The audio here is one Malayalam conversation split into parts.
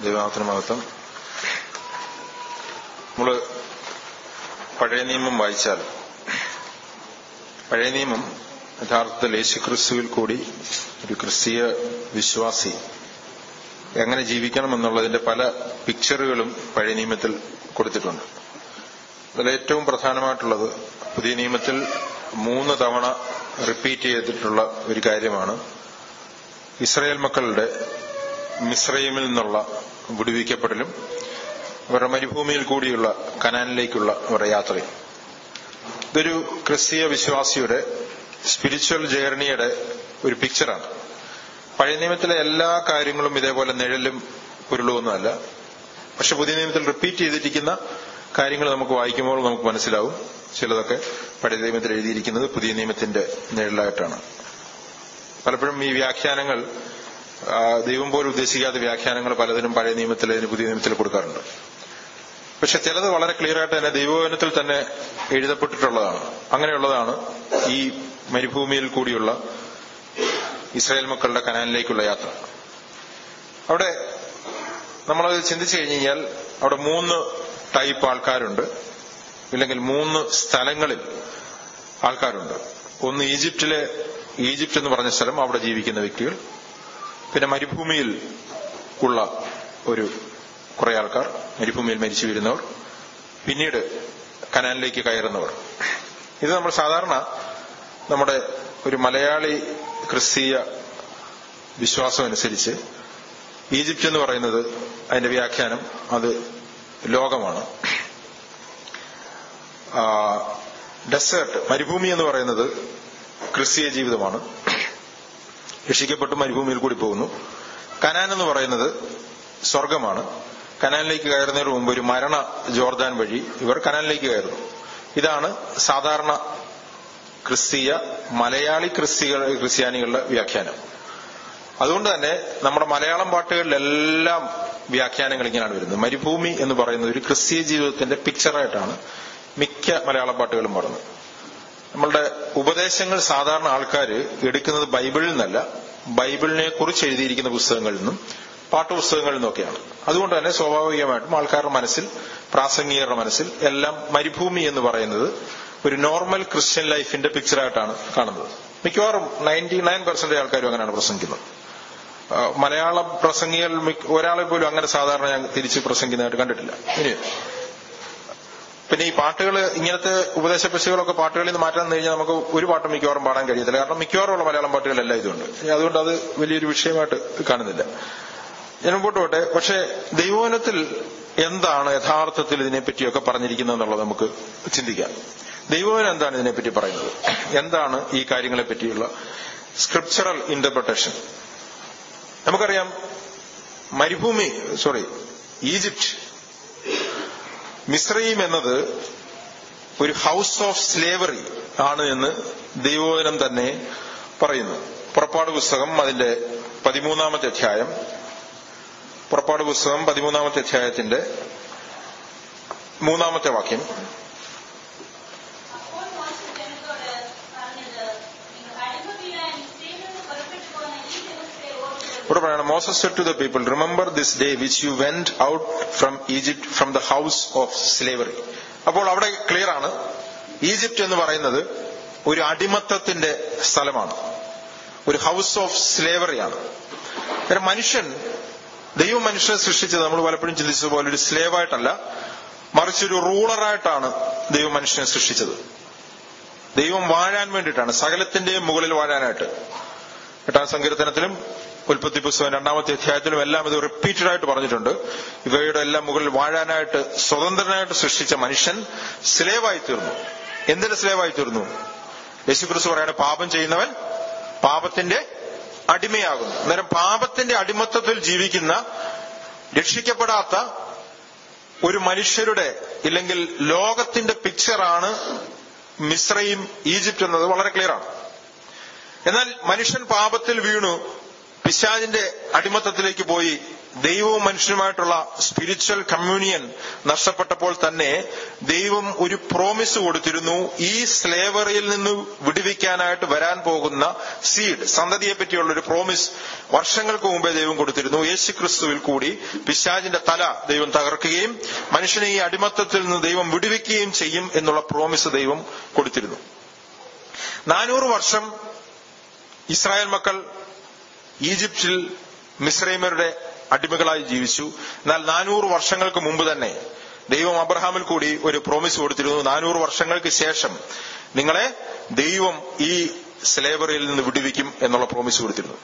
ദൈവനാഥന മഹത്വം നമ്മള് പഴയ നിയമം വായിച്ചാൽ പഴയ നിയമം യഥാർത്ഥത്തിൽ യേശുക്രിസ്തുവിൽ കൂടി ഒരു ക്രിസ്തീയ വിശ്വാസി എങ്ങനെ ജീവിക്കണം എന്നുള്ളതിന്റെ പല പിക്ചറുകളും പഴയ നിയമത്തിൽ കൊടുത്തിട്ടുണ്ട് അതിൽ ഏറ്റവും പ്രധാനമായിട്ടുള്ളത് പുതിയ നിയമത്തിൽ മൂന്ന് തവണ റിപ്പീറ്റ് ചെയ്തിട്ടുള്ള ഒരു കാര്യമാണ് ഇസ്രയേൽ മക്കളുടെ മിശ്രയിമിൽ നിന്നുള്ള വിടുവിക്കപ്പെടലും അവരുടെ മരുഭൂമിയിൽ കൂടിയുള്ള കനാനിലേക്കുള്ള അവരുടെ യാത്രയും ഇതൊരു ക്രിസ്തീയ വിശ്വാസിയുടെ സ്പിരിച്വൽ ജേർണിയുടെ ഒരു പിക്ചറാണ് പഴയ നിയമത്തിലെ എല്ലാ കാര്യങ്ങളും ഇതേപോലെ നിഴലും ഉരുളുമൊന്നുമല്ല പക്ഷെ പുതിയ നിയമത്തിൽ റിപ്പീറ്റ് ചെയ്തിരിക്കുന്ന കാര്യങ്ങൾ നമുക്ക് വായിക്കുമ്പോൾ നമുക്ക് മനസ്സിലാവും ചിലതൊക്കെ പഴയ നിയമത്തിൽ എഴുതിയിരിക്കുന്നത് പുതിയ നിയമത്തിന്റെ നിഴലായിട്ടാണ് പലപ്പോഴും ഈ വ്യാഖ്യാനങ്ങൾ ദൈവം പോലും ഉദ്ദേശിക്കാത്ത വ്യാഖ്യാനങ്ങൾ പലതിനും പഴയ നിയമത്തിൽ അതിന് പുതിയ നിയമത്തിൽ കൊടുക്കാറുണ്ട് പക്ഷെ ചിലത് വളരെ ക്ലിയർ ആയിട്ട് തന്നെ ദൈവവചനത്തിൽ തന്നെ എഴുതപ്പെട്ടിട്ടുള്ളതാണ് അങ്ങനെയുള്ളതാണ് ഈ മരുഭൂമിയിൽ കൂടിയുള്ള ഇസ്രായേൽ മക്കളുടെ കനാലിലേക്കുള്ള യാത്ര അവിടെ നമ്മളത് ചിന്തിച്ചു കഴിഞ്ഞു കഴിഞ്ഞാൽ അവിടെ മൂന്ന് ടൈപ്പ് ആൾക്കാരുണ്ട് ഇല്ലെങ്കിൽ മൂന്ന് സ്ഥലങ്ങളിൽ ആൾക്കാരുണ്ട് ഒന്ന് ഈജിപ്തിലെ ഈജിപ്റ്റ് എന്ന് പറഞ്ഞ സ്ഥലം അവിടെ ജീവിക്കുന്ന വ്യക്തികൾ പിന്നെ മരുഭൂമിയിൽ ഉള്ള ഒരു കുറെ ആൾക്കാർ മരുഭൂമിയിൽ മരിച്ചു വീഴുന്നവർ പിന്നീട് കനാലിലേക്ക് കയറുന്നവർ ഇത് നമ്മൾ സാധാരണ നമ്മുടെ ഒരു മലയാളി ക്രിസ്തീയ വിശ്വാസം അനുസരിച്ച് ഈജിപ്റ്റ് എന്ന് പറയുന്നത് അതിന്റെ വ്യാഖ്യാനം അത് ലോകമാണ് ഡെസേർട്ട് മരുഭൂമി എന്ന് പറയുന്നത് ക്രിസ്തീയ ജീവിതമാണ് രക്ഷിക്കപ്പെട്ട് മരുഭൂമിയിൽ കൂടി പോകുന്നു കനാൻ എന്ന് പറയുന്നത് സ്വർഗമാണ് കനാലിലേക്ക് കയറുന്നതിന് മുമ്പ് ഒരു മരണ ജോർദാൻ വഴി ഇവർ കനാലിലേക്ക് കയറുന്നു ഇതാണ് സാധാരണ ക്രിസ്തീയ മലയാളി ക്രിസ്തീയ ക്രിസ്ത്യാനികളുടെ വ്യാഖ്യാനം അതുകൊണ്ട് തന്നെ നമ്മുടെ മലയാളം പാട്ടുകളിലെല്ലാം വ്യാഖ്യാനങ്ങൾ ഇങ്ങനെയാണ് വരുന്നത് മരുഭൂമി എന്ന് പറയുന്നത് ഒരു ക്രിസ്തീയ ജീവിതത്തിന്റെ പിക്ചറായിട്ടാണ് മിക്ക മലയാളം പാട്ടുകളും പറഞ്ഞത് നമ്മളുടെ ഉപദേശങ്ങൾ സാധാരണ ആൾക്കാർ എടുക്കുന്നത് ബൈബിളിൽ നിന്നല്ല ബൈബിളിനെ കുറിച്ച് എഴുതിയിരിക്കുന്ന പുസ്തകങ്ങളിൽ നിന്നും പാട്ടുപുസ്തകങ്ങളിൽ നിന്നൊക്കെയാണ് അതുകൊണ്ട് തന്നെ സ്വാഭാവികമായിട്ടും ആൾക്കാരുടെ മനസ്സിൽ പ്രാസംഗികരുടെ മനസ്സിൽ എല്ലാം മരുഭൂമി എന്ന് പറയുന്നത് ഒരു നോർമൽ ക്രിസ്ത്യൻ ലൈഫിന്റെ പിക്ചറായിട്ടാണ് കാണുന്നത് മിക്കവാറും നയൻറ്റി നയൻ പെർസെന്റ് ആൾക്കാരും അങ്ങനെയാണ് പ്രസംഗിക്കുന്നത് മലയാള പ്രസംഗികൾ ഒരാളെ പോലും അങ്ങനെ സാധാരണ ഞാൻ തിരിച്ച് പ്രസംഗിക്കുന്നതായിട്ട് കണ്ടിട്ടില്ല ഇനി പിന്നെ ഈ പാട്ടുകൾ ഇങ്ങനത്തെ ഉപദേശ പശുകളൊക്കെ പാട്ടുകളിൽ നിന്ന് മാറ്റാൻ കഴിഞ്ഞാൽ നമുക്ക് ഒരു പാട്ടും മിക്കവാറും പാടാൻ കഴിയത്തില്ല കാരണം മിക്കവാറും ഉള്ള മലയാളം പാട്ടുകളെല്ലാം ഇതുണ്ട് അതുകൊണ്ട് അത് വലിയൊരു വിഷയമായിട്ട് കാണുന്നില്ല ഞാൻ മുമ്പോട്ട് പോട്ടെ പക്ഷെ ദൈവവനത്തിൽ എന്താണ് യഥാർത്ഥത്തിൽ ഇതിനെപ്പറ്റിയൊക്കെ പറഞ്ഞിരിക്കുന്നത് എന്നുള്ളത് നമുക്ക് ചിന്തിക്കാം ദൈവവനം എന്താണ് ഇതിനെപ്പറ്റി പറയുന്നത് എന്താണ് ഈ കാര്യങ്ങളെ പറ്റിയുള്ള സ്ക്രിപ്ചറൽ ഇന്റർപ്രിട്ടേഷൻ നമുക്കറിയാം മരുഭൂമി സോറി ഈജിപ്റ്റ് മിശ്രയും എന്നത് ഒരു ഹൗസ് ഓഫ് സ്ലേവറി ആണ് എന്ന് ദൈവോചനം തന്നെ പറയുന്നു പുറപ്പാട് പുസ്തകം അതിന്റെ പതിമൂന്നാമത്തെ അധ്യായം പുറപ്പാട് പുസ്തകം പതിമൂന്നാമത്തെ അധ്യായത്തിന്റെ മൂന്നാമത്തെ വാക്യം ഇവിടെ പറയണം Moses said to the people remember this day which you went out from Egypt from the house of slavery അപ്പോൾ അവിടെ ക്ലിയർ ആണ് ഈജിപ്റ്റ് എന്ന് പറയുന്നത് ഒരു അടിമത്തത്തിന്റെ സ്ഥലമാണ് ഒരു ഹൗസ് ഓഫ് സ്ലേവറിയാണ് കാരണം മനുഷ്യൻ ദൈവം മനുഷ്യനെ സൃഷ്ടിച്ചത് നമ്മൾ പലപ്പോഴും ചിന്തിച്ചതുപോലെ ഒരു സ്ലേവായിട്ടല്ല മറിച്ച് ഒരു റൂളറായിട്ടാണ് ദൈവം മനുഷ്യനെ സൃഷ്ടിച്ചത് ദൈവം വാഴാൻ വേണ്ടിയിട്ടാണ് സകലത്തിന്റെയും മുകളിൽ വാഴാനായിട്ട് എട്ടാം സങ്കീർത്തനത്തിലും ഉൽപ്പത്തി പുസ്തകം രണ്ടാമത്തെ അധ്യായത്തിലും എല്ലാം ഇത് റിപ്പീറ്റഡ് ആയിട്ട് പറഞ്ഞിട്ടുണ്ട് ഇവയുടെ എല്ലാം മുകളിൽ വാഴാനായിട്ട് സ്വതന്ത്രനായിട്ട് സൃഷ്ടിച്ച മനുഷ്യൻ സ്ലേവായി തീർന്നു എന്തിന്റെ സ്ലേവായി തീർന്നു യേശുക്രിസ്തു പറയാണ് പാപം ചെയ്യുന്നവൻ പാപത്തിന്റെ അടിമയാകുന്നു അന്നേരം പാപത്തിന്റെ അടിമത്തത്തിൽ ജീവിക്കുന്ന രക്ഷിക്കപ്പെടാത്ത ഒരു മനുഷ്യരുടെ ഇല്ലെങ്കിൽ ലോകത്തിന്റെ പിക്ചറാണ് മിശ്രയും ഈജിപ്റ്റ് എന്നത് വളരെ ക്ലിയർ ആണ് എന്നാൽ മനുഷ്യൻ പാപത്തിൽ വീണു പിശാജിന്റെ അടിമത്തത്തിലേക്ക് പോയി ദൈവവും മനുഷ്യനുമായിട്ടുള്ള സ്പിരിച്വൽ കമ്മ്യൂണിയൻ നഷ്ടപ്പെട്ടപ്പോൾ തന്നെ ദൈവം ഒരു പ്രോമിസ് കൊടുത്തിരുന്നു ഈ സ്ലേവറിയിൽ നിന്ന് വിടുവിക്കാനായിട്ട് വരാൻ പോകുന്ന സീഡ് സന്തതിയെ പറ്റിയുള്ള ഒരു പ്രോമിസ് വർഷങ്ങൾക്ക് മുമ്പേ ദൈവം കൊടുത്തിരുന്നു യേശു ക്രിസ്തുവിൽ കൂടി പിശാജിന്റെ തല ദൈവം തകർക്കുകയും മനുഷ്യനെ ഈ അടിമത്തത്തിൽ നിന്ന് ദൈവം വിടുവിക്കുകയും ചെയ്യും എന്നുള്ള പ്രോമിസ് ദൈവം കൊടുത്തിരുന്നു നാനൂറ് വർഷം ഇസ്രായേൽ മക്കൾ ഈജിപ്തിൽ മിശ്രൈമരുടെ അടിമകളായി ജീവിച്ചു എന്നാൽ നാനൂറ് വർഷങ്ങൾക്ക് മുമ്പ് തന്നെ ദൈവം അബ്രഹാമിൽ കൂടി ഒരു പ്രോമിസ് കൊടുത്തിരുന്നു നാനൂറ് വർഷങ്ങൾക്ക് ശേഷം നിങ്ങളെ ദൈവം ഈ സ്ലേവറിയിൽ നിന്ന് വിടുവിക്കും എന്നുള്ള പ്രോമിസ് കൊടുത്തിരുന്നു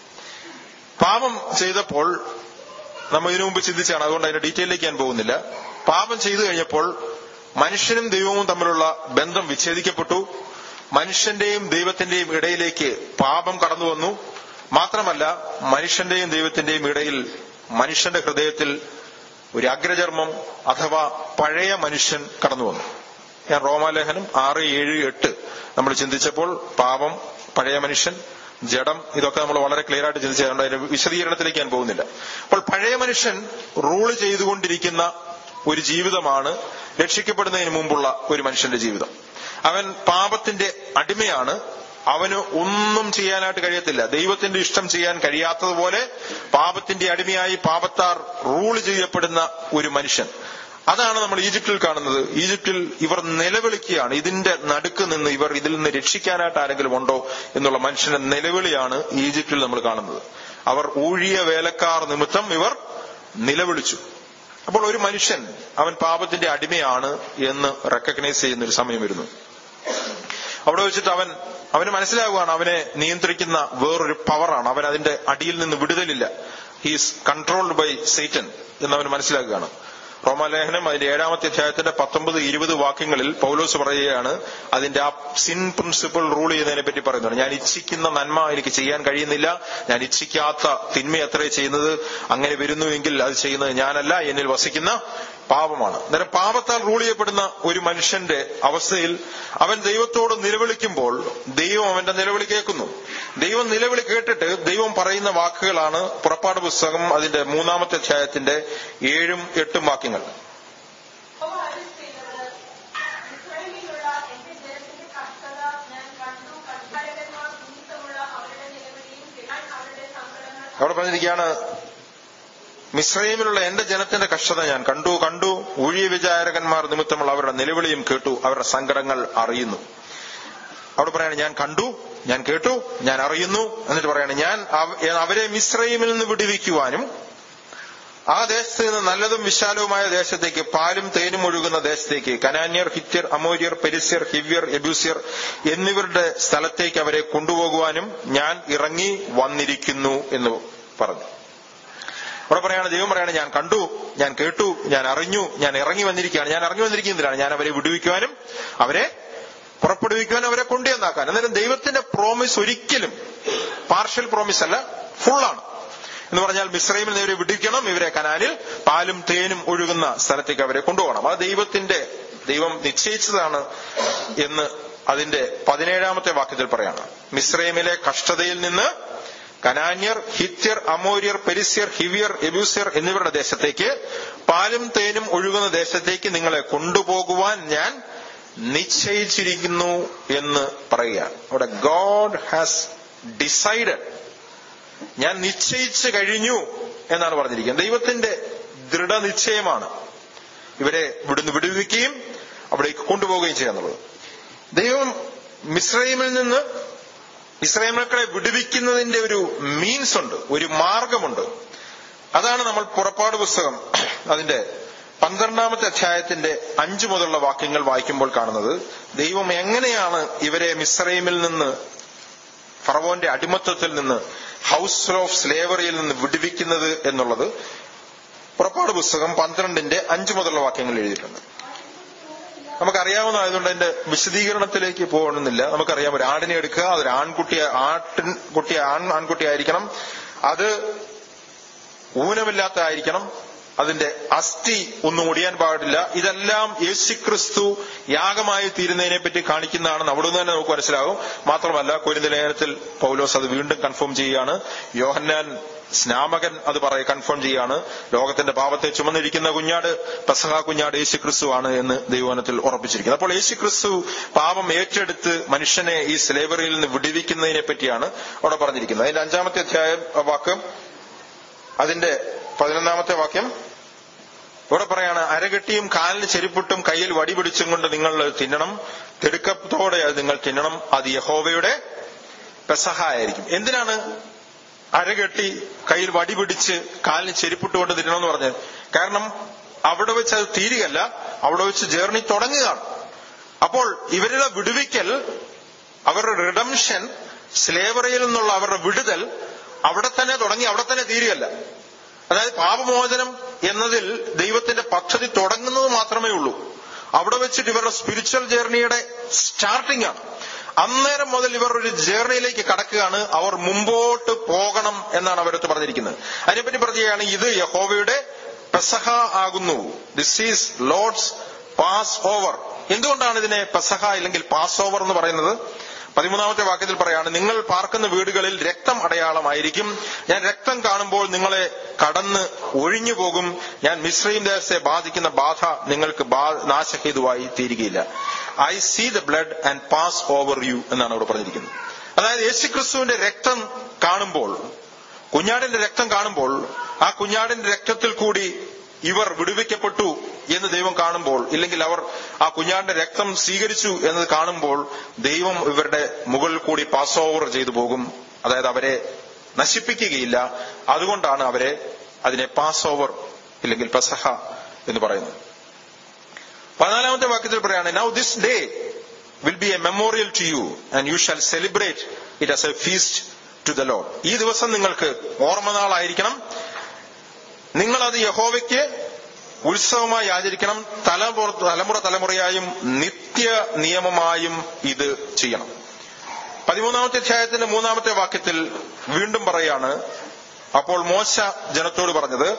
പാപം ചെയ്തപ്പോൾ നമ്മൾ ഇതിനു മുമ്പ് ചിന്തിച്ചാണ് അതുകൊണ്ട് അതിന്റെ ഡീറ്റെയിലേക്ക് ഞാൻ പോകുന്നില്ല പാപം ചെയ്തു കഴിഞ്ഞപ്പോൾ മനുഷ്യനും ദൈവവും തമ്മിലുള്ള ബന്ധം വിച്ഛേദിക്കപ്പെട്ടു മനുഷ്യന്റെയും ദൈവത്തിന്റെയും ഇടയിലേക്ക് പാപം കടന്നു വന്നു മാത്രമല്ല മനുഷ്യന്റെയും ദൈവത്തിന്റെയും ഇടയിൽ മനുഷ്യന്റെ ഹൃദയത്തിൽ ഒരു അഗ്രചർമ്മം അഥവാ പഴയ മനുഷ്യൻ കടന്നു വന്നു ഞാൻ റോമാലേഖനം ആറ് ഏഴ് എട്ട് നമ്മൾ ചിന്തിച്ചപ്പോൾ പാപം പഴയ മനുഷ്യൻ ജഡം ഇതൊക്കെ നമ്മൾ വളരെ ക്ലിയർ ആയിട്ട് ചിന്തിച്ചതുകൊണ്ട് അതിന്റെ വിശദീകരണത്തിലേക്ക് ഞാൻ പോകുന്നില്ല അപ്പോൾ പഴയ മനുഷ്യൻ റൂൾ ചെയ്തുകൊണ്ടിരിക്കുന്ന ഒരു ജീവിതമാണ് രക്ഷിക്കപ്പെടുന്നതിന് മുമ്പുള്ള ഒരു മനുഷ്യന്റെ ജീവിതം അവൻ പാപത്തിന്റെ അടിമയാണ് അവന് ഒന്നും ചെയ്യാനായിട്ട് കഴിയത്തില്ല ദൈവത്തിന്റെ ഇഷ്ടം ചെയ്യാൻ കഴിയാത്തതുപോലെ പാപത്തിന്റെ അടിമയായി പാപത്താർ റൂൾ ചെയ്യപ്പെടുന്ന ഒരു മനുഷ്യൻ അതാണ് നമ്മൾ ഈജിപ്തിൽ കാണുന്നത് ഈജിപ്തിൽ ഇവർ നിലവിളിക്കുകയാണ് ഇതിന്റെ നടുക്ക് നിന്ന് ഇവർ ഇതിൽ നിന്ന് രക്ഷിക്കാനായിട്ട് ആരെങ്കിലും ഉണ്ടോ എന്നുള്ള മനുഷ്യന്റെ നിലവിളിയാണ് ഈജിപ്തിൽ നമ്മൾ കാണുന്നത് അവർ ഊഴിയ വേലക്കാർ നിമിത്തം ഇവർ നിലവിളിച്ചു അപ്പോൾ ഒരു മനുഷ്യൻ അവൻ പാപത്തിന്റെ അടിമയാണ് എന്ന് റെക്കഗ്നൈസ് ചെയ്യുന്ന ഒരു സമയം വരുന്നു അവിടെ വെച്ചിട്ട് അവൻ അവന് മനസ്സിലാകുകയാണ് അവനെ നിയന്ത്രിക്കുന്ന വേറൊരു പവറാണ് അവൻ അതിന്റെ അടിയിൽ നിന്ന് വിടുതലില്ല ഹീസ് കൺട്രോൾഡ് ബൈ സൈറ്റൻ എന്ന് അവന് മനസ്സിലാക്കുകയാണ് റോമാലേഖനം അതിന്റെ ഏഴാമത്തെ അധ്യായത്തിന്റെ പത്തൊമ്പത് ഇരുപത് വാക്യങ്ങളിൽ പൗലോസ് പറയുകയാണ് അതിന്റെ ആ സിൻ പ്രിൻസിപ്പിൾ റൂൾ ചെയ്യുന്നതിനെ പറ്റി പറയുന്നത് ഞാൻ ഇച്ഛിക്കുന്ന നന്മ എനിക്ക് ചെയ്യാൻ കഴിയുന്നില്ല ഞാൻ ഇച്ഛിക്കാത്ത തിന്മ എത്രേ ചെയ്യുന്നത് അങ്ങനെ വരുന്നുവെങ്കിൽ അത് ചെയ്യുന്നത് ഞാനല്ല എന്നിൽ വസിക്കുന്ന പാപമാണ് അന്നേരം പാപത്താൽ റൂൾ ചെയ്യപ്പെടുന്ന ഒരു മനുഷ്യന്റെ അവസ്ഥയിൽ അവൻ ദൈവത്തോട് നിലവിളിക്കുമ്പോൾ ദൈവം അവന്റെ നിലവിളി കേൾക്കുന്നു ദൈവം നിലവിളി കേട്ടിട്ട് ദൈവം പറയുന്ന വാക്കുകളാണ് പുറപ്പാട് പുസ്തകം അതിന്റെ മൂന്നാമത്തെ അധ്യായത്തിന്റെ ഏഴും എട്ടും വാക്യങ്ങൾ യഹോവ അരുളി ചെയ്തത്, ഇസ്രായേലിലുള്ള എന്റെ ജനത്തിന്റെ കഷ്ടത ഞാൻ കണ്ടു. കൺകാരകന്മാർ നിമിത്തമുള്ള അവരുടെ നിലവിളിയും ഞാൻ അവരുടെ സങ്കടങ്ങൾ അവിടെ പറഞ്ഞിരിക്കുകയാണ് മിശ്രൈമിലുള്ള എന്റെ ജനത്തിന്റെ കഷ്ടത ഞാൻ കണ്ടു കണ്ടു ഊഴിയ വിചാരകന്മാർ നിമിത്തമുള്ള അവരുടെ നിലവിളിയും കേട്ടു അവരുടെ സങ്കടങ്ങൾ അറിയുന്നു അവിടെ പറയാണ് ഞാൻ കണ്ടു ഞാൻ കേട്ടു ഞാൻ അറിയുന്നു എന്നിട്ട് പറയാണ് ഞാൻ അവ- അവരെ മിശ്രൈമിൽ നിന്ന് വിടുവിക്കുവാനും ആ ദേശത്ത് നിന്ന് നല്ലതും വിശാലവുമായ ദേശത്തേക്ക് പാലും തേനും ഒഴുകുന്ന ദേശത്തേക്ക് കനാന്യർ ഹിത്യർ അമോര്യർ പെരിസ്യർ ഹിവ്യർ എബൂസ്യർ എന്നിവരുടെ സ്ഥലത്തേക്ക് അവരെ കൊണ്ടുപോകുവാനും ഞാൻ ഇറങ്ങി വന്നിരിക്കുന്നു എന്ന് പറഞ്ഞു അവിടെ പറയാണ് ദൈവം പറയാണ് ഞാൻ കണ്ടു ഞാൻ കേട്ടു ഞാൻ അറിഞ്ഞു ഞാൻ ഇറങ്ങി വന്നിരിക്കുകയാണ് ഞാൻ ഇറങ്ങി വന്നിരിക്കുന്നതിനാണ് ഞാൻ അവരെ വിടുവിക്കുവാനും അവരെ പുറപ്പെടുവിക്കുവാനും അവരെ കൊണ്ടുവന്നാക്കാൻ അന്നേരം ദൈവത്തിന്റെ പ്രോമിസ് ഒരിക്കലും പാർഷ്യൽ പ്രോമിസ് അല്ല ഫുള്ളാണ് എന്ന് പറഞ്ഞാൽ മിശ്രൈമിൽ നിന്ന് ഇവരെ വിടുവിക്കണം ഇവരെ കനാലിൽ പാലും തേനും ഒഴുകുന്ന സ്ഥലത്തേക്ക് അവരെ കൊണ്ടുപോകണം അത് ദൈവത്തിന്റെ ദൈവം നിശ്ചയിച്ചതാണ് എന്ന് അതിന്റെ പതിനേഴാമത്തെ വാക്യത്തിൽ പറയാണ് മിശ്രൈമിലെ കഷ്ടതയിൽ നിന്ന് കനാന്യർ ഹിത്യർ അമോര്യർ പെരിസ്യർ ഹിവിയർ എബൂസ്യർ എന്നിവരുടെ ദേശത്തേക്ക് പാലും തേനും ഒഴുകുന്ന ദേശത്തേക്ക് നിങ്ങളെ കൊണ്ടുപോകുവാൻ ഞാൻ നിശ്ചയിച്ചിരിക്കുന്നു എന്ന് പറയുകയാണ് അവിടെ ഗോഡ് ഹാസ് ഡിസൈഡഡ് ഞാൻ നിശ്ചയിച്ചു കഴിഞ്ഞു എന്നാണ് പറഞ്ഞിരിക്കുന്നത് ദൈവത്തിന്റെ ദൃഢനിശ്ചയമാണ് ഇവരെ ഇവിടുന്ന് വിടുവിക്കുകയും അവിടേക്ക് കൊണ്ടുപോവുകയും ചെയ്യാന്നുള്ളത് ദൈവം മിശ്രൈമിൽ നിന്ന് ഇസ്രായേൽ മക്കളെ വിടുവിക്കുന്നതിന്റെ ഒരു മീൻസ് ഉണ്ട് ഒരു മാർഗമുണ്ട് അതാണ് നമ്മൾ പുറപ്പാട് പുസ്തകം അതിന്റെ പന്ത്രണ്ടാമത്തെ അധ്യായത്തിന്റെ അഞ്ചു മുതലുള്ള വാക്യങ്ങൾ വായിക്കുമ്പോൾ കാണുന്നത് ദൈവം എങ്ങനെയാണ് ഇവരെ മിസ്രൈമിൽ നിന്ന് ഫറവോന്റെ അടിമത്വത്തിൽ നിന്ന് ഹൗസ് ഓഫ് സ്ലേവറിയിൽ നിന്ന് വിടുവിക്കുന്നത് എന്നുള്ളത് പുറപ്പാട് പുസ്തകം പന്ത്രണ്ടിന്റെ അഞ്ചു മുതലുള്ള വാക്യങ്ങൾ എഴുതിയിട്ടുണ്ട് നമുക്കറിയാവുന്ന ആയതുകൊണ്ട് അതിന്റെ വിശദീകരണത്തിലേക്ക് പോകണമെന്നില്ല നമുക്കറിയാം ഒരു ആടിനെ എടുക്കുക അതൊരു ആൺകുട്ടിയെ ആട്ടിൻ കുട്ടി ആൺ ആൺകുട്ടി ആയിരിക്കണം അത് ഊനമില്ലാത്തതായിരിക്കണം അതിന്റെ അസ്ഥി ഒന്നും ഒടിയാൻ പാടില്ല ഇതെല്ലാം യേശുക്രിസ്തു യാഗമായി തീരുന്നതിനെ പറ്റി കാണിക്കുന്നതാണെന്ന് അവിടെ നിന്ന് തന്നെ നമുക്ക് മനസ്സിലാകും മാത്രമല്ല കൊരിന്ത ലേഖനത്തിൽ പൗലോസ് അത് വീണ്ടും കൺഫേം ചെയ്യുകയാണ് യോഹന്നാൻ സ്നാമകൻ അത് പറയ കൺഫേം ചെയ്യാണ് ലോകത്തിന്റെ പാപത്തെ ചുമന്നിരിക്കുന്ന കുഞ്ഞാട് പെസഹ കുഞ്ഞാട് യേശുക്രിസ്തു ആണ് എന്ന് ദൈവവനത്തിൽ ഉറപ്പിച്ചിരിക്കുന്നത് അപ്പോൾ യേശുക്രിസ്തു പാപം ഏറ്റെടുത്ത് മനുഷ്യനെ ഈ സ്ലേവറിയിൽ നിന്ന് വിടുവിക്കുന്നതിനെ പറ്റിയാണ് അവിടെ പറഞ്ഞിരിക്കുന്നത് അതിന്റെ അഞ്ചാമത്തെ അധ്യായം ആ വാക്ക് അതിന്റെ പതിനൊന്നാമത്തെ വാക്യം ഇവിടെ പറയാണ് അരകെട്ടിയും കാലിന് ചെരുപ്പിട്ടും കയ്യിൽ വടി പിടിച്ചും കൊണ്ട് നിങ്ങൾ തിന്നണം തിടുക്കത്തോടെ അത് നിങ്ങൾ തിന്നണം അത് യഹോവയുടെ പെസഹ ആയിരിക്കും എന്തിനാണ് അരകെട്ടി കയ്യിൽ വടി പിടിച്ച് കാലിന് ചെരുപ്പിട്ടുകൊണ്ട് തിന്നണമെന്ന് പറഞ്ഞത് കാരണം അവിടെ വെച്ച് അത് തീരുകയല്ല അവിടെ വെച്ച് ജേർണി തുടങ്ങുകയാണ് അപ്പോൾ ഇവരുടെ വിടുവിക്കൽ അവരുടെ റിഡംഷൻ സ്ലേവറിയിൽ നിന്നുള്ള അവരുടെ വിടുതൽ അവിടെ തന്നെ തുടങ്ങി അവിടെ തന്നെ തീരുകയല്ല അതായത് പാപമോചനം എന്നതിൽ ദൈവത്തിന്റെ പദ്ധതി തുടങ്ങുന്നത് മാത്രമേ ഉള്ളൂ അവിടെ വെച്ചിട്ട് ഇവരുടെ സ്പിരിച്വൽ ജേർണിയുടെ സ്റ്റാർട്ടിംഗ് ആണ് അന്നേരം മുതൽ ഇവർ ഒരു ജേർണിയിലേക്ക് കടക്കുകയാണ് അവർ മുമ്പോട്ട് പോകണം എന്നാണ് അവരടുത്ത് പറഞ്ഞിരിക്കുന്നത് അതിനെപ്പറ്റി പറയുകയാണ് ഇത് യഹോവയുടെ പെസഹ ആകുന്നു this is Lord's passover എന്തുകൊണ്ടാണ് ഇതിനെ പെസഹ അല്ലെങ്കിൽ പാസ് ഓവർ എന്ന് പറയുന്നത് പതിമൂന്നാമത്തെ വാക്യത്തിൽ പറയാണ് നിങ്ങൾ പാർക്കുന്ന വീടുകളിൽ രക്തം അടയാളമായിരിക്കും ഞാൻ രക്തം കാണുമ്പോൾ നിങ്ങളെ കടന്ന് ഒഴിഞ്ഞു പോകും ഞാൻ മിശ്രീം ദേശത്തെ ബാധിക്കുന്ന ബാധ നിങ്ങൾക്ക് നാശഹേതുവായി തീരുകയില്ല I see the blood and pass over you എന്നാണ് അവിടെ പറഞ്ഞിരിക്കുന്നത് അതായത് യേശുക്രിസ്തുവിന്റെ രക്തം കാണുമ്പോൾ കുഞ്ഞാടിന്റെ രക്തം കാണുമ്പോൾ ആ കുഞ്ഞാടിന്റെ രക്തത്തിൽ കൂടി ഇവർ വിടുവിക്കപ്പെട്ടു എന്ന് ദൈവം കാണുമ്പോൾ ഇല്ലെങ്കിൽ അവർ ആ കുഞ്ഞാടിന്റെ രക്തം സ്വീകരിച്ചു എന്നത് കാണുമ്പോൾ ദൈവം ഇവരുടെ മുകളിൽ കൂടി പാസ് ഓവർ ചെയ്തു പോകും അതായത് അവരെ നശിപ്പിക്കുകയില്ല അതുകൊണ്ടാണ് അവരെ അതിനെ പാസ് ഓവർ ഇല്ലെങ്കിൽ പെസഹ എന്ന് പറയുന്നത് പതിനാലാമത്തെ വാക്യത്തിൽ പറയാണ് now this day will be a memorial to you and you shall celebrate it as a feast to the Lord ഈ ദിവസം നിങ്ങൾക്ക് ഓർമ്മനാളായിരിക്കണം നിങ്ങൾ അത് യഹോവയ്ക്ക് ഉത്സവമായി ആചരിക്കണം തലമുറ തലമുറ തലമുറയായും നിത്യ നിയമമായും ഇത് ചെയ്യണം പതിമൂന്നാമത്തെ അധ്യായത്തിന്റെ മൂന്നാമത്തെ വാക്യത്തിൽ വീണ്ടും പറയാണ് അപ്പോൾ മോശ ജനത്തോട് പറഞ്ഞത്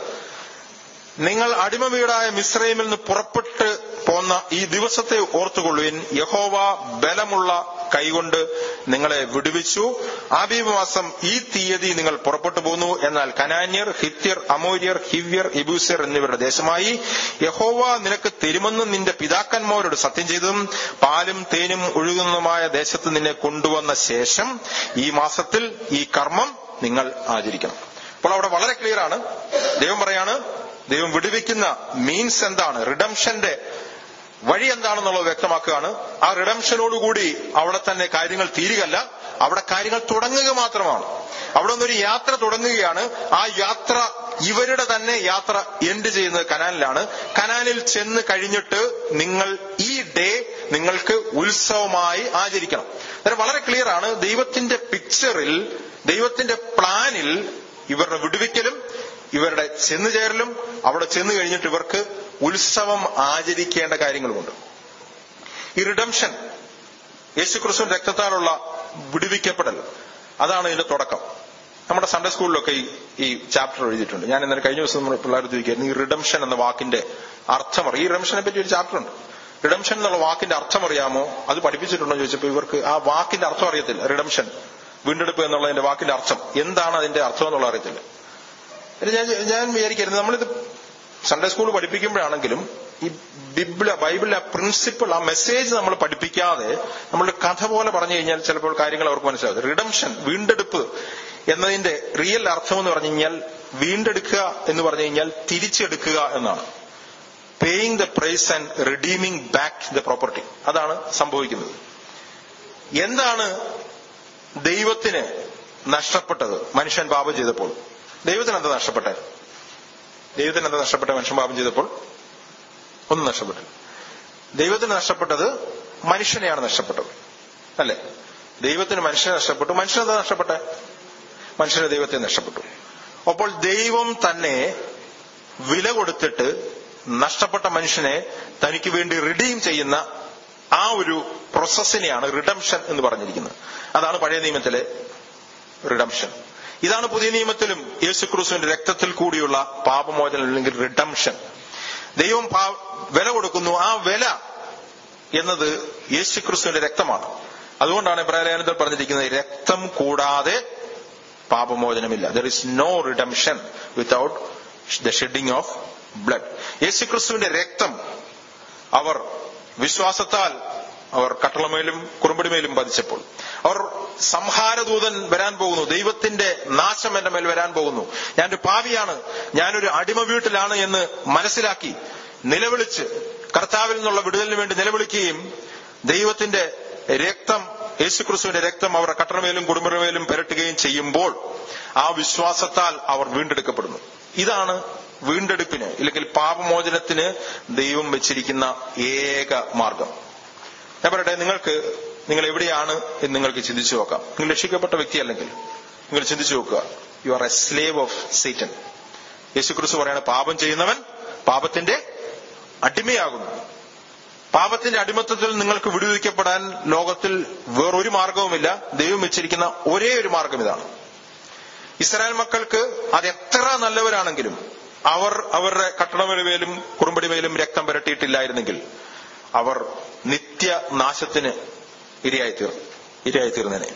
നിങ്ങൾ അടിമ വീടായ മിശ്രൈമിൽ നിന്ന് പുറപ്പെട്ട് പോന്ന ഈ ദിവസത്തെ ഓർത്തുകൊള്ളുവിൻ യഹോവ ബലമുള്ള കൈകൊണ്ട് നിങ്ങളെ വിടുവിച്ചു ആബീബ് മാസം ഈ തീയതി നിങ്ങൾ പുറപ്പെട്ടു പോന്നു എന്നാൽ കനാന്യർ ഹിത്യർ അമോര്യർ ഹിവ്യർ ഇബൂസ്യർ എന്നിവരുടെ ദേശമായി യഹോവ നിനക്ക് തരുമെന്ന് നിന്റെ പിതാക്കന്മാരോട് സത്യം ചെയ്തതും പാലും തേനും ഒഴുകുന്നതുമായ ദേശത്ത് നിന്നെ കൊണ്ടുവന്ന ശേഷം ഈ മാസത്തിൽ ഈ കർമ്മം നിങ്ങൾ ആചരിക്കണം അപ്പോൾ അവിടെ വളരെ ക്ലിയർ ആണ് ദൈവം പറയാണ് ദൈവം വിടുവിക്കുന്ന മീൻസ് എന്താണ് റിഡംഷന്റെ വഴി എന്താണെന്നുള്ളത് വ്യക്തമാക്കുകയാണ് ആ റിഡംഷനോടുകൂടി അവിടെ തന്നെ കാര്യങ്ങൾ തീരുകയല്ല അവിടെ കാര്യങ്ങൾ തുടങ്ങുക മാത്രമാണ് അവിടെ നിന്നൊരു യാത്ര തുടങ്ങുകയാണ് ആ യാത്ര ഇവരുടെ തന്നെ യാത്ര എൻഡ് ചെയ്യുന്നത് കനാലിലാണ് കനാലിൽ ചെന്ന് കഴിഞ്ഞിട്ട് നിങ്ങൾ ഈ ഡേ നിങ്ങൾക്ക് ഉത്സവമായി ആചരിക്കണം അന്നേരം വളരെ ക്ലിയർ ആണ് ദൈവത്തിന്റെ പിക്ചറിൽ ദൈവത്തിന്റെ പ്ലാനിൽ ഇവരുടെ വിടുവിക്കലും ഇവരുടെ ചെന്നു ചേരലും അവിടെ ചെന്നു കഴിഞ്ഞിട്ട് ഇവർക്ക് ഉത്സവം ആചരിക്കേണ്ട കാര്യങ്ങളുമുണ്ട് ഈ റിഡംഷൻ യേശുക്രിസ്തുവിന്റെ രക്തത്താലുള്ള വിടുവിക്കപ്പെടൽ അതാണ് ഇതിന്റെ തുടക്കം നമ്മുടെ സൺഡേ സ്കൂളിലൊക്കെ ഈ ഈ ചാപ്റ്റർ എഴുതിയിട്ടുണ്ട് ഞാൻ ഇന്നലെ കഴിഞ്ഞ ദിവസം നമ്മൾ പിള്ളേർ ചോദിക്കായിരുന്നു ഈ റിഡംഷൻ എന്ന വാക്കിന്റെ അർത്ഥം അറിയാം ഈ റിഡംഷനെ പറ്റി ഒരു ചാപ്റ്റർ ഉണ്ട് റിഡംഷൻ എന്നുള്ള വാക്കിന്റെ അർത്ഥം അറിയാമോ അത് പഠിപ്പിച്ചിട്ടുണ്ടോ എന്ന് ചോദിച്ചപ്പോൾ ഇവർക്ക് ആ വാക്കിന്റെ അർത്ഥം അറിയത്തില്ല റിഡംഷൻ വീണ്ടെടുപ്പ് എന്നുള്ളതിന്റെ വാക്കിന്റെ അർത്ഥം എന്താണ് അതിന്റെ അർത്ഥം എന്നുള്ള അറിയത്തില്ല ഞാൻ ഞാൻ വിചാരിക്കരുത് നമ്മളിത് സൺഡേ സ്കൂൾ പഠിപ്പിക്കുമ്പോഴാണെങ്കിലും ഈ ബിബിള ബൈബിളിലെ ആ പ്രിൻസിപ്പിൾ ആ മെസ്സേജ് നമ്മൾ പഠിപ്പിക്കാതെ നമ്മൾ കഥ പോലെ പറഞ്ഞു കഴിഞ്ഞാൽ ചിലപ്പോൾ കാര്യങ്ങൾ അവർക്ക് മനസ്സിലാവും റിഡംഷൻ വീണ്ടെടുപ്പ് എന്നതിന്റെ റിയൽ അർത്ഥം എന്ന് പറഞ്ഞു കഴിഞ്ഞാൽ വീണ്ടെടുക്കുക എന്ന് പറഞ്ഞു കഴിഞ്ഞാൽ തിരിച്ചെടുക്കുക എന്നാണ് paying the price and redeeming back the property അതാണ് സംഭവിക്കുന്നത് എന്താണ് ദൈവത്തിന് നഷ്ടപ്പെട്ടത് മനുഷ്യൻ പാപം ചെയ്തപ്പോൾ ദൈവത്തിന് എന്താ നഷ്ടപ്പെട്ടെ ദൈവത്തിന് എന്താ നഷ്ടപ്പെട്ട മനുഷ്യൻ പാപം ചെയ്തപ്പോൾ ഒന്നും നഷ്ടപ്പെട്ടില്ല ദൈവത്തിന് നഷ്ടപ്പെട്ടത് മനുഷ്യനെയാണ് നഷ്ടപ്പെട്ടത് അല്ലെ ദൈവത്തിന് മനുഷ്യനെ നഷ്ടപ്പെട്ടു മനുഷ്യൻ എന്താ നഷ്ടപ്പെട്ടെ മനുഷ്യന് ദൈവത്തെ നഷ്ടപ്പെട്ടു അപ്പോൾ ദൈവം തന്നെ വില കൊടുത്തിട്ട് നഷ്ടപ്പെട്ട മനുഷ്യനെ തനിക്ക് വേണ്ടി റിഡീം ചെയ്യുന്ന ആ ഒരു പ്രോസസ്സിനെയാണ് റിഡംഷൻ എന്ന് പറഞ്ഞിരിക്കുന്നത് അതാണ് പഴയ നിയമത്തിലെ റിഡംഷൻ ഇതാണ് പുതിയ നിയമത്തിലും യേശുക്രിസ്തുവിന്റെ രക്തത്തിൽ കൂടിയുള്ള പാപമോചനം അല്ലെങ്കിൽ റിഡംഷൻ ദൈവം പാ- വില കൊടുക്കുന്നു ആ വില എന്നത് യേശുക്രിസ്തുവിന്റെ രക്തമാണ് അതുകൊണ്ടാണ് ഇബ്രാഹിലേഖനത്തിൽ പറഞ്ഞിരിക്കുന്നത് രക്തം കൂടാതെ പാപമോചനമില്ല there is no redemption without the shedding of blood യേശുക്രിസ്തുവിന്റെ രക്തം അവർ വിശ്വാസത്താൽ അവർ കട്ടളമേലും കുറുമ്പടിമേലും പതിച്ചപ്പോൾ അവർ സംഹാരദൂതൻ വരാൻ പോകുന്നു ദൈവത്തിന്റെ നാശം എന്റെ മേൽ വരാൻ പോകുന്നു ഞാനൊരു പാവിയാണ് ഞാനൊരു അടിമ വീട്ടിലാണ് എന്ന് മനസ്സിലാക്കി നിലവിളിച്ച് കർത്താവിൽ നിന്നുള്ള വിടുതലിന് വേണ്ടി നിലവിളിക്കുകയും ദൈവത്തിന്റെ രക്തം യേശുക്രിസ്തുവിന്റെ രക്തം അവരുടെ കട്ടണമേലും കുടുംബമേലും പുരട്ടുകയും ചെയ്യുമ്പോൾ ആ വിശ്വാസത്താൽ അവർ വീണ്ടെടുക്കപ്പെടുന്നു ഇതാണ് വീണ്ടെടുപ്പിന് ഇല്ലെങ്കിൽ പാപമോചനത്തിന് ദൈവം വെച്ചിരിക്കുന്ന ഏക മാർഗം ഞാൻ പറയട്ടെ നിങ്ങൾക്ക് നിങ്ങൾ എവിടെയാണ് എന്ന് നിങ്ങൾക്ക് ചിന്തിച്ചു നോക്കാം നിങ്ങൾ രക്ഷിക്കപ്പെട്ട വ്യക്തിയല്ലെങ്കിൽ നിങ്ങൾ ചിന്തിച്ചു നോക്കുക you are a slave of Satan യേശുക്രിസ്തു പറയാണ് പാപം ചെയ്യുന്നവൻ പാപത്തിന്റെ അടിമയാകുന്നു പാപത്തിന്റെ അടിമത്തത്തിൽ നിങ്ങൾക്ക് വിടുവിക്കപ്പെടാൻ ലോകത്തിൽ വേറൊരു മാർഗവുമില്ല ദൈവം വെച്ചിരിക്കുന്ന ഒരേ ഒരു മാർഗം ഇതാണ് ഇസ്രായേൽ മക്കൾക്ക് അത് എത്ര നല്ലവരാണെങ്കിലും അവർ അവരുടെ കട്ടണമേലും കുറുമ്പടിമേലും രക്തം പുരട്ടിയിട്ടില്ലായിരുന്നെങ്കിൽ അവർ നിത്യനാശത്തിന് ഇരയായി തീർ ഇരയായി തീർന്നേനെ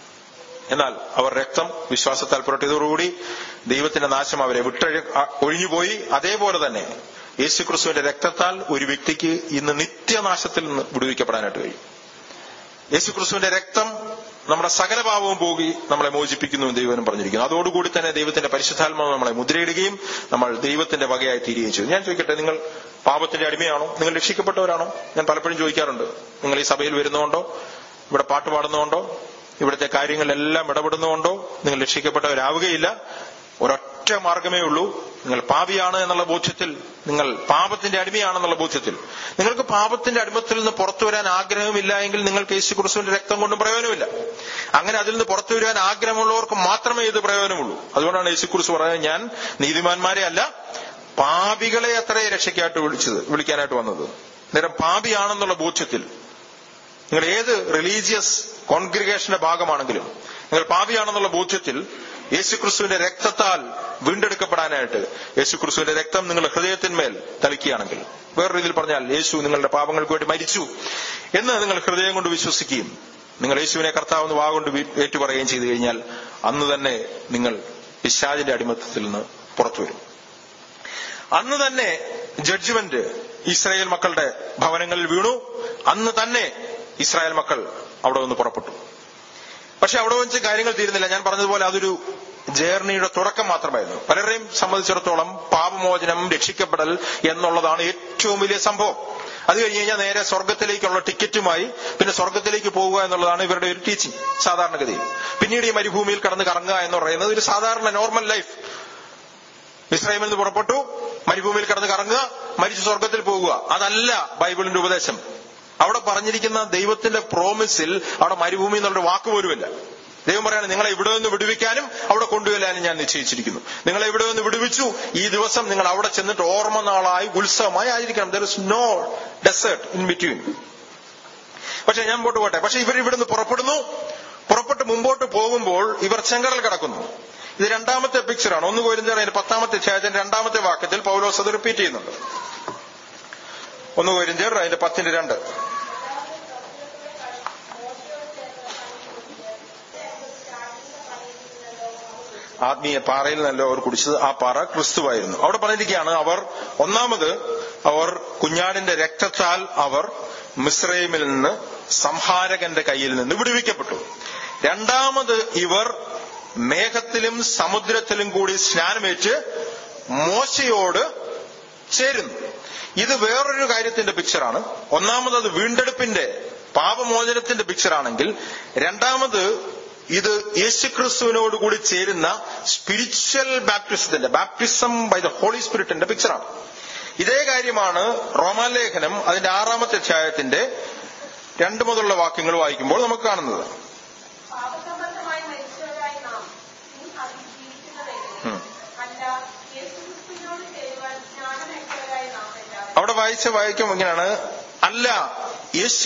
എന്നാൽ അവർ രക്തം വിശ്വാസത്താൽ പുരട്ടിയതോടുകൂടി ദൈവത്തിന്റെ നാശം അവരെ വിട്ടഴി ഒഴിഞ്ഞുപോയി അതേപോലെ തന്നെ യേശുക്രിസ്തുവിന്റെ രക്തത്താൽ ഒരു വ്യക്തിക്ക് ഇന്ന് നിത്യനാശത്തിൽ നിന്ന് വിടുവിക്കപ്പെടാനായിട്ട് കഴിയും യേശുക്രിസ്തുവിന്റെ രക്തം നമ്മുടെ സകല പാപവും പോകി നമ്മളെ മോചിപ്പിക്കുന്നു എന്ന് ദൈവനും പറഞ്ഞിരിക്കുന്നു അതോടുകൂടി തന്നെ ദൈവത്തിന്റെ പരിശുദ്ധാത്മാവ് നമ്മളെ മുദ്രയിടുകയും നമ്മൾ ദൈവത്തിന്റെ വകയായി തീരുകയും ചെയ്തു ഞാൻ ചോദിക്കട്ടെ നിങ്ങൾ പാപത്തിന്റെ അടിമയാണോ നിങ്ങൾ രക്ഷിക്കപ്പെട്ടവരാണോ ഞാൻ പലപ്പോഴും ചോദിക്കാറുണ്ട് നിങ്ങൾ ഈ സഭയിൽ വരുന്നതുകൊണ്ടോ ഇവിടെ പാട്ട് പാടുന്നതുകൊണ്ടോ ഇവിടുത്തെ കാര്യങ്ങളിലെല്ലാം ഇടപെടുന്നതുകൊണ്ടോ നിങ്ങൾ രക്ഷിക്കപ്പെട്ടവരാവുകയില്ല ഒരൊറ്റ മാർഗമേ ഉള്ളൂ നിങ്ങൾ പാപിയാണ് എന്നുള്ള ബോധ്യത്തിൽ നിങ്ങൾ പാപത്തിന്റെ അടിമയാണെന്നുള്ള ബോധ്യത്തിൽ നിങ്ങൾക്ക് പാപത്തിന്റെ അടിമത്തിൽ നിന്ന് പുറത്തു വരാൻ ആഗ്രഹമില്ല എങ്കിൽ നിങ്ങൾക്ക് യേശു ക്രിസ്തുവിന്റെ രക്തം കൊണ്ടും പ്രയോജനമില്ല അങ്ങനെ അതിൽ നിന്ന് പുറത്തു വരാൻ ആഗ്രഹമുള്ളവർക്ക് മാത്രമേ ഇത് പ്രയോജനമുള്ളൂ അതുകൊണ്ടാണ് യേശു ക്രിസ്തു പറയുന്നത് ഞാൻ നീതിമാന്മാരെ അല്ല പാപികളെ അത്രേ രക്ഷയ്ക്കായിട്ട് വിളിച്ചത് വിളിക്കാനായിട്ട് വന്നത് നേരം പാപിയാണെന്നുള്ള ബോധ്യത്തിൽ നിങ്ങൾ ഏത് റിലീജിയസ് കോൺഗ്രിഗേഷന്റെ ഭാഗമാണെങ്കിലും നിങ്ങൾ പാപിയാണെന്നുള്ള ബോധ്യത്തിൽ യേശുക്രിസ്തുവിന്റെ രക്തത്താൽ വീണ്ടെടുക്കപ്പെടാനായിട്ട് യേശുക്രിസ്തുവിന്റെ രക്തം നിങ്ങളുടെ ഹൃദയത്തിന്മേൽ തളിക്കുകയാണെങ്കിൽ വേറൊരു രീതിയിൽ പറഞ്ഞാൽ യേശു നിങ്ങളുടെ പാപങ്ങൾക്ക് വേണ്ടി മരിച്ചു എന്ന് നിങ്ങൾ ഹൃദയം കൊണ്ട് വിശ്വസിക്കുകയും നിങ്ങൾ യേശുവിനെ കർത്താവെന്ന് വാഗൊണ്ട് ഏറ്റുപറയുകയും ചെയ്തു കഴിഞ്ഞാൽ അന്ന് തന്നെ നിങ്ങൾ പിശാചിന്റെ അടിമത്തത്തിൽ നിന്ന് പുറത്തു വരും അന്ന് തന്നെ ജഡ്ജ്മെന്റ് ഇസ്രായേൽ മക്കളുടെ ഭവനങ്ങളിൽ വീണു അന്ന് തന്നെ ഇസ്രായേൽ മക്കൾ അവിടെ നിന്ന് പുറപ്പെട്ടു പക്ഷെ അവിടെ വെച്ച് കാര്യങ്ങൾ തീരുന്നില്ല ഞാൻ പറഞ്ഞതുപോലെ അതൊരു ജേർണിയുടെ തുടക്കം മാത്രമായിരുന്നു പലരെയും സംബന്ധിച്ചിടത്തോളം പാപമോചനം രക്ഷിക്കപ്പെടൽ എന്നുള്ളതാണ് ഏറ്റവും വലിയ സംഭവം അത് കഴിഞ്ഞ് കഴിഞ്ഞാൽ നേരെ സ്വർഗത്തിലേക്കുള്ള ടിക്കറ്റുമായി പിന്നെ സ്വർഗത്തിലേക്ക് പോവുക എന്നുള്ളതാണ് ഇവരുടെ ഒരു ടീച്ചിങ് സാധാരണഗതിയിൽ പിന്നീട് ഈ മരുഭൂമിയിൽ കടന്ന് കറങ്ങുക എന്ന് പറയുന്നത് ഒരു സാധാരണ നോർമൽ ലൈഫ് ഇസ്രായേലിൽ നിന്ന് പുറപ്പെട്ടു മരുഭൂമിയിൽ കടന്ന് കറങ്ങുക മരിച്ചു സ്വർഗത്തിൽ പോകുക അതല്ല ബൈബിളിന്റെ ഉപദേശം അവിടെ പറഞ്ഞിരിക്കുന്ന ദൈവത്തിന്റെ പ്രോമിസിൽ അവിടെ മരുഭൂമി എന്നുള്ളൊരു വാക്ക് പോലുമില്ല ദൈവം പറയാണ് നിങ്ങളെ ഇവിടെ നിന്ന് വിടുവിക്കാനും അവിടെ കൊണ്ടുവരാനും ഞാൻ നിശ്ചയിച്ചിരിക്കുന്നു നിങ്ങളെ ഇവിടെ നിന്ന് വിടുവിച്ചു ഈ ദിവസം നിങ്ങൾ അവിടെ ചെന്നിട്ട് ഓർമ്മ നാളായി ഉത്സവമായി ആയിരിക്കണം there is no desert in between പക്ഷെ ഞാൻ മുമ്പോട്ട് പോട്ടെ പക്ഷെ ഇവർ ഇവിടുന്ന് പുറപ്പെടുന്നു പുറപ്പെട്ട് മുമ്പോട്ട് പോകുമ്പോൾ ഇവർ ചെങ്കടൽ കിടക്കുന്നു ഇത് രണ്ടാമത്തെ പിക്ചറാണ് ഒന്ന് കോരിന്തർ അതിന്റെ പത്താമത്തെ അധ്യായത്തിന്റെ രണ്ടാമത്തെ വാക്യത്തിൽ പൗലോസ് അത് റിപ്പീറ്റ് ചെയ്യുന്നുണ്ട് ഒന്ന് കോരിന്തർ അതിന്റെ പത്തിന്റെ രണ്ട് ആത്മീയ പാറയിൽ നല്ല അവർ കുടിച്ചത് ആ പാറ ക്രിസ്തുവായിരുന്നു അവിടെ പറഞ്ഞിരിക്കുകയാണ് അവർ ഒന്നാമത് അവർ കുഞ്ഞാടിന്റെ രക്തത്താൽ അവർ മിശ്രൈമിൽ നിന്ന് സംഹാരകന്റെ കയ്യിൽ നിന്ന് വിടുവിക്കപ്പെട്ടു രണ്ടാമത് ഇവർ മേഘത്തിലും സമുദ്രത്തിലും കൂടി സ്നാനമേറ്റ് മോശയോട് ചേരുന്നു ഇത് വേറൊരു കാര്യത്തിന്റെ പിക്ചറാണ് ഒന്നാമത് അത് വീണ്ടെടുപ്പിന്റെ പാപമോചനത്തിന്റെ പിക്ചറാണെങ്കിൽ രണ്ടാമത് ഇത് യേശുക്രിസ്തുവിനോട് കൂടി ചേരുന്ന സ്പിരിച്വൽ ബാപ്റ്റിസത്തിന്റെ ബാപ്റ്റിസം ബൈ ദ ഹോളി സ്പിരിറ്റിന്റെ പിക്ചറാണ് ഇതേ കാര്യമാണ് റോമാലേഖനം അതിന്റെ ആറാമത്തെ അധ്യായത്തിന്റെ രണ്ട് മുതലുള്ള വാക്യങ്ങൾ വായിക്കുമ്പോൾ നമുക്ക് കാണുന്നത് പാപസംബന്ധമായി മരിച്ചവരായി നാം ഇനി അതിൽ ജീവിക്കുന്നതെങ്ങനെ ഉം. അല്ല യേശുക്രിസ്തുവിനോട് ചേരുവാൻ ജ്ഞാനമേറ്റവരായി നാം എല്ലാവരും അവിടെ വായിച്ച വായിക്കും ഇങ്ങനെയാണ് അല്ല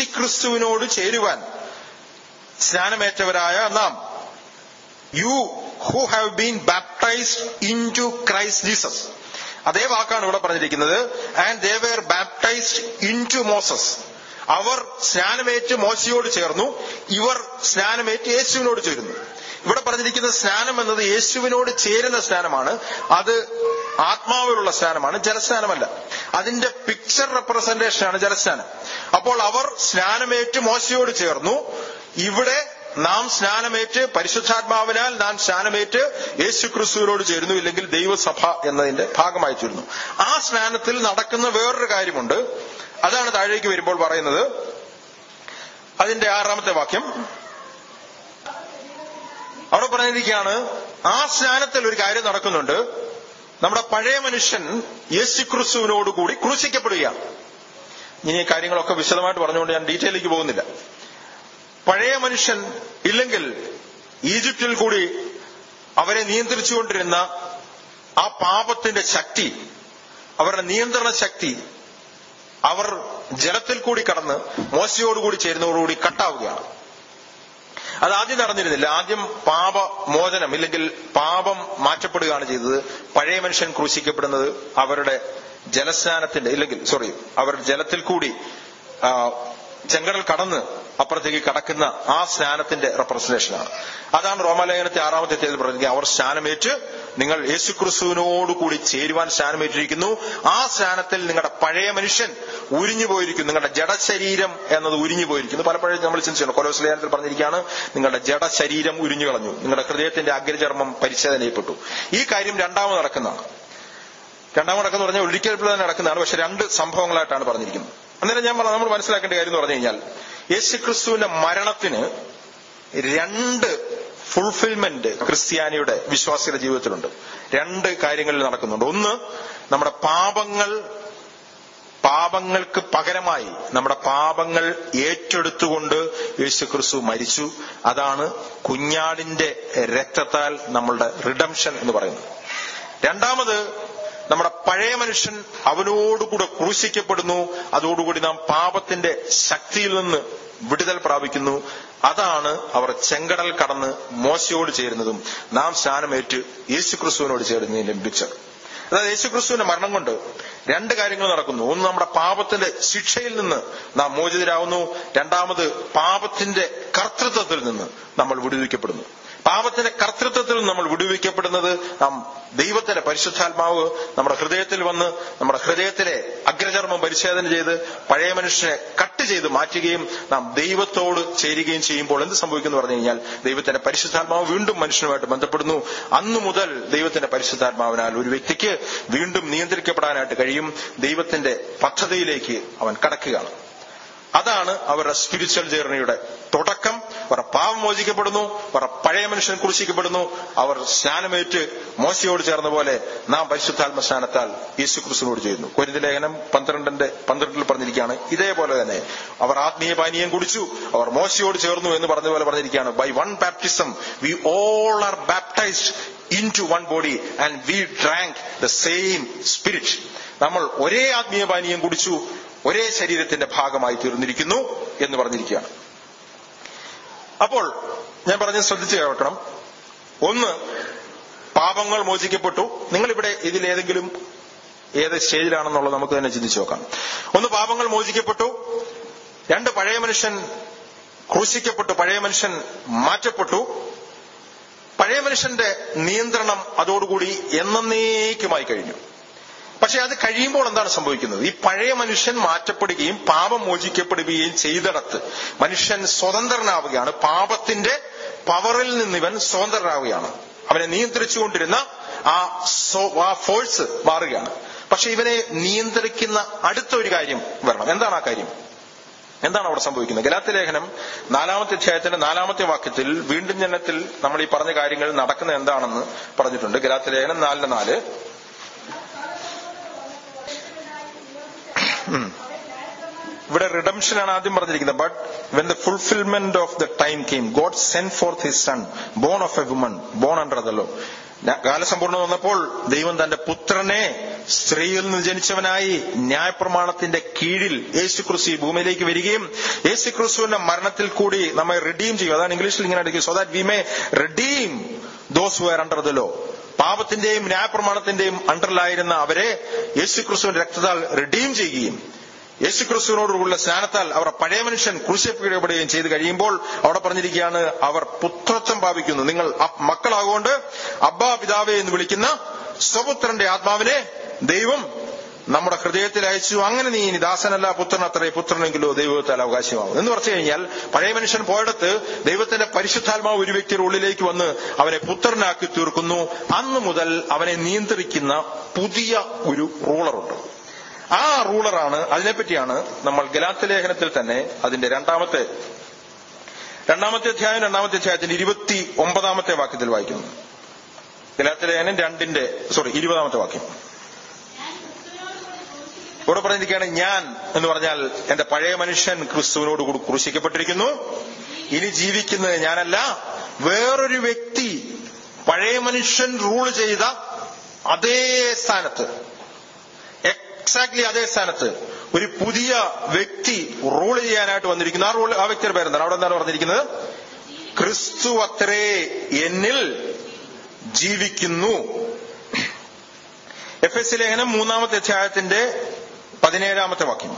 യേശുക്രിസ്തുവിനോട് ചേരുവാൻ സ്നാനമേറ്റവരായ നാം you who have been baptized into Christ Jesus അതേ വാക്കാണ് ഇവിടെ പറഞ്ഞിരിക്കുന്നത് and they were baptized into Moses അവർ സ്നാനമേറ്റ് മോശയോട് ചേർന്നു ഇവർ സ്നാനമേറ്റ് യേശുവിനോട് ചേരുന്നു ഇവിടെ പറഞ്ഞിരിക്കുന്ന സ്നാനം എന്നത് യേശുവിനോട് ചേരുന്ന സ്നാനമാണ് അത് ആത്മാവിലുള്ള സ്നാനമാണ് ജലസ്നാനമല്ല അതിന്റെ പിക്ചർ റെപ്രസെന്റേഷനാണ് ജലസ്നാനം അപ്പോൾ അവർ സ്നാനമേറ്റ് മോശയോട് ചേർന്നു ഇവിടെ നാം സ്നാനമേറ്റ് പരിശുദ്ധാത്മാവിനാൽ നാം സ്നാനമേറ്റ് യേശു ക്രിസ്തുവിനോട് ചേരുന്നു ഇല്ലെങ്കിൽ ദൈവസഭ എന്നതിന്റെ ഭാഗമായി ചേരുന്നു ആ സ്നാനത്തിൽ നടക്കുന്ന വേറൊരു കാര്യമുണ്ട് അതാണ് താഴേക്ക് വരുമ്പോൾ പറയുന്നത് അതിന്റെ ആറാമത്തെ വാക്യം അവിടെ പറഞ്ഞിരിക്കുകയാണ് ആ സ്നാനത്തിൽ ഒരു കാര്യം നടക്കുന്നുണ്ട് നമ്മുടെ പഴയ മനുഷ്യൻ യേശു ക്രിസ്തുവിനോടുകൂടി ക്രൂശിക്കപ്പെടുകയാണ് ഇനി ഈ കാര്യങ്ങളൊക്കെ വിശദമായിട്ട് പറഞ്ഞുകൊണ്ട് ഞാൻ ഡീറ്റെയിലേക്ക് പോകുന്നില്ല പഴയ മനുഷ്യൻ ഇല്ലെങ്കിൽ ഈജിപ്തിൽ കൂടി അവരെ നിയന്ത്രിച്ചുകൊണ്ടിരുന്ന ആ പാപത്തിന്റെ ശക്തി അവരുടെ നിയന്ത്രണ ശക്തി അവർ ജലത്തിൽ കൂടി കടന്ന് മോശയോടുകൂടി ചേരുന്നതോടുകൂടി കട്ടാവുകയാണ് അത് ആദ്യം നടന്നിരുന്നില്ല ആദ്യം പാപമോചനം ഇല്ലെങ്കിൽ പാപം മാറ്റപ്പെടുകയാണ് ചെയ്തത് പഴയ മനുഷ്യൻ ക്രൂശിക്കപ്പെടുന്നത് അവരുടെ ജലസ്നാനത്തിന്റെ ഇല്ലെങ്കിൽ സോറി അവർ ജലത്തിൽ കൂടി ആ, ചെങ്കടൽ കടന്ന് അപ്പുറത്തേക്ക് കടക്കുന്ന ആ സ്നാനത്തിന്റെ റെപ്രസെന്റേഷനാണ് അതാണ് റോമാലേഖനത്തെ ആറാമത്തെ തീയതി പറഞ്ഞത് അവർ സ്നാനമേറ്റ് നിങ്ങൾ യേശുക്രിസ്തുവിനോടുകൂടി ചേരുവാൻ സ്നാനമേറ്റിരിക്കുന്നു ആ സ്നാനത്തിൽ നിങ്ങളുടെ പഴയ മനുഷ്യൻ ഉരിഞ്ഞു പോയിരിക്കുന്നു നിങ്ങളുടെ ജഡശരീരം എന്നത് ഉരിഞ്ഞു പോയിരിക്കുന്നു പലപ്പോഴും നമ്മൾ ചിന്തിച്ചു കൊലോസ് ലേഖനത്തിൽ പറഞ്ഞിരിക്കുകയാണ് നിങ്ങളുടെ ജഡശരീരം ഉരിഞ്ഞു കളഞ്ഞു നിങ്ങളുടെ ഹൃദയത്തിന്റെ അഗ്രചർമ്മം പരിച്ഛേദന ചെയ്യപ്പെട്ടു ഈ കാര്യം രണ്ടാമത് നടക്കുന്നതാണ് രണ്ടാമത് നടക്കുന്ന പറഞ്ഞാൽ ഒരിക്കൽ തന്നെ നടക്കുന്നതാണ് പക്ഷെ രണ്ട് സംഭവങ്ങളായിട്ടാണ് പറഞ്ഞിരിക്കുന്നത് അന്നേരം ഞാൻ പറഞ്ഞ- നമ്മൾ മനസ്സിലാക്കേണ്ട കാര്യം എന്ന് പറഞ്ഞു കഴിഞ്ഞാൽ യേശുക്രിസ്തുവിന്റെ മരണത്തിന് രണ്ട് ഫുൾഫിൽമെന്റ് ക്രിസ്ത്യാനിയുടെ വിശ്വാസിയുടെ ജീവിതത്തിലുണ്ട് രണ്ട് കാര്യങ്ങളിൽ നടക്കുന്നുണ്ട് ഒന്ന് നമ്മുടെ പാപങ്ങൾ പാപങ്ങൾക്ക് പകരമായി നമ്മുടെ പാപങ്ങൾ ഏറ്റെടുത്തുകൊണ്ട് യേശുക്രിസ്തു മരിച്ചു അതാണ് കുഞ്ഞാടിന്റെ രക്തത്താൽ നമ്മളുടെ റിഡംഷൻ എന്ന് പറയുന്നത് രണ്ടാമത് നമ്മുടെ പഴയ മനുഷ്യൻ അവനോടുകൂടെ ക്രൂശിക്കപ്പെടുന്നു അതോടുകൂടി നാം പാപത്തിന്റെ ശക്തിയിൽ നിന്ന് വിടുതൽ പ്രാപിക്കുന്നു അതാണ് അവർ ചെങ്കടൽ കടന്ന് മോശയോട് ചേരുന്നതും നാം സ്നാനമേറ്റ് യേശുക്രിസ്തുവിനോട് ചേരുന്നതിന്റെ പിക്ചർ അതായത് യേശുക്രിസ്തുവിന്റെ മരണം കൊണ്ട് രണ്ട് കാര്യങ്ങൾ നടക്കുന്നു ഒന്ന് നമ്മുടെ പാപത്തിന്റെ ശിക്ഷയിൽ നിന്ന് നാം മോചിതരാകുന്നു രണ്ടാമത് പാപത്തിന്റെ കർത്തൃത്വത്തിൽ നിന്ന് നമ്മൾ വിടുവിക്കപ്പെടുന്നു പാപത്തിന്റെ കർത്തൃത്വത്തിൽ നമ്മൾ വിടുവിക്കപ്പെടുന്നത് നാം ദൈവത്തിന്റെ പരിശുദ്ധാത്മാവ് നമ്മുടെ ഹൃദയത്തിൽ വന്ന് നമ്മുടെ ഹൃദയത്തിലെ അഗ്രചർമ്മം പരിശോധന ചെയ്ത് പഴയ മനുഷ്യനെ കട്ട് ചെയ്ത് മാറ്റുകയും നാം ദൈവത്തോട് ചേരുകയും ചെയ്യുമ്പോൾ എന്ത് സംഭവിക്കുന്നു പറഞ്ഞു കഴിഞ്ഞാൽ ദൈവത്തിന്റെ പരിശുദ്ധാത്മാവ് വീണ്ടും മനുഷ്യനുമായിട്ട് ബന്ധപ്പെടുന്നു അന്നു മുതൽ ദൈവത്തിന്റെ പരിശുദ്ധാത്മാവിനാൽ ഒരു വ്യക്തിക്ക് വീണ്ടും നിയന്ത്രിക്കപ്പെടാനായിട്ട് കഴിയും ദൈവത്തിന്റെ പദ്ധതിയിലേക്ക് അവൻ കടക്കുകയാണ് അതാണ് അവരുടെ സ്പിരിച്വൽ ജേർണിയുടെ തുടക്കം അവരുടെ പാവം മോചിക്കപ്പെടുന്നു അവരുടെ പഴയ മനുഷ്യൻ കുറിശിക്കപ്പെടുന്നു അവർ സ്നാനമേറ്റ് മോശയോട് ചേർന്ന പോലെ നാം പരിശുദ്ധാത്മ സ്നാനത്താൽ യേശു ക്രിസ്തുവിനോട് ചെയ്യുന്നു കൊരിന്ത ലേഖനം പന്ത്രണ്ടിന്റെ പന്ത്രണ്ടിൽ പറഞ്ഞിരിക്കുകയാണ് ഇതേപോലെ തന്നെ അവർ ആത്മീയ പാനീയം കുടിച്ചു അവർ മോശയോട് ചേർന്നു എന്ന് പറഞ്ഞ പോലെ പറഞ്ഞിരിക്കുകയാണ് by one baptism we all are baptized into one body and we drank the same spirit നമ്മൾ ഒരേ ആത്മീയ പാനീയം കുടിച്ചു ഒരേ ശരീരത്തിന്റെ ഭാഗമായി തീർന്നിരിക്കുന്നു എന്ന് പറഞ്ഞിരിക്കുകയാണ് അപ്പോൾ ഞാൻ പറഞ്ഞ് ശ്രദ്ധിച്ചു കേൾക്കണം ഒന്ന് പാപങ്ങൾ മോചിക്കപ്പെട്ടു നിങ്ങളിവിടെ ഇതിലേതെങ്കിലും ഏത് സ്റ്റേജിലാണെന്നുള്ളത് നമുക്ക് തന്നെ ചിന്തിച്ചു നോക്കാം ഒന്ന് പാപങ്ങൾ മോചിക്കപ്പെട്ടു രണ്ട് പഴയ മനുഷ്യൻ ക്രൂശിക്കപ്പെട്ടു പഴയ മനുഷ്യൻ മാറ്റപ്പെട്ടു പഴയ മനുഷ്യന്റെ നിയന്ത്രണം അതോടുകൂടി എന്നേക്കുമായി കഴിഞ്ഞു പക്ഷെ അത് കഴിയുമ്പോൾ എന്താണ് സംഭവിക്കുന്നത് ഈ പഴയ മനുഷ്യൻ മാറ്റപ്പെടുകയും പാപം മോചിക്കപ്പെടുകയും ചെയ്തിടത്ത് മനുഷ്യൻ സ്വതന്ത്രനാവുകയാണ് പാപത്തിന്റെ പവറിൽ നിന്ന് ഇവൻ സ്വതന്ത്രനാവുകയാണ് അവനെ നിയന്ത്രിച്ചുകൊണ്ടിരുന്ന ആ സോ- ആ ഫോഴ്സ് മാറുകയാണ് പക്ഷെ ഇവനെ നിയന്ത്രിക്കുന്ന അടുത്ത ഒരു കാര്യം വരണം എന്താണ് ആ കാര്യം എന്താണ് അവിടെ സംഭവിക്കുന്നത് ഗലാത്തി ലേഖനം നാലാമത്തെ അധ്യായത്തിന്റെ നാലാമത്തെ വാക്യത്തിൽ വീണ്ടും ജനനത്തിൽ നമ്മൾ ഈ പറഞ്ഞ കാര്യങ്ങൾ നടക്കുന്ന എന്താണെന്ന് പറഞ്ഞിട്ടുണ്ട് ഗലാത്തി ലേഖനം നാലിന് നാല് ഉം. ഇവിടെ റിഡംഷൻ ആണ് ആദ്യം പറഞ്ഞിരിക്കുന്നത് but when the fulfilment of the time came God send forth his son born of a woman born under the law കാലസമ്പൂർണ്ണം വന്നപ്പോൾ ദൈവം തന്റെ പുത്രനെ സ്ത്രീയിൽ നിന്ന് ജനിച്ചവനായി ന്യായപ്രമാണത്തിന്റെ കീഴിൽ യേശു ക്രിസ്തു ഈ ഭൂമിയിലേക്ക് വരികയും യേശു ക്രിസ്തുവിന്റെ മരണത്തിൽ കൂടി നമ്മെ റിഡീം ചെയ്യും അതാണ് ഇംഗ്ലീഷിൽ ഇങ്ങനെ അടിക്കും so that we may redeem those were under the law പാപത്തിന്റെയും ന്യായപ്രമാണത്തിന്റെയും അണ്ടറിലായിരുന്ന അവരെ യേശുക്രിസ്തുവിന്റെ രക്തത്താൽ റിഡീം ചെയ്യുകയും യേശുക്രിസ്തുവിനോടുള്ള സ്നാനത്താൽ അവർ പഴയ മനുഷ്യൻ ക്രൂശിക്കപ്പെടുകയും ചെയ്തു കഴിയുമ്പോൾ അവിടെ പറഞ്ഞിരിക്കുകയാണ് അവർ പുത്രത്വം പാപിക്കുന്നു നിങ്ങൾ അ- മക്കളാകൊണ്ട് അബ്ബാ പിതാവേ എന്ന് വിളിക്കുന്ന സ്വപുത്രന്റെ ആത്മാവിനെ ദൈവം നമ്മുടെ ഹൃദയത്തിൽ അയച്ചു അങ്ങനെ നീ ഇനി ദാസനല്ല പുത്രൻ അത്രേ പുത്രനെങ്കിലോ ദൈവത്താൽ അവകാശമാവും എന്ന് പറഞ്ഞു കഴിഞ്ഞാൽ പഴയ മനുഷ്യൻ പോയിടത്ത് ദൈവത്തിന്റെ പരിശുദ്ധാത്മാവ് ഒരു വ്യക്തിയുടെ ഉള്ളിലേക്ക് വന്ന് അവനെ പുത്രനാക്കി തീർക്കുന്നു അന്ന് മുതൽ അവനെ നിയന്ത്രിക്കുന്ന പുതിയ ഒരു റൂളറുണ്ട് ആ റൂളറാണ് അതിനെപ്പറ്റിയാണ് നമ്മൾ ഗലാത്ത ലേഖനത്തിൽ തന്നെ അതിന്റെ രണ്ടാമത്തെ രണ്ടാമത്തെ അധ്യായം രണ്ടാമത്തെ അധ്യായത്തിന്റെ ഇരുപത്തി ഒമ്പതാമത്തെ വാക്യത്തിൽ വായിക്കുന്നു ഗലാത്ത ലേഖനം രണ്ടിന്റെ സോറി ഇരുപതാമത്തെ വാക്യം ഇവിടെ പറഞ്ഞിരിക്കുകയാണ് ഞാൻ എന്ന് പറഞ്ഞാൽ എന്റെ പഴയ മനുഷ്യൻ ക്രിസ്തുവിനോട് കൂടി ക്രൂശിക്കപ്പെട്ടിരിക്കുന്നു ഇനി ജീവിക്കുന്നത് ഞാനല്ല വേറൊരു വ്യക്തി പഴയ മനുഷ്യൻ റൂൾ ചെയ്ത അതേ സ്ഥാനത്ത് എക്സാക്ട്ലി അതേ സ്ഥാനത്ത് ഒരു പുതിയ വ്യക്തി റൂൾ ചെയ്യാനായിട്ട് വന്നിരിക്കുന്നു ആ റൂൾ ആ വ്യക്തിയുടെ പേരെന്താണ് അവിടെ എന്താണ് പറഞ്ഞിരിക്കുന്നത് ക്രിസ്തു അത്രേ എന്നിൽ ജീവിക്കുന്നു എഫ് എസ് ലേഖനം മൂന്നാമത്തെ അധ്യായത്തിന്റെ പതിനേഴാമത്തെ വാക്യം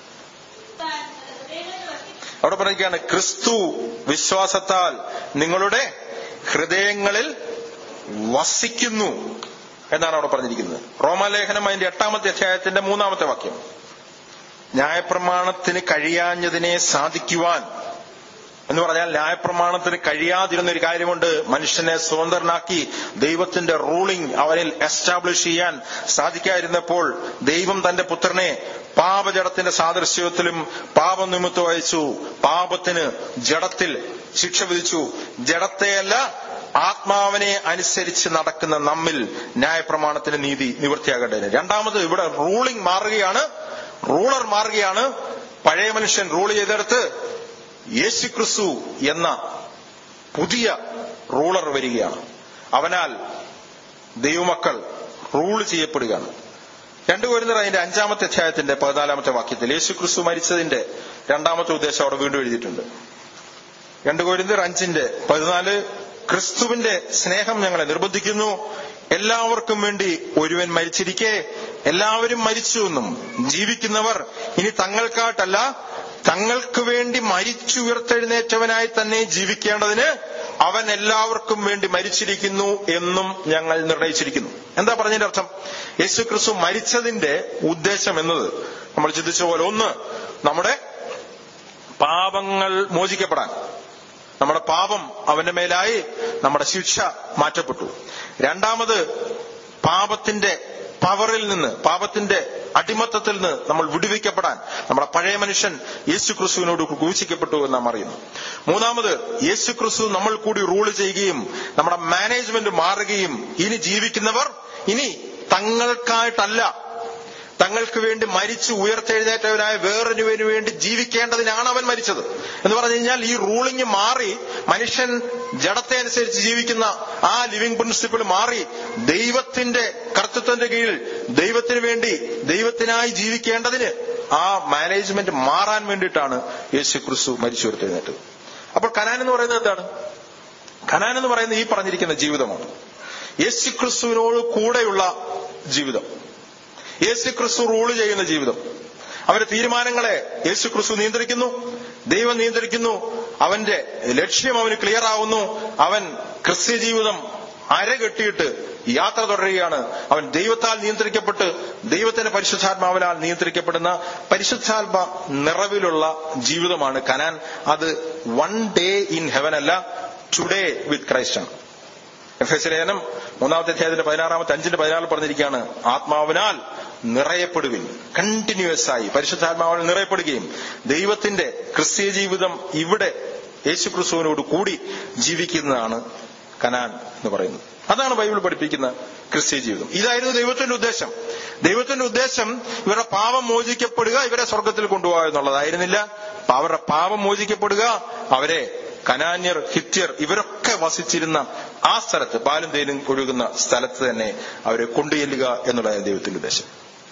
അവിടെ പറയുകയാണ് ക്രിസ്തു വിശ്വാസത്താൽ നിങ്ങളുടെ ഹൃദയങ്ങളിൽ വസിക്കുന്നു എന്നാണ് അവിടെ പറഞ്ഞിരിക്കുന്നത് റോമാലേഖനം അതിന്റെ എട്ടാമത്തെ അധ്യായത്തിന്റെ മൂന്നാമത്തെ വാക്യം ന്യായപ്രമാണത്തിന് കഴിയാഞ്ഞതിനെ സാധിക്കുവാൻ എന്ന് പറഞ്ഞാൽ ന്യായപ്രമാണത്തിന് കഴിയാതിരുന്ന ഒരു കാര്യമുണ്ട് മനുഷ്യനെ സ്വതന്ത്രനാക്കി ദൈവത്തിന്റെ റൂളിംഗ് അവനിൽ എസ്റ്റാബ്ലിഷ് ചെയ്യാൻ സാധിക്കാതിരുന്നപ്പോൾ ദൈവം തന്റെ പുത്രനെ പാപജടത്തിന്റെ സാദൃശ്യത്തിലും പാപം നിമിത്തം അയച്ചു പാപത്തിന് ജഡത്തിൽ ശിക്ഷ വിധിച്ചു ജഡത്തെയല്ല ആത്മാവിനെ അനുസരിച്ച് നടക്കുന്ന നമ്മിൽ ന്യായപ്രമാണത്തിന്റെ നീതി നിവൃത്തിയാകേണ്ടതിന് രണ്ടാമത് ഇവിടെ റൂളിംഗ് മാറുകയാണ് റൂളർ മാറുകയാണ് പഴയ മനുഷ്യൻ റൂൾ ചെയ്തെടുത്ത് യേശുക്രിസ്തു എന്ന പുതിയ റൂളർ വരികയാണ് അവനാൽ ദൈവമക്കൾ റൂൾ ചെയ്യപ്പെടുകയാണ് രണ്ടു കോരുന്നർ അതിന്റെ അഞ്ചാമത്തെ അധ്യായത്തിന്റെ പതിനാലാമത്തെ വാക്യത്തിൽ യേശുക്രിസ്തു മരിച്ചതിന്റെ രണ്ടാമത്തെ ഉദ്ദേശം അവിടെ വീണ്ടും എഴുതിയിട്ടുണ്ട് രണ്ടു കോരിന്തർ അഞ്ചിന്റെ പതിനാല് ക്രിസ്തുവിന്റെ സ്നേഹം ഞങ്ങളെ നിർബന്ധിക്കുന്നു എല്ലാവർക്കും വേണ്ടി ഒരുവൻ മരിച്ചിരിക്കെ എല്ലാവരും മരിച്ചു എന്നും ജീവിക്കുന്നവർ ഇനി തങ്ങൾക്കായിട്ടല്ല തങ്ങൾക്ക് വേണ്ടി മരിച്ചുയർത്തെഴുന്നേറ്റവനായി തന്നെ ജീവിക്കേണ്ടതിന് അവൻ എല്ലാവർക്കും വേണ്ടി മരിച്ചിരിക്കുന്നു എന്നും ഞങ്ങൾ നിർണയിച്ചിരിക്കുന്നു എന്താ പറഞ്ഞതിന്റെ അർത്ഥം യേശു ക്രിസ്തു മരിച്ചതിന്റെ ഉദ്ദേശം എന്നത് നമ്മൾ ചിന്തിച്ച പോലെ ഒന്ന് നമ്മുടെ പാപങ്ങൾ മോചിക്കപ്പെടാൻ നമ്മുടെ പാപം അവന്റെ മേലായി നമ്മുടെ ശിക്ഷ മാറ്റപ്പെട്ടു രണ്ടാമത് പാപത്തിന്റെ പവറിൽ നിന്ന് പാപത്തിന്റെ അടിമത്തത്തിൽ നിന്ന് നമ്മൾ വിടുവിക്കപ്പെടാൻ നമ്മുടെ പഴയ മനുഷ്യൻ യേശു ക്രിസ്തുവിനോട് ക്രൂശിക്കപ്പെട്ടു എന്ന് നാം അറിയുന്നു മൂന്നാമത് യേശു ക്രിസ്തു നമ്മൾ കൂടി റൂൾ ചെയ്യുകയും നമ്മുടെ മാനേജ്മെന്റ് മാറുകയും ഇനി ജീവിക്കുന്നവർ ഇനി തങ്ങൾക്കായിട്ടല്ല തങ്ങൾക്ക് വേണ്ടി മരിച്ചു ഉയർത്തെഴുന്നേറ്റവനായ വേറൊരുവന് വേണ്ടി ജീവിക്കേണ്ടതിനാണ് അവൻ മരിച്ചത് എന്ന് പറഞ്ഞു കഴിഞ്ഞാൽ ഈ റൂളിംഗ് മാറി മനുഷ്യൻ ജഡത്തെ അനുസരിച്ച് ജീവിക്കുന്ന ആ ലിവിംഗ് പ്രിൻസിപ്പിൾ മാറി ദൈവത്തിന്റെ കർത്തൃത്വത്തിന്റെ കീഴിൽ ദൈവത്തിന് വേണ്ടി ദൈവത്തിനായി ജീവിക്കേണ്ടതിന് ആ മാനേജ്മെന്റ് മാറാൻ വേണ്ടിയിട്ടാണ് യേശു ക്രിസ്തു മരിച്ചു ഉയർത്തെഴുന്നേറ്റത് അപ്പോൾ കനാൻ എന്ന് പറയുന്നത് എന്താണ് കനാൻ എന്ന് പറയുന്നത് ഈ പറഞ്ഞിരിക്കുന്ന ജീവിതമാണ് യേശു ക്രിസ്തുവിനോട് കൂടെയുള്ള ജീവിതം യേശു ക്രിസ്തു റൂൾ ചെയ്യുന്ന ജീവിതം അവന്റെ തീരുമാനങ്ങളെ യേശു ക്രിസ്തു നിയന്ത്രിക്കുന്നു ദൈവം നിയന്ത്രിക്കുന്നു അവന്റെ ലക്ഷ്യം അവന് ക്ലിയർ ആവുന്നു അവൻ ക്രിസ്ത്യ ജീവിതം അരകെട്ടിയിട്ട് യാത്ര തുടരുകയാണ് അവൻ ദൈവത്താൽ നിയന്ത്രിക്കപ്പെട്ട് ദൈവത്തിന്റെ പരിശുദ്ധാത്മാവിനാൽ നിയന്ത്രിക്കപ്പെടുന്ന പരിശുദ്ധാത്മ നിറവിലുള്ള ജീവിതമാണ് കനാൻ അത് വൺ ഡേ ഇൻ ഹെവൻ അല്ല ടുഡേ വിത്ത് ക്രൈസ്റ്റ് ആണ് എഫ് എസ് ലേഖനം മൂന്നാമത്തെ അധ്യായത്തിന്റെ പതിനാറാമത്തെ അഞ്ചിന്റെ പതിനാറിൽ പറഞ്ഞിരിക്കുകയാണ് ആത്മാവിനാൽ നിറയപ്പെടുവിൻ കണ്ടിന്യൂസ് ആയി പരിശുദ്ധാത്മാവിൽ നിറയപ്പെടുകയും ദൈവത്തിന്റെ ക്രിസ്തീയ ജീവിതം ഇവിടെ യേശു ക്രിസ്തുവിനോട് കൂടി ജീവിക്കുന്നതാണ് കനാൻ എന്ന് പറയുന്നത് അതാണ് ബൈബിൾ പഠിപ്പിക്കുന്ന ക്രിസ്തീയ ജീവിതം ഇതായിരുന്നു ദൈവത്തിന്റെ ഉദ്ദേശം ദൈവത്തിന്റെ ഉദ്ദേശം ഇവരുടെ പാപം മോചിക്കപ്പെടുക ഇവരെ സ്വർഗത്തിൽ കൊണ്ടുപോകുക എന്നുള്ളതായിരുന്നില്ല അവരുടെ പാപം മോചിക്കപ്പെടുക അവരെ കനാന്യർ ഹിത്യർ ഇവരൊക്കെ വസിച്ചിരുന്ന ആ സ്ഥലത്ത് പാലും തേനും ഒഴുകുന്ന സ്ഥലത്ത് തന്നെ അവരെ കൊണ്ടുചെല്ലുക എന്നുള്ളതാണ് ദൈവത്തിന്റെ ഉദ്ദേശം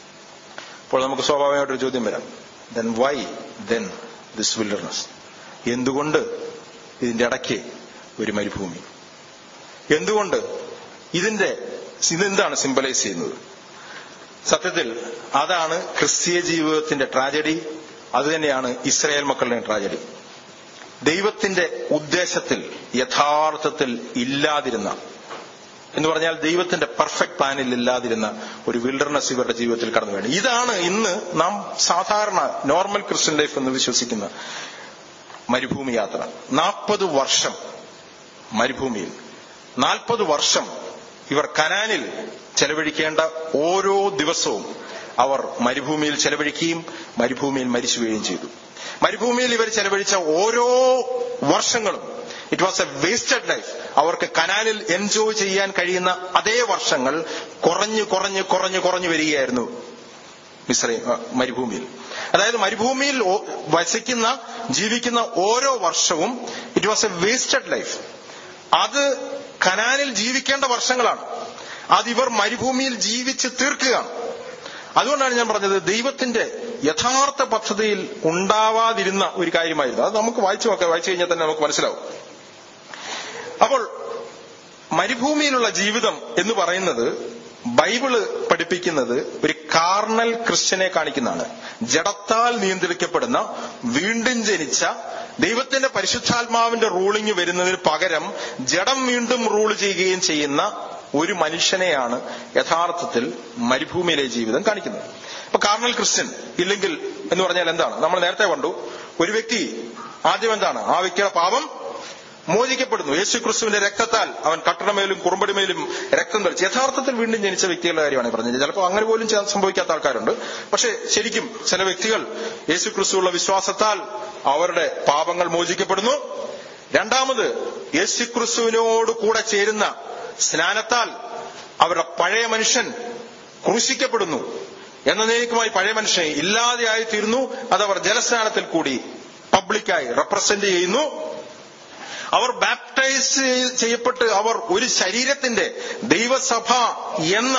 അപ്പോൾ നമുക്ക് സ്വാഭാവികമായിട്ടൊരു ചോദ്യം വരാം then why then this wilderness എന്തുകൊണ്ട് ഇതിന്റെ ഇടയ്ക്ക് ഒരു മരുഭൂമി എന്തുകൊണ്ട് ഇതിന്റെ ഇതെന്താണ് സിംബലൈസ് ചെയ്യുന്നത് സത്യത്തിൽ അതാണ് ക്രിസ്തീയ ജീവിതത്തിന്റെ ട്രാജഡി അതുതന്നെയാണ് ഇസ്രായേൽ മക്കളുടെ ട്രാജഡി ദൈവത്തിന്റെ ഉദ്ദേശത്തിൽ യഥാർത്ഥത്തിൽ ഇല്ലാതിരുന്ന എന്ന് പറഞ്ഞാൽ ദൈവത്തിന്റെ പെർഫെക്റ്റ് പ്ലാനിൽ ഇല്ലാതിരുന്ന ഒരു വിൽഡർനെസ് ഇവരുടെ ജീവിതത്തിൽ കടന്നു വേണം ഇതാണ് ഇന്ന് നാം സാധാരണ നോർമൽ ക്രിസ്ത്യൻ ലൈഫ് എന്ന് വിശ്വസിക്കുന്ന മരുഭൂമി യാത്ര നാൽപ്പത് വർഷം മരുഭൂമിയിൽ നാൽപ്പത് വർഷം ഇവർ കനാനിൽ ചെലവഴിക്കേണ്ട ഓരോ ദിവസവും അവർ മരുഭൂമിയിൽ ചെലവഴിക്കുകയും മരുഭൂമിയിൽ മരിച്ചു വീഴുകയും ചെയ്തു മരുഭൂമിയിൽ ഇവർ ചെലവഴിച്ച ഓരോ വർഷങ്ങളും it was a wasted life അവർക്ക് കനാലിൽ എൻജോയ് ചെയ്യാൻ കഴിയുന്ന അതേ വർഷങ്ങൾ കുറഞ്ഞു കുറഞ്ഞ് കുറഞ്ഞു കുറഞ്ഞു വരികയായിരുന്നു മിശ്രയും മരുഭൂമിയിൽ അതായത് മരുഭൂമിയിൽ ഓ- വസിക്കുന്ന ജീവിക്കുന്ന ഓരോ വർഷവും it was a wasted life അത് കനാലിൽ ജീവിക്കേണ്ട വർഷങ്ങളാണ് അത് ഇവർ മരുഭൂമിയിൽ ജീവിച്ച് തീർക്കുകയാണ് അതുകൊണ്ടാണ് ഞാൻ പറഞ്ഞത് ദൈവത്തിന്റെ യഥാർത്ഥ പദ്ധതിയിൽ ഉണ്ടാവാതിരുന്ന ഒരു കാര്യമായിരുന്നു അത് നമുക്ക് വായിച്ചു നോക്കാം വായിച്ചു കഴിഞ്ഞാൽ തന്നെ നമുക്ക് മനസ്സിലാവും അപ്പോൾ മരുഭൂമിയിലുള്ള ജീവിതം എന്ന് പറയുന്നത് ബൈബിള് പഠിപ്പിക്കുന്നത് ഒരു കാർണൽ ക്രിസ്ത്യനെ കാണിക്കുന്നതാണ് ജഡത്താൽ നിയന്ത്രിക്കപ്പെടുന്ന വീണ്ടും ജനിച്ച ദൈവത്തിന്റെ പരിശുദ്ധാത്മാവിന്റെ റൂളിംഗ് വരുന്നതിന് പകരം ജഡം വീണ്ടും റൂൾ ചെയ്യുകയും ചെയ്യുന്ന ഒരു മനുഷ്യനെയാണ് യഥാർത്ഥത്തിൽ മരുഭൂമിയിലെ ജീവിതം കാണിക്കുന്നത് അപ്പൊ കാർണൽ ക്രിസ്ത്യൻ ഇല്ലെങ്കിൽ എന്ന് പറഞ്ഞാൽ എന്താണ് നമ്മൾ നേരത്തെ കണ്ടു ഒരു വ്യക്തി ആദ്യം എന്താണ് ആ വ്യക്തിയുടെ പാപം മോചിക്കപ്പെടുന്നു യേശു ക്രിസ്തുവിന്റെ രക്തത്താൽ അവൻ കട്ടണമേലും കുറുമ്പടിമേലും രക്തം തെളിച്ച് യഥാർത്ഥത്തിൽ വീണ്ടും ജനിച്ച വ്യക്തികളുടെ കാര്യമാണ് ഈ പറഞ്ഞത് ചിലപ്പോൾ അങ്ങനെ പോലും ചെ- സംഭവിക്കാത്ത ആൾക്കാരുണ്ട് പക്ഷെ ശരിക്കും ചില വ്യക്തികൾ യേശു ക്രിസ്തുവുള്ള വിശ്വാസത്താൽ അവരുടെ പാപങ്ങൾ മോചിക്കപ്പെടുന്നു രണ്ടാമത് യേശു ക്രിസ്തുവിനോട് കൂടെ ചേരുന്ന സ്നാനത്താൽ അവരുടെ പഴയ മനുഷ്യൻ ക്രൂശിക്കപ്പെടുന്നു എന്നേക്കുമായി പഴയ മനുഷ്യനെ ഇല്ലാതെയായി തീരുന്നു അതവർ ജലസ്നാനത്തിൽ കൂടി പബ്ലിക്കായി റെപ്രസെന്റ് ചെയ്യുന്നു അവർ ബാപ്റ്റൈസ് ചെയ്യപ്പെട്ട് അവർ ഒരു ശരീരത്തിന്റെ ദൈവസഭ എന്ന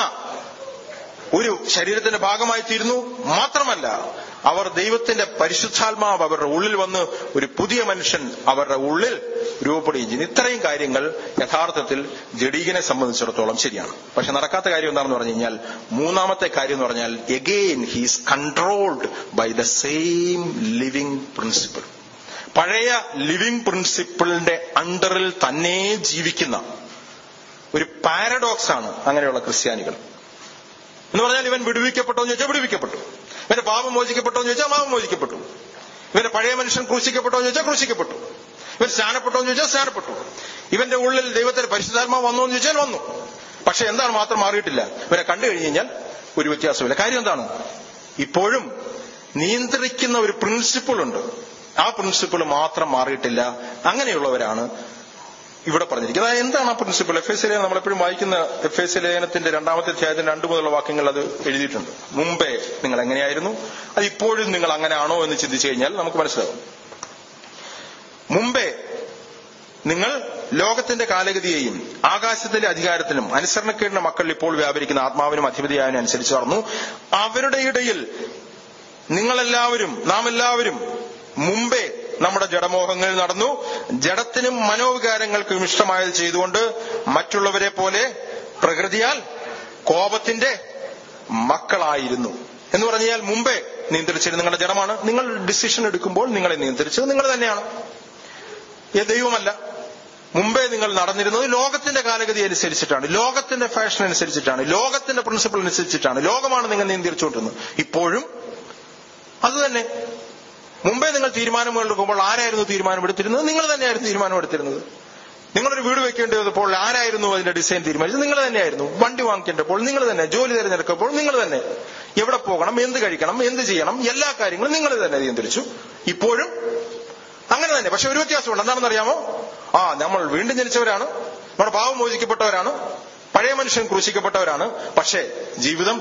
ഒരു ശരീരത്തിന്റെ ഭാഗമായി തീരുന്നു മാത്രമല്ല അവർ ദൈവത്തിന്റെ പരിശുദ്ധാത്മാവ് അവരുടെ ഉള്ളിൽ വന്ന് ഒരു പുതിയ മനുഷ്യൻ അവരുടെ ഉള്ളിൽ രൂപപ്പെടുകയും ചെയ്യുന്നു ഇത്രയും കാര്യങ്ങൾ യഥാർത്ഥത്തിൽ ജഡീകനെ സംബന്ധിച്ചിടത്തോളം ശരിയാണ് പക്ഷെ നടക്കാത്ത കാര്യം എന്താണെന്ന് പറഞ്ഞു കഴിഞ്ഞാൽ മൂന്നാമത്തെ കാര്യം എന്ന് പറഞ്ഞാൽ again he's controlled by the same living principle പഴയ ലിവിംഗ് പ്രിൻസിപ്പിളിന്റെ അണ്ടറിൽ തന്നെ ജീവിക്കുന്ന ഒരു പാരഡോക്സ് ആണ് അങ്ങനെയുള്ള ക്രിസ്ത്യാനികൾ എന്ന് പറഞ്ഞാൽ ഇവൻ വിടുവിക്കപ്പെട്ടോ എന്ന് ചോദിച്ചാൽ വിടുവിക്കപ്പെട്ടു ഇവന്റെ പാപം മോചിക്കപ്പെട്ടോ എന്ന് ചോദിച്ചാൽ പാപം മോചിക്കപ്പെട്ടു ഇവന്റെ പഴയ മനുഷ്യൻ ക്രൂശിക്കപ്പെട്ടോ എന്ന് ചോദിച്ചാൽ ക്രൂശിക്കപ്പെട്ടു ഇവൻ സ്നാനപ്പെട്ടോ എന്ന് ചോദിച്ചാൽ സ്നാനപ്പെട്ടു ഇവന്റെ ഉള്ളിൽ ദൈവത്തിന്റെ പരിശുദ്ധാത്മാവ് വന്നു എന്ന് ചോദിച്ചാൽ വന്നു പക്ഷെ എന്താണ് മാത്രം മാറിയിട്ടില്ല ഇവരെ കണ്ടു കഴിഞ്ഞു കഴിഞ്ഞാൽ ഒരു വ്യത്യാസമില്ല കാര്യം എന്താണ് ഇപ്പോഴും നിയന്ത്രിക്കുന്ന ഒരു പ്രിൻസിപ്പിൾ ഉണ്ട് ആ പ്രിൻസിപ്പിൾ മാത്രം മാറിയിട്ടില്ല അങ്ങനെയുള്ളവരാണ് ഇവിടെ പറഞ്ഞിരിക്കുന്നത് അതായത് എന്താണ് ആ പ്രിൻസിപ്പിൾ എഫ് എസ് ലേഖനം നമ്മളെപ്പോഴും വായിക്കുന്ന എഫ് എസ് ലേഖനത്തിന്റെ രണ്ടാമത്തെ അധ്യായത്തിന്റെ രണ്ടു മുതലുള്ള വാക്യങ്ങൾ അത് എഴുതിയിട്ടുണ്ട് മുമ്പേ നിങ്ങൾ എങ്ങനെയായിരുന്നു അത് ഇപ്പോഴും നിങ്ങൾ അങ്ങനെയാണോ എന്ന് ചിന്തിച്ചു കഴിഞ്ഞാൽ നമുക്ക് മനസ്സിലാവും മുമ്പേ നിങ്ങൾ ലോകത്തിന്റെ കാലഗതിയെയും ആകാശത്തിന്റെ അധികാരത്തിനും അനുസരണക്കേടിന്റെ മക്കളിൽ ഇപ്പോൾ വ്യാപരിക്കുന്ന ആത്മാവിനും അധിപതിയായതിനും അനുസരിച്ച് നടന്നു അവരുടെ ഇടയിൽ നിങ്ങളെല്ലാവരും നാം എല്ലാവരും മുമ്പേ നമ്മുടെ ജഡമോഹങ്ങളിൽ നടന്നു ജഡത്തിനും മനോവികാരങ്ങൾക്കും ഇഷ്ടമായത് ചെയ്തുകൊണ്ട് മറ്റുള്ളവരെ പോലെ പ്രകൃതിയാൽ കോപത്തിന്റെ മക്കളായിരുന്നു എന്ന് പറഞ്ഞാൽ മുമ്പേ നിയന്ത്രിച്ചത് നിങ്ങളുടെ ജഡമാണ് നിങ്ങൾ ഡിസിഷൻ എടുക്കുമ്പോൾ നിങ്ങളെ നിയന്ത്രിച്ചത് നിങ്ങൾ തന്നെയാണ് ഏ ദൈവമല്ല മുമ്പേ നിങ്ങൾ നടന്നിരുന്നത് ലോകത്തിന്റെ കാലഗതി അനുസരിച്ചിട്ടാണ് ലോകത്തിന്റെ ഫാഷൻ അനുസരിച്ചിട്ടാണ് ലോകത്തിന്റെ പ്രിൻസിപ്പിൾ അനുസരിച്ചിട്ടാണ് ലോകമാണ് നിങ്ങൾ നിയന്ത്രിച്ചുകൊണ്ടിരുന്നത് ഇപ്പോഴും അത് തന്നെ മുമ്പേ നിങ്ങൾ തീരുമാനങ്ങൾ എടുക്കുമ്പോൾ ആരായിരുന്നു തീരുമാനമെടുത്തിരുന്നത് നിങ്ങൾ തന്നെയായിരുന്നു തീരുമാനമെടുത്തിരുന്നത് നിങ്ങളൊരു വീട് വെക്കേണ്ടി വന്നപ്പോൾ ആരായിരുന്നു അതിന്റെ ഡിസൈൻ തീരുമാനിച്ചത് നിങ്ങൾ തന്നെയായിരുന്നു വണ്ടി വാങ്ങിക്കേണ്ടപ്പോൾ നിങ്ങൾ തന്നെ ജോലി തിരഞ്ഞെടുക്കുമ്പോൾ നിങ്ങൾ തന്നെ എവിടെ പോകണം എന്ത് കഴിക്കണം എന്ത് ചെയ്യണം എല്ലാ കാര്യങ്ങളും നിങ്ങൾ തന്നെ നിയന്ത്രിച്ചു ഇപ്പോഴും അങ്ങനെ തന്നെ പക്ഷെ ഒരു വ്യത്യാസമുണ്ട് എന്താണെന്ന് അറിയാമോ ആ നമ്മൾ വീണ്ടും ജനിച്ചവരാണ് നമ്മുടെ പാവം മോചിക്കപ്പെട്ടവരാണ് പഴയ മനുഷ്യൻ ക്രൂശിക്കപ്പെട്ടവരാണ് പക്ഷേ ജീവിതം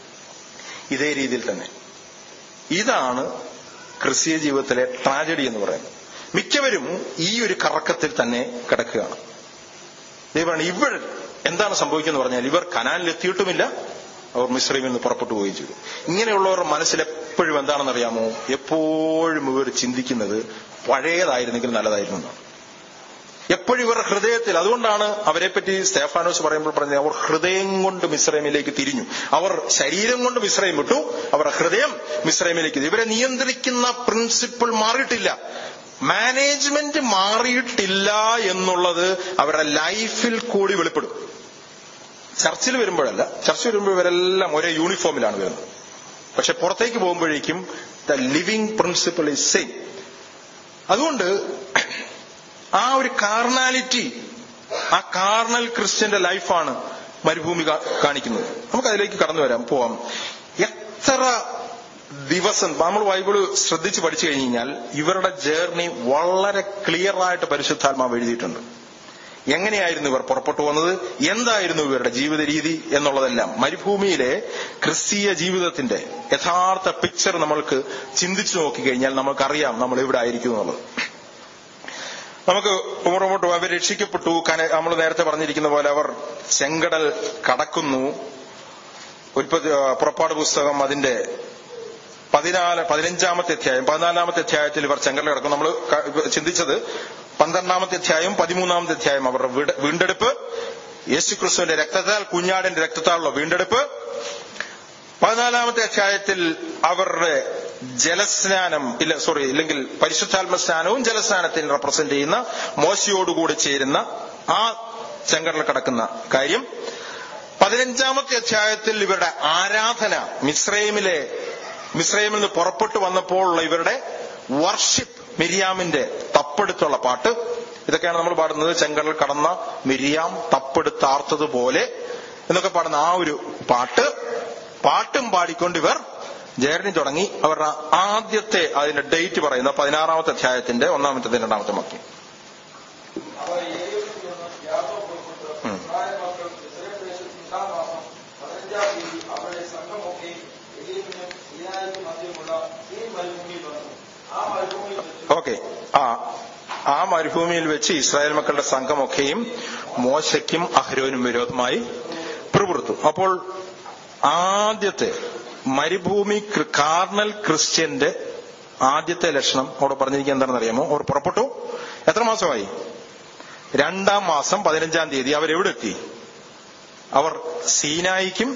ഇതേ രീതിയിൽ തന്നെ ഇതാണ് ക്രിസ്തീയ ജീവിതത്തിലെ ട്രാജഡി എന്ന് പറയുന്നത് മിക്കവരും ഈ ഒരു കറക്കത്തിൽ തന്നെ കിടക്കുകയാണ് ദൈവമാണ് ഇവർ എന്താണ് സംഭവിക്കുന്നത് പറഞ്ഞാൽ ഇവർ കനാലിൽ എത്തിയിട്ടുമില്ല അവർ മിശ്രമിൽ നിന്ന് പുറപ്പെട്ടു പോവുകയും ചെയ്തു ഇങ്ങനെയുള്ളവരുടെ മനസ്സിൽ എപ്പോഴും എന്താണെന്ന് അറിയാമോ എപ്പോഴും ഇവർ ചിന്തിക്കുന്നത് പഴയതായിരുന്നെങ്കിൽ നല്ലതായിരുന്നു എന്നാണ് എപ്പോഴും ഇവരുടെ ഹൃദയത്തിൽ അതുകൊണ്ടാണ് അവരെപ്പറ്റി സ്തേഫാനോസ് പറയുമ്പോൾ പറഞ്ഞത് അവർ ഹൃദയം കൊണ്ട് മിശ്രമിലേക്ക് തിരിഞ്ഞു അവർ ശരീരം കൊണ്ട് മിശ്രയം വിട്ടു അവരുടെ ഹൃദയം മിശ്രമിലേക്ക് തിരിഞ്ഞു. ഇവരെ നിയന്ത്രിക്കുന്ന പ്രിൻസിപ്പിൾ മാറിയിട്ടില്ല മാനേജ്മെന്റ് മാറിയിട്ടില്ല എന്നുള്ളത് അവരുടെ ലൈഫിൽ കൂടി വെളിപ്പെടും ചർച്ചിൽ വരുമ്പോഴല്ല ചർച്ചിൽ വരുമ്പോൾ ഇവരെല്ലാം ഒരേ യൂണിഫോമിലാണ് വരുന്നത് പക്ഷെ പുറത്തേക്ക് പോകുമ്പോഴേക്കും the living principle is same അതുകൊണ്ട് ആ ഒരു കാർണാലിറ്റി ആ കാർണൽ ക്രിസ്ത്യന്റെ ലൈഫാണ് മരുഭൂമി കാ- കാണിക്കുന്നത് നമുക്ക് അതിലേക്ക് കടന്നു വരാം പോവാം എത്ര ദിവസം നമ്മൾ ബൈബിള് ശ്രദ്ധിച്ച് പഠിച്ചു കഴിഞ്ഞാൽ ഇവരുടെ ജേർണി വളരെ ക്ലിയർ ആയിട്ട് പരിശുദ്ധാത്മാവ് എഴുതിയിട്ടുണ്ട് എങ്ങനെയായിരുന്നു ഇവർ പുറപ്പെട്ടു വന്നത് എന്തായിരുന്നു ഇവരുടെ ജീവിത രീതി എന്നുള്ളതെല്ലാം മരുഭൂമിയിലെ ക്രിസ്തീയ ജീവിതത്തിന്റെ യഥാർത്ഥ പിക്ചർ നമ്മൾക്ക് ചിന്തിച്ചു നോക്കിക്കഴിഞ്ഞാൽ നമുക്കറിയാം നമ്മൾ എവിടെ ആയിരിക്കും എന്നുള്ളത് നമുക്ക് പുറമോട്ട് അവർ രക്ഷിക്കപ്പെട്ടു കന- നമ്മൾ നേരത്തെ പറഞ്ഞിരിക്കുന്ന പോലെ അവർ ചെങ്കടൽ കടക്കുന്നു ഉൽപ്പത്തി ആ, പുറപ്പാട് പുസ്തകം അതിന്റെ പതിനാല് പതിനഞ്ചാമത്തെ അധ്യായം പതിനാലാമത്തെ അധ്യായത്തിൽ ഇവർ ചെങ്കടൽ കിടക്കും നമ്മൾ ചിന്തിച്ചത് പന്ത്രണ്ടാമത്തെ അധ്യായം പതിമൂന്നാമത്തെ അധ്യായം അവരുടെ വീട്- വീണ്ടെടുപ്പ് യേശുക്രിസ്തുവിന്റെ രക്തത്താൽ കുഞ്ഞാടിന്റെ രക്തത്താലുള്ള വീണ്ടെടുപ്പ് പതിനാലാമത്തെ അധ്യായത്തിൽ അവരുടെ ജലസ്നാനം ഇല്ല സോറി ഇല്ലെങ്കിൽ പരിശുദ്ധാത്മ സ്നാനവും ജലസ്നാനത്തിന് റെപ്രസെന്റ് ചെയ്യുന്ന മോശയോടുകൂടി ചേരുന്ന ആ ചെങ്കടൽ കിടക്കുന്ന കാര്യം പതിനഞ്ചാമത്തെ അധ്യായത്തിൽ ഇവരുടെ ആരാധന മിസ്രൈമിലെ മിസ്രൈമിൽ നിന്ന് പുറപ്പെട്ടു വന്നപ്പോഴുള്ള ഇവരുടെ വർഷിപ്പ് മിരിയാമിന്റെ തപ്പെടുത്തുള്ള പാട്ട് ഇതൊക്കെയാണ് നമ്മൾ പാടുന്നത് ചെങ്കടൽ കടന്ന മിരിയാം തപ്പെടുത്താർത്തതുപോലെ എന്നൊക്കെ പാടുന്ന ആ ഒരു പാട്ട് പാട്ടും പാടിക്കൊണ്ട് ഇവർ ജേർണി തുടങ്ങി അവരുടെ ആദ്യത്തെ അതിന്റെ ഡേറ്റ് പറയുന്ന പതിനാറാമത്തെ അധ്യായത്തിന്റെ ഒന്നാമത്തെ രണ്ടാമത്തെ വാക്യം അവർ ഏരിയോസിൽ നിന്ന് യാത്ര പുറപ്പെട്ടു ഉം. ഇസ്രായേൽ മക്കൾ ഇസ്രായേൽദേശത്ത് രണ്ടാം മാസം പതിനഞ്ചാം തീയതി അവരുടെ സംഘമൊക്കെ എലീമിനും സീനായിക്കും മധ്യമുള്ള ഈ മരുഭൂമിയിൽ വന്നു ആ മരുഭൂമിയിൽ വെച്ച് ഓക്കെ ആ ആ മരുഭൂമിയിൽ വെച്ച് ഇസ്രായേൽ മക്കളുടെ സംഘമൊക്കെയും മോശയ്ക്കും അഹ്രോനും വിരോധമായി പിറുപിറുത്തു അപ്പോൾ ആദ്യത്തെ മരുഭൂമി ക്രി- കാർണൽ ക്രിസ്ത്യന്റെ ആദ്യത്തെ ലക്ഷണം അവിടെ പറഞ്ഞിരിക്കുക എന്താണെന്ന് അറിയാമോ അവർ പുറപ്പെട്ടു എത്ര മാസമായി രണ്ടാം മാസം പതിനഞ്ചാം തീയതി അവരെവിടെ എത്തി അവർ സീനായിക്കും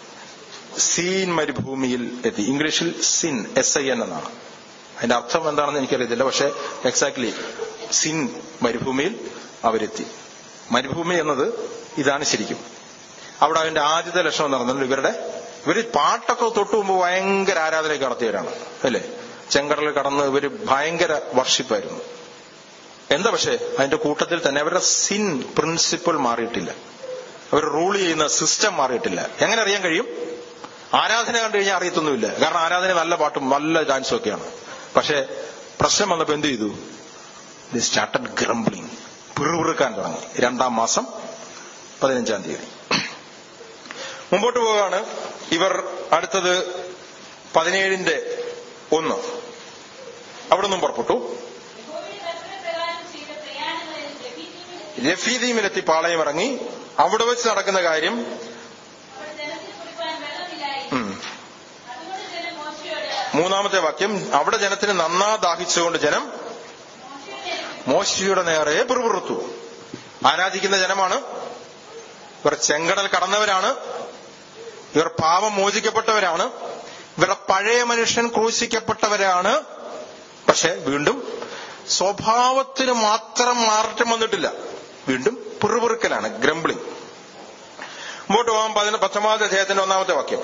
സീൻ മരുഭൂമിയിൽ എത്തി ഇംഗ്ലീഷിൽ സിൻ എസ് ഐ എൻ എന്നാണ് അതിന്റെ അർത്ഥം എന്താണെന്ന് എനിക്കറിയത്തില്ല പക്ഷെ എക്സാക്ട്ലി സിൻ മരുഭൂമിയിൽ അവരെത്തി മരുഭൂമി എന്നത് ഇതാണ് ശരിക്കും അവിടെ അതിന്റെ ആദ്യത്തെ ലക്ഷണം എന്ന് പറഞ്ഞാൽ ഇവരുടെ ഇവര് പാട്ടൊക്കെ തൊട്ടു മുമ്പ് ഭയങ്കര ആരാധനയൊക്കെ നടത്തിയവരാണ് അല്ലേ ചെങ്കടലിൽ കടന്ന് ഇവര് ഭയങ്കര വർഷിപ്പായിരുന്നു എന്താ പക്ഷേ അതിന്റെ കൂട്ടത്തിൽ തന്നെ അവരുടെ സിൻ പ്രിൻസിപ്പിൾ മാറിയിട്ടില്ല അവർ റൂൾ ചെയ്യുന്ന സിസ്റ്റം മാറിയിട്ടില്ല എങ്ങനെ അറിയാൻ കഴിയും ആരാധന കണ്ടു കഴിഞ്ഞാൽ അറിയത്തൊന്നുമില്ല കാരണം ആരാധന നല്ല പാട്ടും നല്ല ഡാൻസും ഒക്കെയാണ് പക്ഷെ പ്രശ്നം വന്നപ്പോ എന്ത് ചെയ്തു ദി സ്റ്റാർട്ടഡ് ഗ്രംബ്ലിംഗ് പിറുപിറുക്കാൻ തുടങ്ങി രണ്ടാം മാസം പതിനഞ്ചാം തീയതി മുമ്പോട്ട് പോവുകയാണ് ഇവർ അടുത്തത് പതിനേഴിന്റെ ഒന്ന് അവിടെ നിന്നും പുറപ്പെട്ടു യഹോവയുടെ കൽപ്പനപ്രകാരം ചെയ്ത പ്രയാണങ്ങളിൽ ലഭിക്കുന്നതിന് രഫീദീമിലെത്തി പാളയം ഇറങ്ങി അവിടെ വെച്ച് നടക്കുന്ന കാര്യം അവിടെ ജനത്തിന് കുടിപ്പാൻ വെള്ളമില്ലായിരുന്നു ഉം, അതുകൊണ്ട് ജനം മോശയോട് മൂന്നാമത്തെ വാക്യം അവിടെ ജനത്തിന് നന്നാ ദാഹിച്ചുകൊണ്ട് ജനം മോശയുടെ മോശയുടെ നേരെ പിറുപിറുത്തു ആരാധിക്കുന്ന ജനമാണ് ഇവർ ചെങ്കടൽ കടന്നവരാണ് ഇവർ പാപം മോചിക്കപ്പെട്ടവരാണ് ഇവരുടെ പഴയ മനുഷ്യൻ ക്രൂശിക്കപ്പെട്ടവരാണ് പക്ഷെ വീണ്ടും സ്വഭാവത്തിന് മാത്രം മാറ്റം വന്നിട്ടില്ല വീണ്ടും പിറുപിറുക്കലാണ് ഗ്രംബ്ലിംഗ് മുമ്പോട്ട് പോകാൻ പതിന പത്തൊമ്പതാമത്തെ അധ്യായത്തിന്റെ ഒന്നാമത്തെ വാക്യം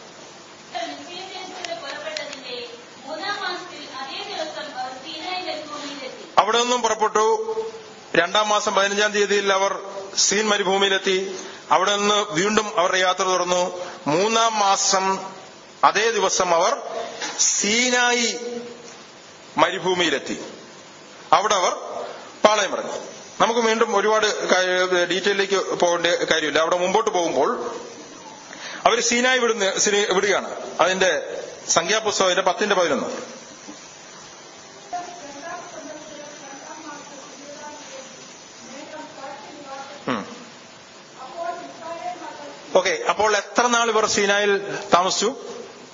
മിസ്രയീമിൽ പുറപ്പെട്ടതിന്റെ മൂന്നാം മാസത്തിൽ അതേ ദിവസം അവർ സീനായി മരുഭൂമിയിലെത്തി അവിടെ നിന്നും പുറപ്പെട്ടു രണ്ടാം മാസം പതിനഞ്ചാം തീയതിയിൽ അവർ സീൻ മരുഭൂമിയിലെത്തി അവിടെ നിന്ന് വീണ്ടും അവരുടെ യാത്ര തുറന്നു മൂന്നാം മാസം അതേ ദിവസം അവർ സീനായി മരുഭൂമിയിലെത്തി അവിടെ അവർ പാളയം ഇറങ്ങി നമുക്ക് വീണ്ടും ഒരുപാട് കാ- ഡീറ്റെയിലേക്ക് പോകേണ്ട കാര്യമില്ല അവിടെ മുമ്പോട്ട് പോകുമ്പോൾ അവർ സീനായി വിടുന്ന സിനി- വിടുകയാണ് അതിന്റെ സംഖ്യാപുസ്തകത്തിന്റെ പത്തിന്റെ പതിനൊന്ന് ഉം. ഓക്കെ അപ്പോൾ എത്ര നാൾ ഇവർ സീനായിൽ താമസിച്ചു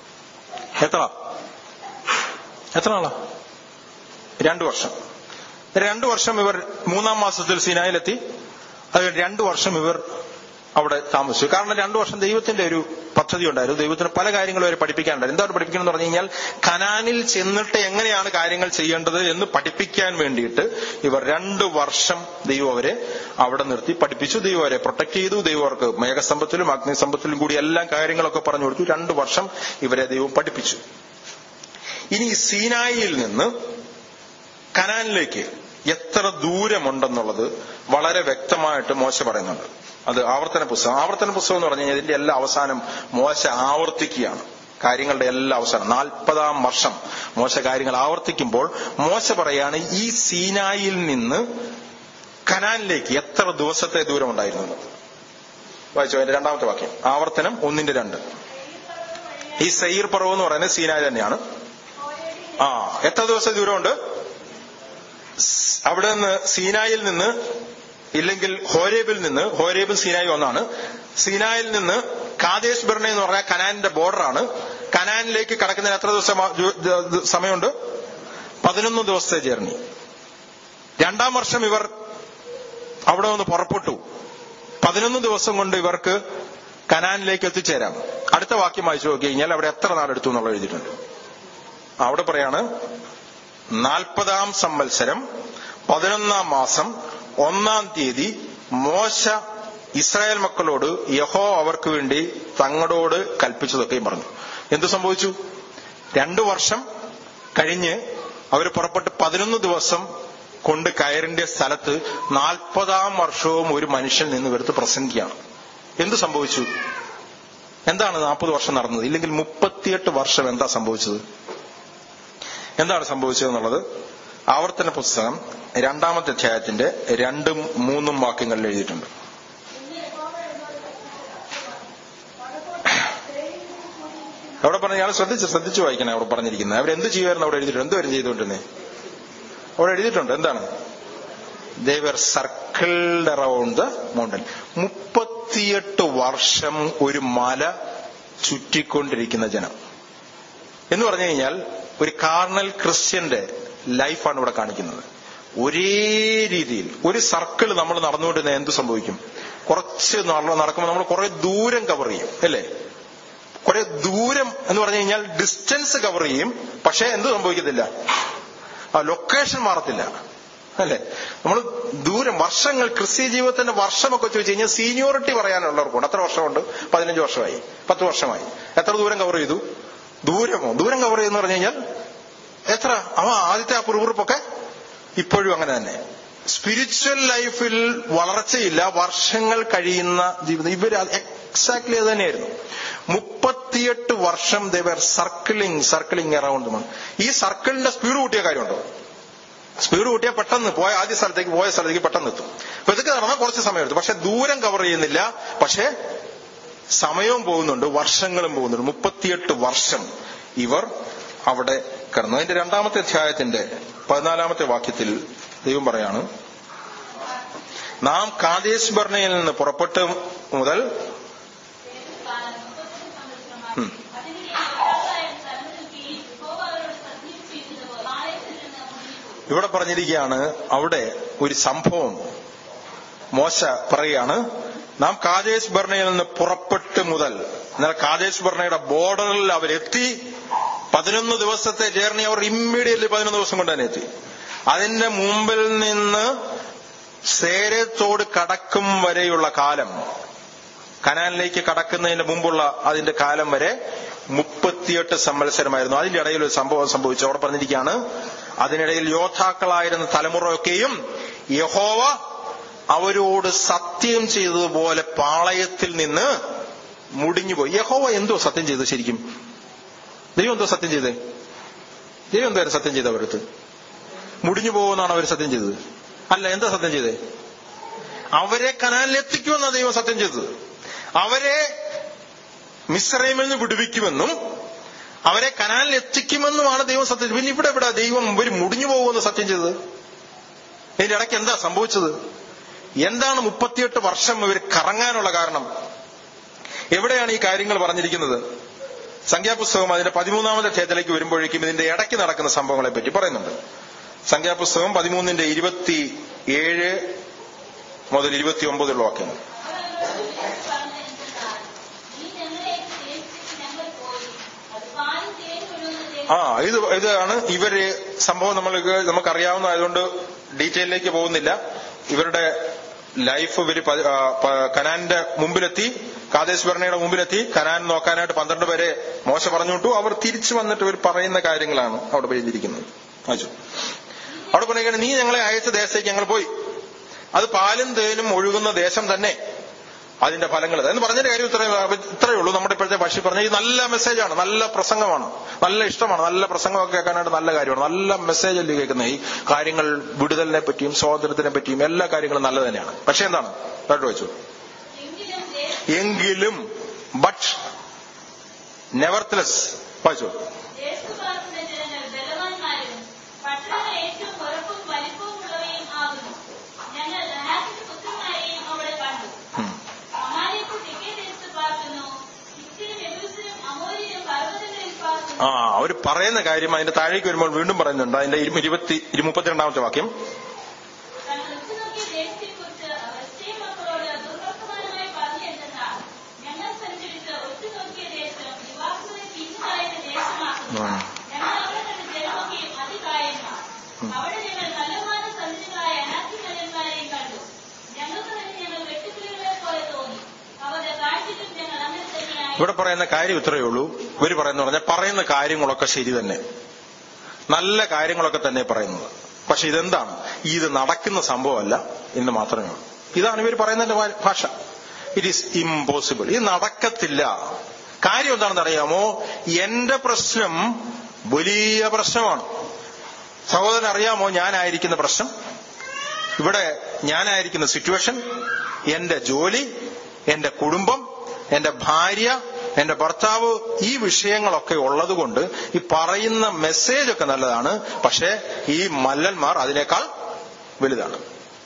എത്ര എത്ര നാളാ രണ്ടു വർഷം രണ്ടു വർഷം ഇവർ മൂന്നാം മാസത്തിൽ സിനായിലെത്തി അത് രണ്ടു വർഷം ഇവർ അവിടെ താമസിച്ചു കാരണം രണ്ടു വർഷം ദൈവത്തിന്റെ ഒരു പദ്ധതി ഉണ്ടായിരുന്നു ദൈവത്തിന് പല കാര്യങ്ങളും അവരെ പഠിപ്പിക്കാനുണ്ടായിരുന്നു എന്താണ് പഠിപ്പിക്കണം എന്ന് പറഞ്ഞു കഴിഞ്ഞാൽ കനാനിൽ ചെന്നിട്ട് എങ്ങനെയാണ് കാര്യങ്ങൾ ചെയ്യേണ്ടത് എന്ന് പഠിപ്പിക്കാൻ വേണ്ടിയിട്ട് ഇവർ രണ്ടു വർഷം ദൈവം അവരെ അവിടെ നിർത്തി പഠിപ്പിച്ചു ദൈവം അവരെ പ്രൊട്ടക്ട് ചെയ്തു ദൈവം അവർക്ക് മേഘസ്തംഭത്തിലും അഗ്നിസ്തംഭത്തിലും കൂടി എല്ലാം കാര്യങ്ങളൊക്കെ പറഞ്ഞു കൊടുത്തു രണ്ടു വർഷം ഇവരെ ദൈവം പഠിപ്പിച്ചു ഇനി സീനായിയിൽ നിന്ന് കനാനിലേക്ക് എത്ര ദൂരമുണ്ടെന്നുള്ളത് വളരെ വ്യക്തമായിട്ട് മോശ പറയുന്നുണ്ട് അത് ആവർത്തന പുസ്തകം ആവർത്തന പുസ്തകം എന്ന് പറഞ്ഞു കഴിഞ്ഞാൽ ഇതിന്റെ എല്ലാ അവസാനം മോശ ആവർത്തിക്കുകയാണ് കാര്യങ്ങളുടെ എല്ലാ അവസാനം നാൽപ്പതാം വർഷം മോശ കാര്യങ്ങൾ ആവർത്തിക്കുമ്പോൾ മോശ പറയാണ് ഈ സീനായിൽ നിന്ന് കനാനിലേക്ക് എത്ര ദിവസത്തെ ദൂരം ഉണ്ടായിരുന്നു എന്ന്. വായിച്ചോ അതിന്റെ രണ്ടാമത്തെ വാക്യം ആവർത്തനം ഒന്നിന്റെ രണ്ട് ഈ സയ്യീർ പർവ്വം എന്ന് പറയുന്നത് സീനായി തന്നെയാണ് ആ എത്ര ദിവസം ദൂരമുണ്ട് സ് അവിടെ നിന്ന് സീനായിൽ നിന്ന് ഇല്ലെങ്കിൽ ഹോരേബിൽ നിന്ന് ഹോരേബും സീനായി ഒന്നാണ് സീനായിൽ നിന്ന് കാദേശ് ബർണ എന്ന് പറഞ്ഞാൽ കനാനിന്റെ ബോർഡറാണ് കനാനിലേക്ക് കടക്കുന്നതിന് എത്ര ദിവസം ആ- ജു- ദ- ദ- സമയമുണ്ട് പതിനൊന്ന് ദിവസത്തെ ജേർണി രണ്ടാം വർഷം ഇവർ അവിടെ നിന്ന് പുറപ്പെട്ടു പതിനൊന്ന് ദിവസം കൊണ്ട് ഇവർക്ക് കനാനിലേക്ക് എത്തിച്ചേരാം അടുത്ത വാക്യം വായിച്ചു നോക്കി കഴിഞ്ഞാൽ അവിടെ എത്ര നാളെടുത്തു എന്നുള്ളത് എഴുതിയിട്ടുണ്ട് അവിടെ പറയാണ് നാൽപ്പതാം സംവത്സരം പതിനൊന്നാം മാസം ഒന്നാം തീയതി മോശ ഇസ്രായേൽ മക്കളോട് യഹോ അവർക്ക് വേണ്ടി തങ്ങളോട് കൽപ്പിച്ചതൊക്കെയും പറഞ്ഞു എന്തു സംഭവിച്ചു രണ്ടു വർഷം കഴിഞ്ഞ് അവർ പുറപ്പെട്ട് പതിനൊന്ന് ദിവസം കൊണ്ട് കയറിന്റെ സ്ഥലത്ത് നാൽപ്പതാം വർഷവും ഒരു മനുഷ്യൻ നിന്ന് വെറുത്ത് പ്രസംഗിക്കുകയാണ് എന്ത് സംഭവിച്ചു എന്താണ് നാൽപ്പത് വർഷം നടന്നത് ഇല്ലെങ്കിൽ മുപ്പത്തിയെട്ട് വർഷം എന്താ സംഭവിച്ചത് എന്താണ് സംഭവിച്ചതെന്നുള്ളത് ആവർത്തന പുസ്തകം രണ്ടാമത്തെ അധ്യായത്തിന്റെ രണ്ടും മൂന്നും വാക്യങ്ങളിൽ എഴുതിയിട്ടുണ്ട് അവിടെ പറഞ്ഞ ഇയാൾ ശ്രദ്ധിച്ച് ശ്രദ്ധിച്ചു വായിക്കണേ അവിടെ പറഞ്ഞിരിക്കുന്നത് അവരെന്ത് ചെയ്യുമായിരുന്നു അവിടെ എഴുതിയിട്ടുണ്ട് എന്തുവരും ചെയ്തുകൊണ്ടിരുന്നേ അവിടെ എഴുതിയിട്ടുണ്ട് എന്താണ് they were circled around the mountain മുപ്പത്തിയെട്ട് വർഷം ഒരു മല ചുറ്റിക്കൊണ്ടിരിക്കുന്ന ജനം എന്ന് പറഞ്ഞു കഴിഞ്ഞാൽ ഒരു കാർണൽ ക്രിസ്ത്യന്റെ ലൈഫാണ് ഇവിടെ കാണിക്കുന്നത് ഒരേ രീതിയിൽ ഒരു സർക്കിൾ നമ്മൾ നടന്നുകൊണ്ടിരുന്ന എന്ത് സംഭവിക്കും കുറച്ച് നട- നടക്കുമ്പോൾ നമ്മൾ കുറെ ദൂരം കവർ ചെയ്യും അല്ലേ കുറെ ദൂരം എന്ന് പറഞ്ഞു കഴിഞ്ഞാൽ ഡിസ്റ്റൻസ് കവർ ചെയ്യും പക്ഷെ എന്ത് സംഭവിക്കത്തില്ല ആ ലൊക്കേഷൻ മാറത്തില്ല അല്ലെ നമ്മൾ ദൂരം വർഷങ്ങൾ ക്രിസ്ത്യ ജീവിതത്തിന്റെ വർഷമൊക്കെ ചോദിച്ചു കഴിഞ്ഞാൽ സീനിയോറിറ്റി പറയാനുള്ളവർക്കുണ്ട് എത്ര വർഷമുണ്ട് പതിനഞ്ച് വർഷമായി പത്ത് വർഷമായി എത്ര ദൂരം കവർ ചെയ്തു ദൂരമോ ദൂരം കവർ ചെയ്യുന്ന പറഞ്ഞു കഴിഞ്ഞാൽ എത്ര അവ ആദ്യത്തെ ആ കുറുകുറുപ്പൊക്കെ ഇപ്പോഴും അങ്ങനെ തന്നെ സ്പിരിച്വൽ ലൈഫിൽ വളർച്ചയില്ല വർഷങ്ങൾ കഴിയുന്ന ജീവിതം ഇവർ എക്സാക്ട്ലി അത് തന്നെയായിരുന്നു മുപ്പത്തിയെട്ട് വർഷം ദേവർ സർക്കിളിങ് സർക്കിളിങ് അറൌണ്ട് ഈ സർക്കിളിന്റെ സ്പീഡ് കൂട്ടിയ കാര്യമുണ്ടോ സ്പീഡ് കൂട്ടിയാൽ പെട്ടെന്ന് പോയ ആദ്യ സ്ഥലത്തേക്ക് പോയ സ്ഥലത്തേക്ക് പെട്ടെന്ന് എത്തും അപ്പൊ ഇതൊക്കെ നടന്നാൽ കുറച്ച് സമയം എടുത്തു പക്ഷെ ദൂരം കവർ ചെയ്യുന്നില്ല പക്ഷെ സമയവും പോകുന്നുണ്ട് വർഷങ്ങളും പോകുന്നുണ്ട് മുപ്പത്തിയെട്ട് വർഷം ഇവർ അവിടെ കിടന്നു അതിന്റെ രണ്ടാമത്തെ അധ്യായത്തിന്റെ പതിനാലാമത്തെ വാക്യത്തിൽ ദൈവം പറയാണ് നാം കാദേശ് ബർണയിൽ നിന്ന് പുറപ്പെട്ട് മുതൽ ഉം. ഇവിടെ പറഞ്ഞിരിക്കുകയാണ് അവിടെ ഒരു സംഭവം മോശ പറയുകയാണ് നാം കാദേശ് ബർണയിൽ നിന്ന് പുറപ്പെട്ട് മുതൽ എന്നാൽ കാദേശ് ബർണയുടെ ബോർഡറിൽ അവരെത്തി പതിനൊന്ന് ദിവസത്തെ ജേർണി അവർ ഇമ്മീഡിയറ്റ്ലി പതിനൊന്ന് ദിവസം കൊണ്ട് തന്നെ എത്തി അതിന്റെ മുമ്പിൽ നിന്ന് സേരത്തോട് കടക്കും വരെയുള്ള കാലം കനാലിലേക്ക് കടക്കുന്നതിന് മുമ്പുള്ള അതിന്റെ കാലം വരെ മുപ്പത്തിയെട്ട് സംവത്സരമായിരുന്നു അതിന്റെ ഇടയിൽ ഒരു സംഭവം സംഭവിച്ചു അവിടെ പറഞ്ഞിരിക്കുകയാണ് അതിനിടയിൽ യോദ്ധാക്കളായിരുന്ന തലമുറയൊക്കെയും യഹോവ അവരോട് സത്യം ചെയ്തതുപോലെ പാളയത്തിൽ നിന്ന് മുടിഞ്ഞുപോയി യഹോവ എന്തോ സത്യം ചെയ്തു ശരിക്കും ദൈവം എന്തോ സത്യം ചെയ്തേ ദൈവം എന്തായാലും സത്യം ചെയ്ത അവരടുത്ത് മുടിഞ്ഞു പോകുമെന്നാണ് അവർ സത്യം ചെയ്തത് അല്ല എന്താ സത്യം ചെയ്തേ അവരെ കനാലിൽ എത്തിക്കുമെന്നാണ് ദൈവം സത്യം ചെയ്തത് അവരെ മിശ്രൈമിൽ നിന്ന് വിടുവിക്കുമെന്നും അവരെ കനാലിൽ എത്തിക്കുമെന്നുമാണ് ദൈവം സത്യം ചെയ്തത്. പിന്നെ ഇവിടെ ഇവിടെ ദൈവം ഇവർ മുടിഞ്ഞു പോകുമെന്ന് സത്യം ചെയ്തത് ഇതിന്റെ ഇടയ്ക്ക് എന്താ സംഭവിച്ചത് എന്താണ് മുപ്പത്തിയെട്ട് വർഷം ഇവർ കറങ്ങാനുള്ള കാരണം എവിടെയാണ് ഈ കാര്യങ്ങൾ പറഞ്ഞിരിക്കുന്നത് സംഖ്യാപുസ്തകം അതിന്റെ പതിമൂന്നാമത്തെ അധ്യായത്തിലേക്ക് വരുമ്പോഴേക്കും ഇതിന്റെ ഇടയ്ക്ക് നടക്കുന്ന സംഭവങ്ങളെ പറ്റി പറയുന്നുണ്ട് സംഖ്യാപുസ്തകം പതിമൂന്നിന്റെ ഇരുപത്തി ഏഴ് മുതൽ ഇരുപത്തി ഒമ്പതുള്ള വാക്യങ്ങൾ ആ ഇത് ഇതാണ് ഇവര് സംഭവം നമ്മൾക്ക് നമുക്കറിയാവുന്നതായതുകൊണ്ട് ഡീറ്റെയിലേക്ക് പോകുന്നില്ല ഇവരുടെ ലൈഫ് ഇവര് പ- ആ, പ- കനാന്റെ മുമ്പിലെത്തി കാദേശ് ഭരണയുടെ മുമ്പിലെത്തി കനാൻ നോക്കാനായിട്ട് പന്ത്രണ്ട് പേരെ മോശ പറഞ്ഞു വിട്ടു അവർ തിരിച്ചു വന്നിട്ട് ഇവർ പറയുന്ന കാര്യങ്ങളാണ് അവിടെ എഴുതിയിരിക്കുന്നത് അയച്ചു അവിടെ പറയുകയാണ് നീ ഞങ്ങളെ അയച്ച ദേശത്തേക്ക് ഞങ്ങൾ പോയി അത് പാലും തേനും ഒഴുകുന്ന ദേശം തന്നെ അതിന്റെ ഫലങ്ങൾ എന്ന് പറഞ്ഞതിന്റെ കാര്യം ഇത്രയും ഇത്രയേ ഉള്ളൂ നമ്മുടെ ഇപ്പോഴത്തെ ഭാഷയിൽ പറഞ്ഞ ഈ നല്ല മെസ്സേജാണ് നല്ല പ്രസംഗമാണ് നല്ല ഇഷ്ടമാണ് നല്ല പ്രസംഗമൊക്കെ കേൾക്കാനായിട്ട് നല്ല കാര്യമാണ് നല്ല മെസ്സേജ് അല്ലേ കേൾക്കുന്നത് ഈ കാര്യങ്ങൾ വിടുതലിനെ പറ്റിയും സ്വാതന്ത്ര്യത്തിനെ പറ്റിയും എല്ലാ കാര്യങ്ങളും നല്ല തന്നെയാണ് പക്ഷെ എന്താണ് കേട്ടോ വെച്ചു എങ്കിലും ബട്ട് നെവർത്തലെസ് വായിച്ചു ഉം. ആ അവർ പറയുന്ന കാര്യം അതിന്റെ താഴേക്ക് വരുമ്പോൾ വീണ്ടും പറയുന്നുണ്ട് അതിന്റെ ഇരു- ഇരുപത്തി ഇരു- മുപ്പത്തിരണ്ടാമത്തെ വാക്യം ഉം. അവിടെ ഞങ്ങൾ നല്ലമാന സഞ്ചരികളായ അനാഥിമലന്മാരെയും കണ്ടു ഞങ്ങൾക്ക് തന്നെ ഞങ്ങൾ വെട്ടുക്കിളികളെ പോലെ തോന്നി അവരുടെ കാഴ്ചയ്ക്കും ഞങ്ങൾ അങ്ങനെ തന്നെയായി ഇവിടെ പറയുന്ന കാര്യം ഇത്രയേ ഉള്ളൂ ഇവര് പറയുന്ന പറഞ്ഞാൽ പറയുന്ന കാര്യങ്ങളൊക്കെ ശരി തന്നെ നല്ല കാര്യങ്ങളൊക്കെ തന്നെ പറയുന്നത് പക്ഷെ ഇതെന്താണ് ഇത് നടക്കുന്ന സംഭവമല്ല എന്ന് മാത്രമേ ഉള്ളൂ ഇതാണ് ഇവർ പറയുന്നതിന്റെ ഭാ- ഭാഷ ഇറ്റ് ഈസ് ഇമ്പോസിബിൾ ഇത് നടക്കത്തില്ല കാര്യം എന്താണെന്ന് അറിയാമോ എന്റെ പ്രശ്നം വലിയ പ്രശ്നമാണ് സഹോദരൻ അറിയാമോ ഞാനായിരിക്കുന്ന പ്രശ്നം ഇവിടെ ഞാനായിരിക്കുന്ന സിറ്റുവേഷൻ എന്റെ ജോലി എന്റെ കുടുംബം എന്റെ ഭാര്യ എന്റെ ഭർത്താവ് ഈ വിഷയങ്ങളൊക്കെ ഉള്ളതുകൊണ്ട് ഈ പറയുന്ന മെസ്സേജ് ഒക്കെ നല്ലതാണ് പക്ഷേ ഈ മല്ലന്മാർ അതിനേക്കാൾ വലുതാണ്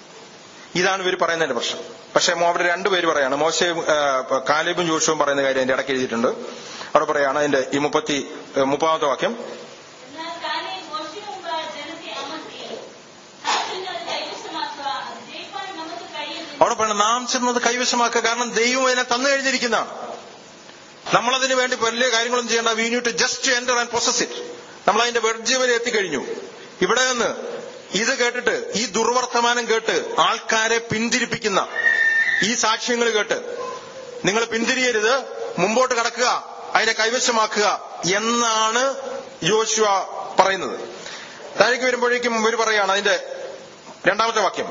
ഇതാണ് ഇവർ പറയുന്നതിന്റെ പ്രശ്നം പക്ഷെ അവർ രണ്ടുപേര് പറയാണ് മോശയും ആ, കാലിബും ജോഷുവും പറയുന്ന കാര്യം അതിന്റെ ഇടയ്ക്ക് എഴുതിയിട്ടുണ്ട് അവിടെ പറയാണ് അതിന്റെ ഈ മുപ്പത്തി ഏ, മുപ്പതാമത്തെ വാക്യം എന്നാൽ താനെ മോശം മുമ്പ് ജനത്തെ അമർത്തിയത് നാം പിന്നെ അത് കൈവശമാക്കുക അത് ജയിപ്പാൻ നമുക്ക് കഴിയുന്നില്ല അവിടെ പറയുന്നത് നാം ചെന്നത് കൈവശമാക്കുക കാരണം ദൈവം അതിനെ തന്നു കഴിഞ്ഞിരിക്കുന്നതാണ് നമ്മളതിന് വേണ്ടി വലിയ കാര്യങ്ങളൊന്നും ചെയ്യേണ്ട we need to just enter and process it നമ്മൾ അതിന്റെ വെർജ് വരെ എത്തിക്കഴിഞ്ഞു ഇവിടെ നിന്ന് ഇത് കേട്ടിട്ട് ഈ ദുർവർത്തമാനം കേട്ട് ആൾക്കാരെ പിന്തിരിപ്പിക്കുന്ന ഈ സാക്ഷ്യങ്ങൾ കേട്ട് നിങ്ങൾ പിന്തിരിയരുത് മുമ്പോട്ട് കടക്കുക അതിനെ കൈവശമാക്കുക എന്നാണ് യോശുവ പറയുന്നത് താഴേക്ക് വരുമ്പോഴേക്കും ഇവർ പറയാണ് അതിന്റെ രണ്ടാമത്തെ വാക്യം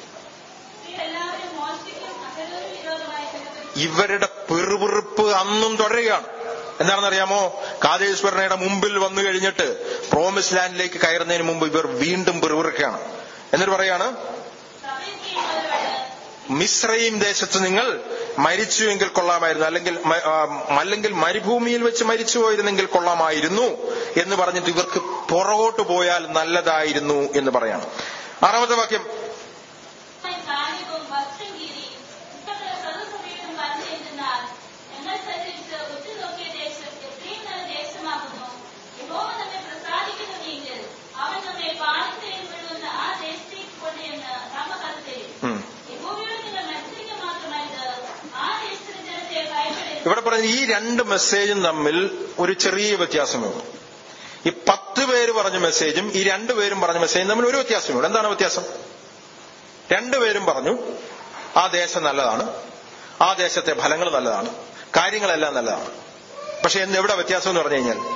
എല്ലാവരും മോശയ്ക്കും അഹരോന് വിരോധമായി നിലവിളിച്ചു ഇവരുടെ പിറുപിറുപ്പ് അന്നും തുടരുകയാണ് എന്താണെന്നറിയാമോ കാതേശ്വരനയുടെ മുമ്പിൽ വന്നു കഴിഞ്ഞിട്ട് പ്രോമിസ് ലാൻഡിലേക്ക് കയറുന്നതിന് മുമ്പ് ഇവർ വീണ്ടും പിറുപിറുക്കുകയാണ് എന്നിട്ട് പറയാണ് സഭയ്ക്ക് അവരോട് മിശ്രയും ദേശത്ത് നിങ്ങൾ മരിച്ചുവെങ്കിൽ കൊള്ളാമായിരുന്നു അല്ലെങ്കിൽ മ- ആ, അല്ലെങ്കിൽ മരുഭൂമിയിൽ വെച്ച് മരിച്ചു പോയിരുന്നെങ്കിൽ കൊള്ളാമായിരുന്നു എന്ന് പറഞ്ഞിട്ട് ഇവർക്ക് പുറകോട്ട് പോയാൽ നല്ലതായിരുന്നു എന്ന് പറയാണ് ആറാമത്തെ വാക്യം കാലികവും വസ്ത്രം കീറി ഇഷ്ടപ്പെട്ട സർവ്വസഭയിലും പറഞ്ഞു എന്നാൽ ഞങ്ങൾ സഞ്ചരിച്ച് ഉറ്റുനോക്കിയ ദേശം എത്രയും നല്ല ദേശമാകുന്നു യഹോവ നമ്മെ പ്രസാദിക്കുന്നുവെങ്കിൽ അവൻ നമ്മെ പാലത്തെയും വിടുന്ന ആ ദേശത്തേക്ക് കൊണ്ടുവന്ന് നമുക്കത് തരും ഉം. യഹോവയോട് നിങ്ങൾ മത്സരിക്കുക മാത്രമല്ല ആ ദേശത്തിലെ ജനത്തെ ഭയപ്പെടരുത് ഇവിടെ പറഞ്ഞ ഈ രണ്ട് മെസ്സേജും തമ്മിൽ ഒരു ചെറിയ വ്യത്യാസമേ ഉള്ളൂ ഈ പത്ത് പേര് പറഞ്ഞ മെസ്സേജും ഈ രണ്ടുപേരും പറഞ്ഞ മെസ്സേജും തമ്മിൽ ഒരു വ്യത്യാസമേ ഉള്ളൂ എന്താണ് വ്യത്യാസം രണ്ടുപേരും പറഞ്ഞു ആ ദേശം നല്ലതാണ് ആ ദേശത്തെ ഫലങ്ങൾ നല്ലതാണ് കാര്യങ്ങളെല്ലാം നല്ലതാണ് പക്ഷെ എന്ന് എവിടെ വ്യത്യാസം എന്ന് പറഞ്ഞു കഴിഞ്ഞാൽ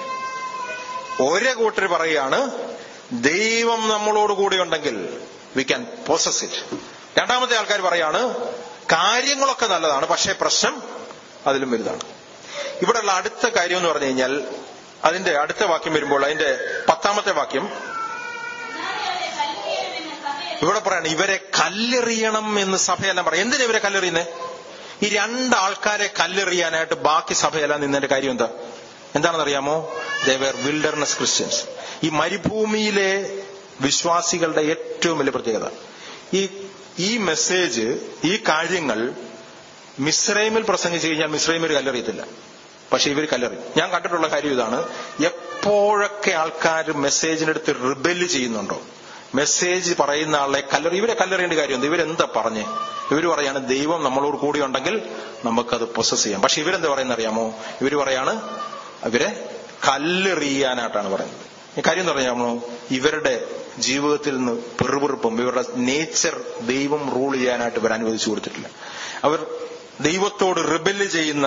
ഒരേ കൂട്ടർ പറയുകയാണ് ദൈവം നമ്മളോട് കൂടെ ഉണ്ടെങ്കിൽ വി ക്യാൻ പ്രോസസ് ഇറ്റ് രണ്ടാമത്തെ ആൾക്കാർ പറയാണ് കാര്യങ്ങളൊക്കെ നല്ലതാണ് പക്ഷേ പ്രശ്നം അതിലും വലുതാണ് ഇവിടെയുള്ള അടുത്ത കാര്യം എന്ന് പറഞ്ഞു കഴിഞ്ഞാൽ അതിന്റെ അടുത്ത വാക്യം വരുമ്പോൾ അതിന്റെ പത്താമത്തെ വാക്യം എന്നാലേ അവരെ കൽപ്പിക്കണമെന്ന് സഭയെ ഇവിടെ പറയാണ് ഇവരെ കല്ലെറിയണം എന്ന് സഭയെല്ലാം പറയും എന്തിനാ ഇവരെ കല്ലെറിയുന്നേ ഈ രണ്ടാൾക്കാരെ കല്ലെറിയാനായിട്ട് ബാക്കി സഭയെല്ലാം നിന്നതിന്റെ കാര്യം എന്താ എന്താണെന്നറിയാമോ ദേവർ വിൽഡർനെസ് ക്രിസ്ത്യൻസ് ഈ മരുഭൂമിയിലെ വിശ്വാസികളുടെ ഏറ്റവും വലിയ പ്രത്യേകത ഈ ഈ മെസ്സേജ് ഈ കാര്യങ്ങൾ മിസ്രൈമിൽ പ്രസംഗിച്ചു കഴിഞ്ഞാൽ മിസ്രൈമിൽ കല്ലെറിയത്തില്ല പക്ഷെ ഇവർ കല്ലെറിയും ഞാൻ കണ്ടിട്ടുള്ള കാര്യം ഇതാണ് എപ്പോഴൊക്കെ ആൾക്കാർ മെസ്സേജിനടുത്ത് റിബല് ചെയ്യുന്നുണ്ടോ മെസ്സേജ് പറയുന്ന ആളെ കല്ലെറി ഇവരെ കല്ലെറിയേണ്ട കാര്യമുണ്ട് ഇവരെന്താ പറഞ്ഞേ ഇവര് പറയാണ് ദൈവം നമ്മളോട് കൂടി ഉണ്ടെങ്കിൽ നമുക്കത് പ്രൊസസ് ചെയ്യാം പക്ഷെ ഇവരെന്താ പറയുന്ന അറിയാമോ ഇവര് പറയാണ് ഇവരെ കല്ലെറിയാനായിട്ടാണ് പറയുന്നത് ഈ കാര്യം എന്ന് പറയാമോ ഇവരുടെ ജീവിതത്തിൽ നിന്ന് പെറുപെറുപ്പും ഇവരുടെ നേച്ചർ ദൈവം റൂൾ ചെയ്യാനായിട്ട് ഇവർ അനുവദിച്ചു കൊടുത്തിട്ടില്ല അവർ ദൈവത്തോട് റിബല് ചെയ്യുന്ന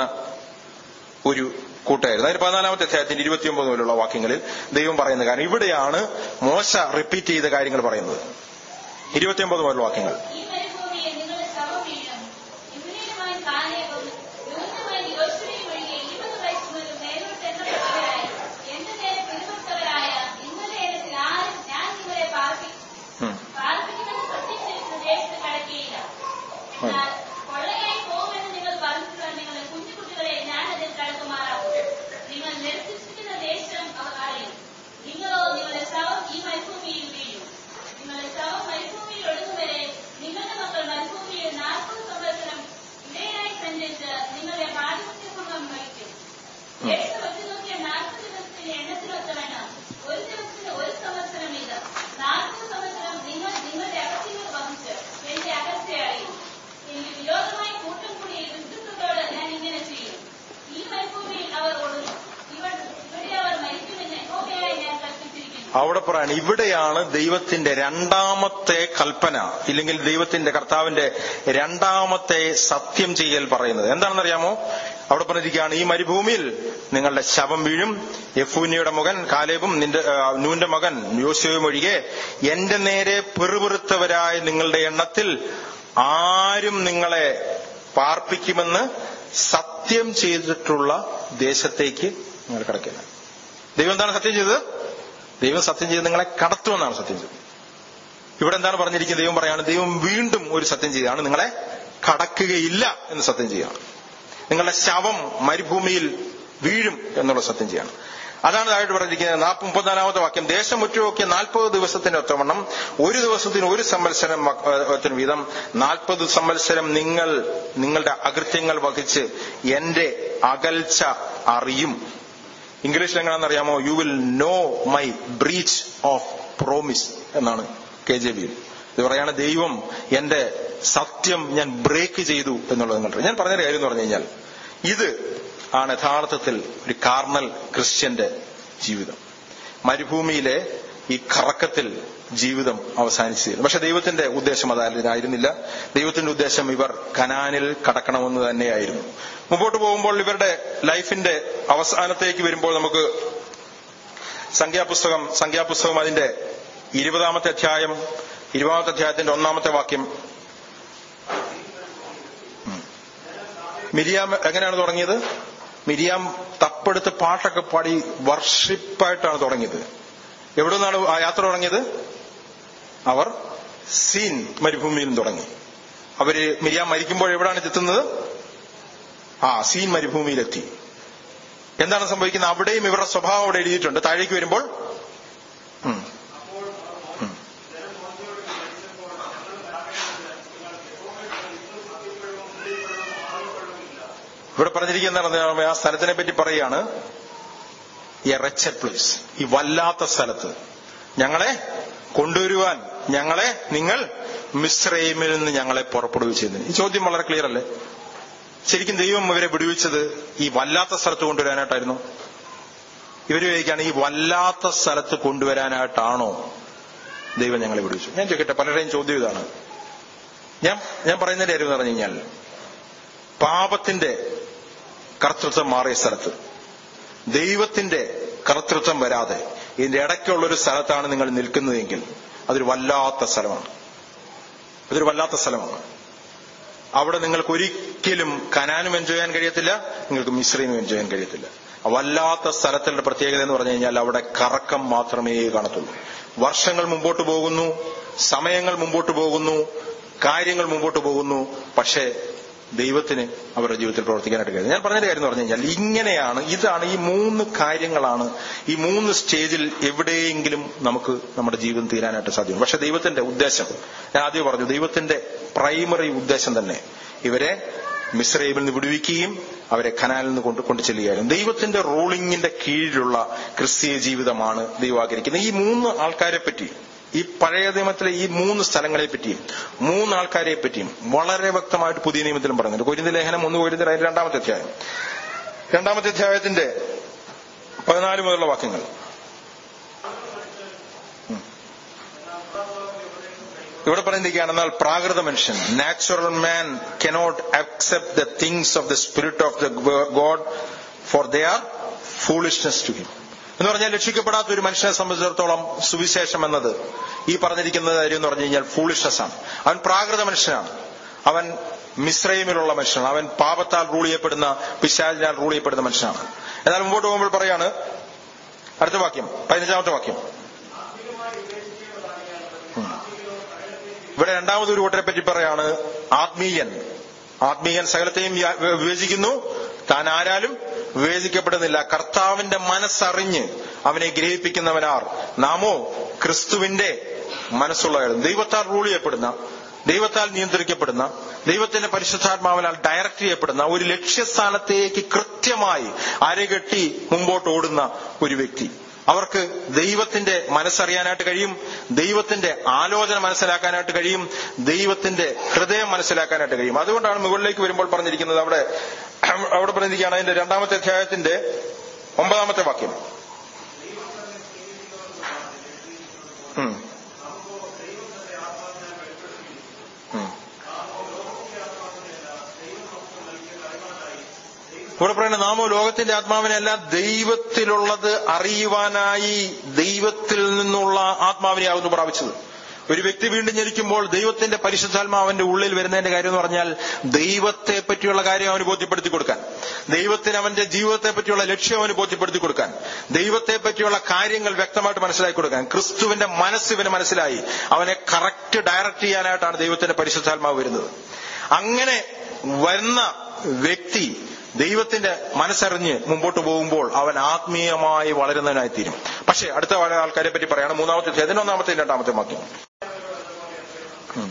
ഒരു കൂട്ടായിരുന്നു അതിന് പതിനാലാമത്തെ അധ്യായത്തിന്റെ ഇരുപത്തിയൊമ്പത് മുതലുള്ള വാക്യങ്ങളിൽ ദൈവം പറയുന്ന കാര്യം ഇവിടെയാണ് മോശ റിപ്പീറ്റ് ചെയ്ത കാര്യങ്ങൾ പറയുന്നത് ഇരുപത്തിയൊമ്പത് മുതലുള്ള വാക്യങ്ങൾ ഈ മരുഭൂമിയിൽ നിങ്ങളുടെ ശവം വീഴും ഇമ്മിനിയുമായി കാലേബും യൂനുമായി യോശുവയും ഒഴികെ ഇരുപത് വയസ്സ് മുതൽ മേലോട്ട് എണ്ണപ്പെട്ടവരായി എന്റെ നേരെ പിടിപെട്ടവരായ ഇന്നലെ ഇനത്തിൽ ആരും ഞാൻ നിങ്ങളെ പാർപ്പിക്കും ഉം. പാർപ്പിക്കുമെന്ന് സത്യം ചെയ്ത് ദേശത്ത് കടക്കുകയില്ല എന്നാൽ കൊള്ളയായി പോകുമെന്ന് നിങ്ങൾ പറഞ്ഞിട്ടുള്ള നിങ്ങളുടെ കുഞ്ഞുകുട്ടികളെ ഞാൻ അതിൽ കടക്കുമാറാക്കും നിങ്ങൾ നിരസിച്ചിരിക്കുന്ന ദേശം അവർ അറിയും നിങ്ങളോ നിങ്ങളുടെ ശവം ഈ മരുഭൂമിയിൽ വീഴും നിങ്ങളുടെ ശവം മരുഭൂമിയിൽ ഒടുങ്ങും വരെ നിങ്ങളുടെ മക്കൾ മരുഭൂമിയിൽ നാൽപ്പത് സംവത്സരം ഇടയായി സഞ്ചരിച്ച് നിങ്ങളെ ബാധിത്യപൂർവ്വം വഹിക്കും ദേശം വെച്ച് നോക്കിയ നാൽപ്പത് ദിവസത്തിന്റെ എണ്ണത്തിനൊത്തവണ്ണം ഒരു ദിവസത്തിന് ഒരു സംവത്സരം വീതം നാൽപ്പത് സംവത്സരം നിങ്ങൾ നിങ്ങളുടെ അകത്യങ്ങൾ വഹിച്ച് എന്റെ അകത്തെ അറിയും എനിക്ക് വിരോധമായി കൂട്ടം കൂടിയ ഹിന്ദുക്കളോട് ഞാൻ ഇങ്ങനെ ചെയ്യും ഈ മരുഭൂമിയിൽ അവർ ഒടുങ്ങും ഇവർ ഇവിടെ അവർ മരിക്കുമെന്ന് യഹോവയായി ഞാൻ കൽപ്പിച്ചിരിക്കുന്നു അവിടെ പറയാണ് ഇവിടെയാണ് ദൈവത്തിന്റെ രണ്ടാമത്തെ കൽപ്പന ഇല്ലെങ്കിൽ ദൈവത്തിന്റെ കർത്താവിന്റെ രണ്ടാമത്തെ സത്യം ചെയ്യൽ പറയുന്നത് എന്താണെന്നറിയാമോ അവിടെ പറഞ്ഞിരിക്കുകയാണ് ഈ മരുഭൂമിയിൽ നിങ്ങളുടെ ശവം വീഴും യഫൂനിയുടെ മകൻ കാലേബും നിന്റെ ആ, നൂന്റെ മകൻ യോശുവും ഒഴികെ എന്റെ നേരെ പെറുപെറുത്തവരായ നിങ്ങളുടെ എണ്ണത്തിൽ ആരും നിങ്ങളെ പാർപ്പിക്കുമെന്ന് സത്യം ചെയ്തിട്ടുള്ള ദേശത്തേക്ക് നിങ്ങൾ കിടക്കില്ല ദൈവം എന്താണ് സത്യം ചെയ്തത് ദൈവം സത്യം ചെയ്ത് നിങ്ങളെ കടത്തുമെന്നാണ് സത്യം ചെയ്തത് ഇവിടെ എന്താണ് പറഞ്ഞിരിക്കുന്നത് ദൈവം പറയാണ് ദൈവം വീണ്ടും ഒരു സത്യം ചെയ്താണ് നിങ്ങളെ കടക്കുകയില്ല എന്ന് സത്യം ചെയ്യാണ് നിങ്ങളുടെ ശവം മരുഭൂമിയിൽ വീഴും എന്നുള്ള സത്യം ചെയ്യാണ് അതാണ് താഴോട്ട് പറഞ്ഞിരിക്കുന്നത് നാൽപ്പത് മുപ്പത്തിനാലാമത്തെ വാക്യം ദേശം മുറ്റുനോക്കിയ നാൽപ്പത് ദിവസത്തിന്റെ ഒത്തവണ്ണം ഒരു ദിവസത്തിന് ഒരു സംവത്സരം വ- ഏഹ് വീതം നാൽപ്പത് സംവത്സരം നിങ്ങൾ നിങ്ങളുടെ അകൃത്യങ്ങൾ വഹിച്ച് എന്റെ അകൽച്ച അറിയും ഇംഗ്ലീഷിൽ എങ്ങനെയാണെന്ന് അറിയാമോ you will know my breach of promise എന്നാണ് കെ ജെ ബിയിൽ ഇത് പറയാണ് ദൈവം എന്റെ സത്യം ഞാൻ ബ്രേക്ക് ചെയ്തു എന്നുള്ളത് നിങ്ങൾ ഞാൻ പറഞ്ഞൊരു കാര്യം എന്ന് പറഞ്ഞു കഴിഞ്ഞാൽ ഇത് ആണ് യഥാർത്ഥത്തിൽ ഒരു കാർണൽ ക്രിസ്ത്യന്റെ ജീവിതം മരുഭൂമിയിലെ ഈ കറക്കത്തിൽ ജീവിതം അവസാനിച്ചു തീരും പക്ഷെ ദൈവത്തിന്റെ ഉദ്ദേശം അതായിരുന്നില്ല ദൈവത്തിന്റെ ഉദ്ദേശം ഇവർ കനാനിൽ കടക്കണമെന്ന് തന്നെയായിരുന്നു മുമ്പോട്ട് പോകുമ്പോൾ ഇവരുടെ ലൈഫിന്റെ അവസാനത്തേക്ക് വരുമ്പോൾ നമുക്ക് സംഖ്യാപുസ്തകം സംഖ്യാപുസ്തകം അതിന്റെ ഇരുപതാമത്തെ അധ്യായം ഇരുപതാമത്തെ അധ്യായത്തിന്റെ ഒന്നാമത്തെ വാക്യം ഉം. മിരിയാം എങ്ങനെയാണ് തുടങ്ങിയത് മിരിയാം തപ്പെടുത്ത് പാട്ടൊക്കെ പാടി വർഷിപ്പായിട്ടാണ് തുടങ്ങിയത് എവിടെ നിന്നാണ് ആ യാത്ര തുടങ്ങിയത് അവർ സീൻ മരുഭൂമിയിൽ നിന്ന് തുടങ്ങി അവര് മിരിയാം മരിക്കുമ്പോൾ എവിടെയാണ് എത്തുന്നത് ആ സീൻ മരുഭൂമിയിലെത്തി എന്താണ് സംഭവിക്കുന്നത് അവിടെയും ഇവരുടെ സ്വഭാവം അവിടെ എഴുതിയിട്ടുണ്ട് താഴേക്ക് വരുമ്പോൾ ഉം. ഉം. ഇവിടെ പറഞ്ഞിരിക്കുന്ന ആ സ്ഥലത്തിനെ പറ്റി പറയുകയാണ് എ റെച്ചഡ് പ്ലേസ് ഈ വല്ലാത്ത സ്ഥലത്ത് ഞങ്ങളെ കൊണ്ടുവരുവാൻ ഞങ്ങളെ നിങ്ങൾ മിശ്രൈമിൽ നിന്ന് ഞങ്ങളെ പുറപ്പെടുവിച്ചതിന് ഈ ചോദ്യം വളരെ ക്ലിയർ അല്ലേ ശരിക്കും ദൈവം ഇവരെ വിടുവിച്ചത് ഈ വല്ലാത്ത സ്ഥലത്ത് കൊണ്ടുവരാനായിട്ടായിരുന്നു ഇവര് ചോദിക്കുകയാണ് ഈ വല്ലാത്ത സ്ഥലത്ത് കൊണ്ടുവരാനായിട്ടാണോ ദൈവം ഞങ്ങളെ വിടുവിച്ചു ഞാൻ ചോദിക്കട്ടെ പലരുടെയും ചോദ്യം ഇതാണ് ഞാൻ ഞാൻ പറയുന്നതിന്റെ കാര്യം എന്ന് പറഞ്ഞു കഴിഞ്ഞാൽ പാപത്തിന്റെ കർത്തൃത്വം മാറിയ സ്ഥലത്ത് ദൈവത്തിന്റെ കർത്തൃത്വം വരാതെ ഇതിന്റെ ഇടയ്ക്കുള്ള ഒരു സ്ഥലത്താണ് നിങ്ങൾ നിൽക്കുന്നതെങ്കിൽ അതൊരു വല്ലാത്ത സ്ഥലമാണ് അതൊരു വല്ലാത്ത സ്ഥലമാണ് അവിടെ നിങ്ങൾക്ക് ഒരിക്കലും കനാനും എൻജോയ് ചെയ്യാൻ കഴിയത്തില്ല നിങ്ങൾക്ക് മിശ്രീനും എൻജോയ് ചെയ്യാൻ കഴിയത്തില്ല ആ വല്ലാത്ത സ്ഥലത്തിന്റെ പ്രത്യേകത എന്ന് പറഞ്ഞു കഴിഞ്ഞാൽ അവിടെ കറക്കം മാത്രമേ കാണത്തുള്ളൂ വർഷങ്ങൾ മുമ്പോട്ട് പോകുന്നു സമയങ്ങൾ മുമ്പോട്ട് പോകുന്നു കാര്യങ്ങൾ മുമ്പോട്ട് പോകുന്നു പക്ഷേ ദൈവത്തിന് അവരുടെ ജീവിതത്തിൽ പ്രവർത്തിക്കാനായിട്ട് കഴിയും ഞാൻ പറഞ്ഞൊരു കാര്യം എന്ന് പറഞ്ഞു കഴിഞ്ഞാൽ ഇങ്ങനെയാണ് ഇതാണ് ഈ മൂന്ന് കാര്യങ്ങളാണ് ഈ മൂന്ന് സ്റ്റേജിൽ എവിടെയെങ്കിലും നമുക്ക് നമ്മുടെ ജീവിതം തീരാനായിട്ട് സാധ്യമാണ് പക്ഷെ ദൈവത്തിന്റെ ഉദ്ദേശം ഞാൻ ആദ്യം പറഞ്ഞു ദൈവത്തിന്റെ പ്രൈമറി ഉദ്ദേശം തന്നെ ഇവരെ മിശ്രൈമിൽ നിന്ന് വിടുവിക്കുകയും അവരെ ഖനാലിൽ നിന്ന് കൊണ്ട് കൊണ്ടു ചെല്ലുകയായിരുന്നു ദൈവത്തിന്റെ റൂളിങ്ങിന്റെ കീഴിലുള്ള ക്രിസ്തീയ ജീവിതമാണ് ദൈവം ആഗ്രഹിക്കുന്നത് ഈ മൂന്ന് ആൾക്കാരെ പറ്റി ഈ പഴയ നിയമത്തിലെ ഈ മൂന്ന് സ്ഥലങ്ങളെ പറ്റിയും മൂന്ന് ആൾക്കാരെ പറ്റിയും വളരെ വ്യക്തമായിട്ട് പുതിയ നിയമത്തിലും പറയുന്നുണ്ട് കൊരിന്ത ലേഖനം ഒന്ന് കൊരിന്ത അതിന്റെ രണ്ടാമത്തെ അധ്യായം രണ്ടാമത്തെ അധ്യായത്തിന്റെ പതിനാല് മുതലുള്ള വാക്യങ്ങൾ ഉം. ഇവിടെ പറയുന്നിരിക്കുകയാണ് എന്നാൽ പ്രാകൃത മനുഷ്യൻ natural man cannot accept the things of the spirit of the God for they are foolishness to him എന്ന് പറഞ്ഞാൽ രക്ഷിക്കപ്പെടാത്ത ഒരു മനുഷ്യനെ സംബന്ധിച്ചിടത്തോളം സുവിശേഷം എന്നത് ഈ പറഞ്ഞിരിക്കുന്ന കാര്യം എന്ന് പറഞ്ഞു കഴിഞ്ഞാൽ ഫൂളിഷ്നെസ് ആണ് അവൻ പ്രാകൃത മനുഷ്യനാണ് അവൻ മിശ്രൈമിലുള്ള മനുഷ്യനാണ് അവൻ പാപത്താൽ റൂൾ ചെയ്യപ്പെടുന്ന പിശാചിനാൽ റൂൾ ചെയ്യപ്പെടുന്ന മനുഷ്യനാണ് എന്നാൽ മുമ്പോട്ട് പോകുമ്പോൾ പറയാണ് അടുത്ത വാക്യം പതിനഞ്ചാമത്തെ വാക്യം ഉം. ഇവിടെ രണ്ടാമത് ഒരു കൂട്ടരെ പറ്റി പറയാണ് ആത്മീയൻ ആത്മീയൻ സകലത്തെയും വ്യ- വിവേചിക്കുന്നു താൻ ആരാലും വിവേചിക്കപ്പെടുന്നില്ല കർത്താവിന്റെ മനസ്സറിഞ്ഞ് അവനെ ഗ്രഹിപ്പിക്കുന്നവനാർ നാമോ ക്രിസ്തുവിന്റെ മനസ്സുള്ളവർ ദൈവത്താൽ റൂൾ ചെയ്യപ്പെടുന്ന ദൈവത്താൽ നിയന്ത്രിക്കപ്പെടുന്ന ദൈവത്തിന്റെ പരിശുദ്ധാത്മാവിനാൽ ഡയറക്റ്റ് ചെയ്യപ്പെടുന്ന ഒരു ലക്ഷ്യസ്ഥാനത്തേക്ക് കൃത്യമായി അരകെട്ടി മുമ്പോട്ട് ഓടുന്ന ഒരു വ്യക്തി അവർക്ക് ദൈവത്തിന്റെ മനസ്സറിയാനായിട്ട് കഴിയും ദൈവത്തിന്റെ ആലോചന മനസ്സിലാക്കാനായിട്ട് കഴിയും ദൈവത്തിന്റെ ഹൃദയം മനസ്സിലാക്കാനായിട്ട് കഴിയും അതുകൊണ്ടാണ് മുകളിലേക്ക് വരുമ്പോൾ പറഞ്ഞിരിക്കുന്നത് അവിടെ അവിടെ പറഞ്ഞിരിക്കുകയാണ് അതിന്റെ രണ്ടാമത്തെ അധ്യായത്തിന്റെ ഒമ്പതാമത്തെ വാക്യം ഉം. ഉം. ഇവിടെ പറയുന്നത് നാമോ ലോകത്തിന്റെ ആത്മാവിനല്ല ദൈവത്തിലുള്ളത് അറിയുവാനായി ദൈവത്തിൽ നിന്നുള്ള ആത്മാവിനെയാകുന്നു പ്രാപിച്ചത് ഒരു വ്യക്തി വീണ്ടും ജനിക്കുമ്പോൾ ദൈവത്തിന്റെ പരിശുദ്ധാത്മാവന്റെ ഉള്ളിൽ വരുന്നതിന്റെ കാര്യം എന്ന് പറഞ്ഞാൽ ദൈവത്തെ പറ്റിയുള്ള കാര്യം അവന് ബോധ്യപ്പെടുത്തി കൊടുക്കാൻ ദൈവത്തിന് അവന്റെ ജീവിതത്തെ പറ്റിയുള്ള ലക്ഷ്യം അവന് ബോധ്യപ്പെടുത്തി കൊടുക്കാൻ ദൈവത്തെ പറ്റിയുള്ള കാര്യങ്ങൾ വ്യക്തമായിട്ട് മനസ്സിലാക്കി കൊടുക്കാൻ ക്രിസ്തുവിന്റെ മനസ്സ് ഇവന് മനസ്സിലായി അവനെ കറക്റ്റ് ഡയറക്റ്റ് ചെയ്യാനായിട്ടാണ് ദൈവത്തിന്റെ പരിശുദ്ധാത്മാവ് വരുന്നത് അങ്ങനെ വരുന്ന വ്യക്തി ദൈവത്തിന്റെ മനസ്സറിഞ്ഞ് മുമ്പോട്ട് പോകുമ്പോൾ അവൻ ആത്മീയമായി വളരുന്നതിനായി തീരും പക്ഷേ അടുത്ത പല ആൾക്കാരെ പറ്റി പറയാണ് മൂന്നാമത്തെ അധ്യായം, ഒന്നാമത്തെ രണ്ടാമത്തെ വാക്യം ഉം.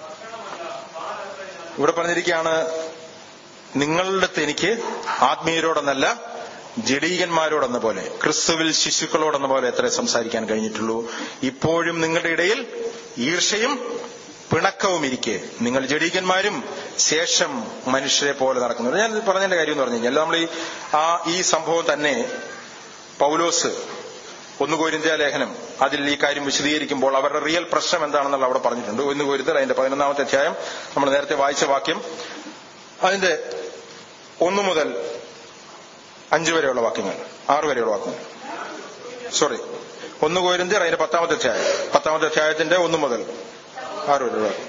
ഇവിടെ പറഞ്ഞിരിക്കുകയാണ് നിങ്ങളുടെ അടുത്ത് എനിക്ക് ആത്മീയരോടെന്നല്ല ജഡീകന്മാരോടെന്ന പോലെ ക്രിസ്തുവിൽ ശിശുക്കളോടെന്ന പോലെ എത്ര സംസാരിക്കാൻ കഴിഞ്ഞിട്ടുള്ളൂ ഇപ്പോഴും നിങ്ങളുടെ ഇടയിൽ ഈർഷയും പിണക്കവും ഇരിക്കെ നിങ്ങൾ ജഡീകന്മാരും ശേഷം മനുഷ്യരെ പോലെ നടക്കുന്നത് ഞാൻ പറഞ്ഞതിന്റെ കാര്യം എന്ന് പറഞ്ഞു കഴിഞ്ഞാൽ നമ്മൾ ഈ ആ ഈ സംഭവം തന്നെ പൗലോസ് ഒന്ന് കോരിന്ത്യ ലേഖനം അതിൽ ഈ കാര്യം വിശദീകരിക്കുമ്പോൾ അവരുടെ റിയൽ പ്രശ്നം എന്താണെന്നുള്ള അവിടെ പറഞ്ഞിട്ടുണ്ട് ഒന്ന് കോരിന്തൽ അതിന്റെ പതിനൊന്നാമത്തെ അധ്യായം നമ്മൾ നേരത്തെ വായിച്ച വാക്യം അതിന്റെ ഒന്ന് മുതൽ അഞ്ച് വരെയുള്ള വാക്യങ്ങൾ ആറ് വരെയുള്ള വാക്യങ്ങൾ സോറി ഒന്ന് കോരിന്ത്യർ അതിന്റെ പത്താമത്തെ അധ്യായം പത്താമത്തെ അധ്യായത്തിന്റെ ഒന്ന് മുതൽ ആറ് വരെയുള്ള വാക്യം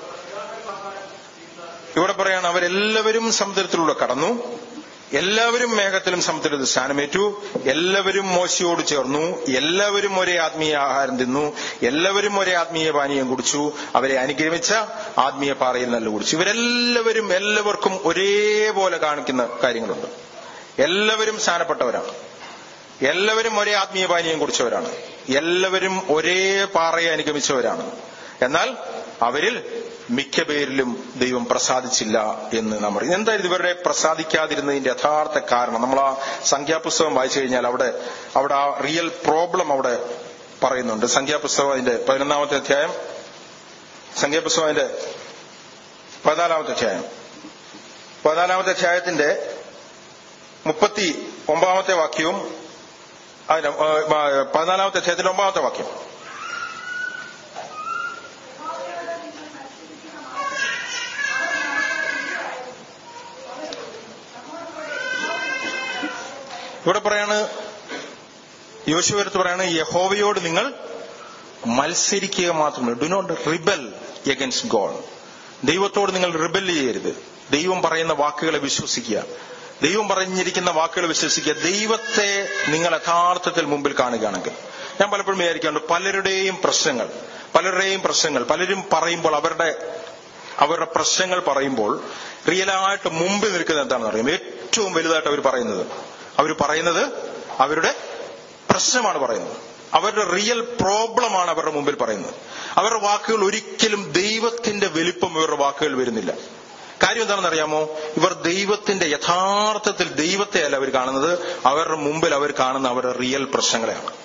ഇവിടെ പറയാണ് അവരെല്ലാവരും സമുദ്രത്തിലൂടെ കടന്നു എല്ലാവരും മേഘത്തിലും സമുദ്രത്തിൽ സ്ഥാനമേറ്റു എല്ലാവരും മോശയോട് ചേർന്നു എല്ലാവരും ഒരേ ആത്മീയ ആഹാരം തിന്നു എല്ലാവരും ഒരേ ആത്മീയ പാനീയം കുടിച്ചു അവരെ അനുഗ്രഹിച്ച ആത്മീയ പാറയിൽ നല്ല കുടിച്ചു ഇവരെല്ലാവരും എല്ലാവർക്കും ഒരേപോലെ കാണിക്കുന്ന കാര്യങ്ങളുണ്ട് എല്ലാവരും സ്ഥാനപ്പെട്ടവരാണ് എല്ലാവരും ഒരേ ആത്മീയ പാനീയം കുടിച്ചവരാണ് എല്ലാവരും ഒരേ പാറയെ അനുഗമിച്ചവരാണ് എന്നാൽ അവരിൽ മിക്ക പേരിലും ദൈവം പ്രസാദിച്ചില്ല എന്ന് നാം പറയും എന്തായാലും ഇവരുടെ പ്രസാദിക്കാതിരുന്നതിന്റെ യഥാർത്ഥ കാരണം നമ്മൾ ആ സംഖ്യാപുസ്തകം വായിച്ചു കഴിഞ്ഞാൽ അവിടെ അവിടെ ആ റിയൽ പ്രോബ്ലം അവിടെ പറയുന്നുണ്ട് സംഖ്യാപുസ്തകം അതിന്റെ പതിനൊന്നാമത്തെ അധ്യായം സംഖ്യാപുസ്തകം അതിന്റെ പതിനാലാമത്തെ അധ്യായം പതിനാലാമത്തെ അധ്യായത്തിന്റെ മുപ്പത്തി ഒമ്പതാമത്തെ വാക്യവും അതിന് പതിനാലാമത്തെ അധ്യായത്തിന്റെ ഒമ്പതാമത്തെ വാക്യം ഇവിടെ പറയാണ് യോശുവരത്ത് പറയാണ് യഹോവയോട് നിങ്ങൾ മത്സരിക്കുക മാത്രമല്ല do not rebel against God ദൈവത്തോട് നിങ്ങൾ റിബൽ ചെയ്യരുത് ദൈവം പറയുന്ന വാക്കുകളെ വിശ്വസിക്കുക ദൈവം പറഞ്ഞിരിക്കുന്ന വാക്കുകൾ വിശ്വസിക്കുക ദൈവത്തെ നിങ്ങൾ യഥാർത്ഥത്തിൽ മുമ്പിൽ കാണുകയാണെങ്കിൽ ഞാൻ പലപ്പോഴും വിചാരിക്കാറുണ്ട് പലരുടെയും പ്രശ്നങ്ങൾ പലരുടെയും പ്രശ്നങ്ങൾ പലരും പറയുമ്പോൾ അവരുടെ അവരുടെ പ്രശ്നങ്ങൾ പറയുമ്പോൾ റിയലായിട്ട് മുമ്പിൽ നിൽക്കുന്നത് എന്താണെന്ന് അറിയാം ഏറ്റവും വലുതായിട്ട് അവർ പറയുന്നത് അവർ പറയുന്നത് അവരുടെ പ്രശ്നമാണ് പറയുന്നത് അവരുടെ റിയൽ പ്രോബ്ലമാണ് അവരുടെ മുമ്പിൽ പറയുന്നത് അവരുടെ വാക്കുകൾ ഒരിക്കലും ദൈവത്തിന്റെ വലിപ്പം ഇവരുടെ വാക്കുകൾ വരുന്നില്ല കാര്യം എന്താണെന്ന് അറിയാമോ ഇവർ ദൈവത്തിന്റെ യഥാർത്ഥത്തിൽ ദൈവത്തെ അല്ല അവർ കാണുന്നത് അവരുടെ മുമ്പിൽ അവർ കാണുന്ന അവരുടെ റിയൽ പ്രശ്നങ്ങളെയാണ്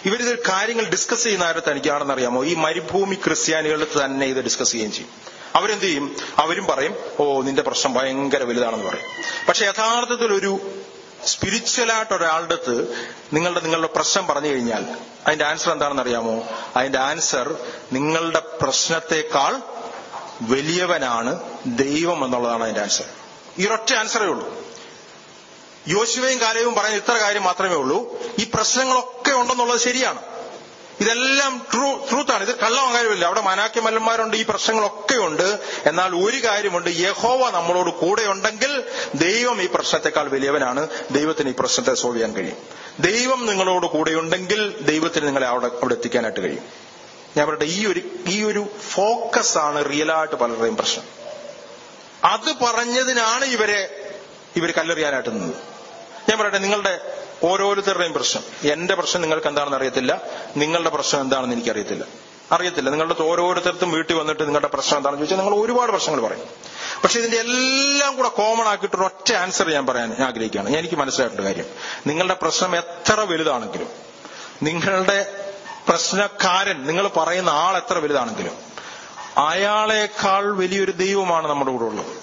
ഇവരിത് കാര്യങ്ങൾ ഡിസ്കസ് ചെയ്യുന്ന ആരെ തനിക്കാണെന്ന് അറിയാമോ ഈ മരുഭൂമി ക്രിസ്ത്യാനികളുടെ തന്നെ ഇത് ഡിസ്കസ് ചെയ്യുകയും ചെയ്യും അവരെന്ത് ചെയ്യും അവരും പറയും ഓ നിന്റെ പ്രശ്നം ഭയങ്കര വലുതാണെന്ന് പറയും പക്ഷെ യഥാർത്ഥത്തിൽ ഒരു സ്പിരിച്വലായിട്ട് ഒരാളുടെ അടുത്ത് നിങ്ങളുടെ നിങ്ങളുടെ പ്രശ്നം പറഞ്ഞു കഴിഞ്ഞാൽ അതിന്റെ ആൻസർ എന്താണെന്ന് അറിയാമോ അതിന്റെ ആൻസർ നിങ്ങളുടെ പ്രശ്നത്തെക്കാൾ വലിയവനാണ് ദൈവം എന്നുള്ളതാണ് അതിന്റെ ആൻസർ ഈ ഒരൊറ്റ ആൻസറേ ഉള്ളൂ യോശുവയും കാലവും പറയുന്ന ഇത്ര കാര്യം മാത്രമേ ഉള്ളൂ ഈ പ്രശ്നങ്ങളൊക്കെ ഉണ്ടെന്നുള്ളത് ശരിയാണ് ഇതെല്ലാം ട്രൂ ട്രൂത്താണ് ഇത് കള്ളം കാര്യമില്ല അവിടെ മനാക്യമല്ലന്മാരുണ്ട് ഈ പ്രശ്നങ്ങളൊക്കെ ഉണ്ട് എന്നാൽ ഒരു കാര്യമുണ്ട് യഹോവ നമ്മളോട് കൂടെ ഉണ്ടെങ്കിൽ ദൈവം ഈ പ്രശ്നത്തെക്കാൾ വലിയവനാണ് ദൈവത്തിന് ഈ പ്രശ്നത്തെ സോൾവ് ചെയ്യാൻ കഴിയും ദൈവം നിങ്ങളോട് കൂടെയുണ്ടെങ്കിൽ ദൈവത്തിന് നിങ്ങളെ അവിടെ അവിടെ എത്തിക്കാനായിട്ട് കഴിയും ഞാൻ പറയട്ടെ ഈ ഒരു ഈ ഒരു ഫോക്കസ് ആണ് റിയലായിട്ട് പലരുടെയും പ്രശ്നം അത് പറഞ്ഞതിനാണ് ഇവരെ ഇവർ കല്ലെറിയാനായിട്ട് നിന്നത് ഞാൻ പറയട്ടെ നിങ്ങളുടെ ഓരോരുത്തരുടെയും പ്രശ്നം എന്റെ പ്രശ്നം നിങ്ങൾക്ക് എന്താണെന്ന് അറിയത്തില്ല നിങ്ങളുടെ പ്രശ്നം എന്താണെന്ന് എനിക്കറിയത്തില്ല അറിയത്തില്ല നിങ്ങളുടെ ഓരോരുത്തർക്കും വീട്ടിൽ വന്നിട്ട് നിങ്ങളുടെ പ്രശ്നം എന്താണെന്ന് ചോദിച്ചാൽ നിങ്ങൾ ഒരുപാട് പ്രശ്നങ്ങൾ പറയും പക്ഷെ ഇതിന്റെ എല്ലാം കൂടെ കോമൺ ആക്കിയിട്ട് ഒറ്റ ആൻസർ ഞാൻ പറയാൻ ഞാൻ ആഗ്രഹിക്കുകയാണ് എനിക്ക് മനസ്സിലായിട്ടൊരു കാര്യം നിങ്ങളുടെ പ്രശ്നം എത്ര വലുതാണെങ്കിലും നിങ്ങളുടെ പ്രശ്നക്കാരൻ നിങ്ങൾ പറയുന്ന ആൾ എത്ര വലുതാണെങ്കിലും അയാളെക്കാൾ വലിയൊരു ദൈവമാണ് നമ്മുടെ കൂടെ ഉള്ളത്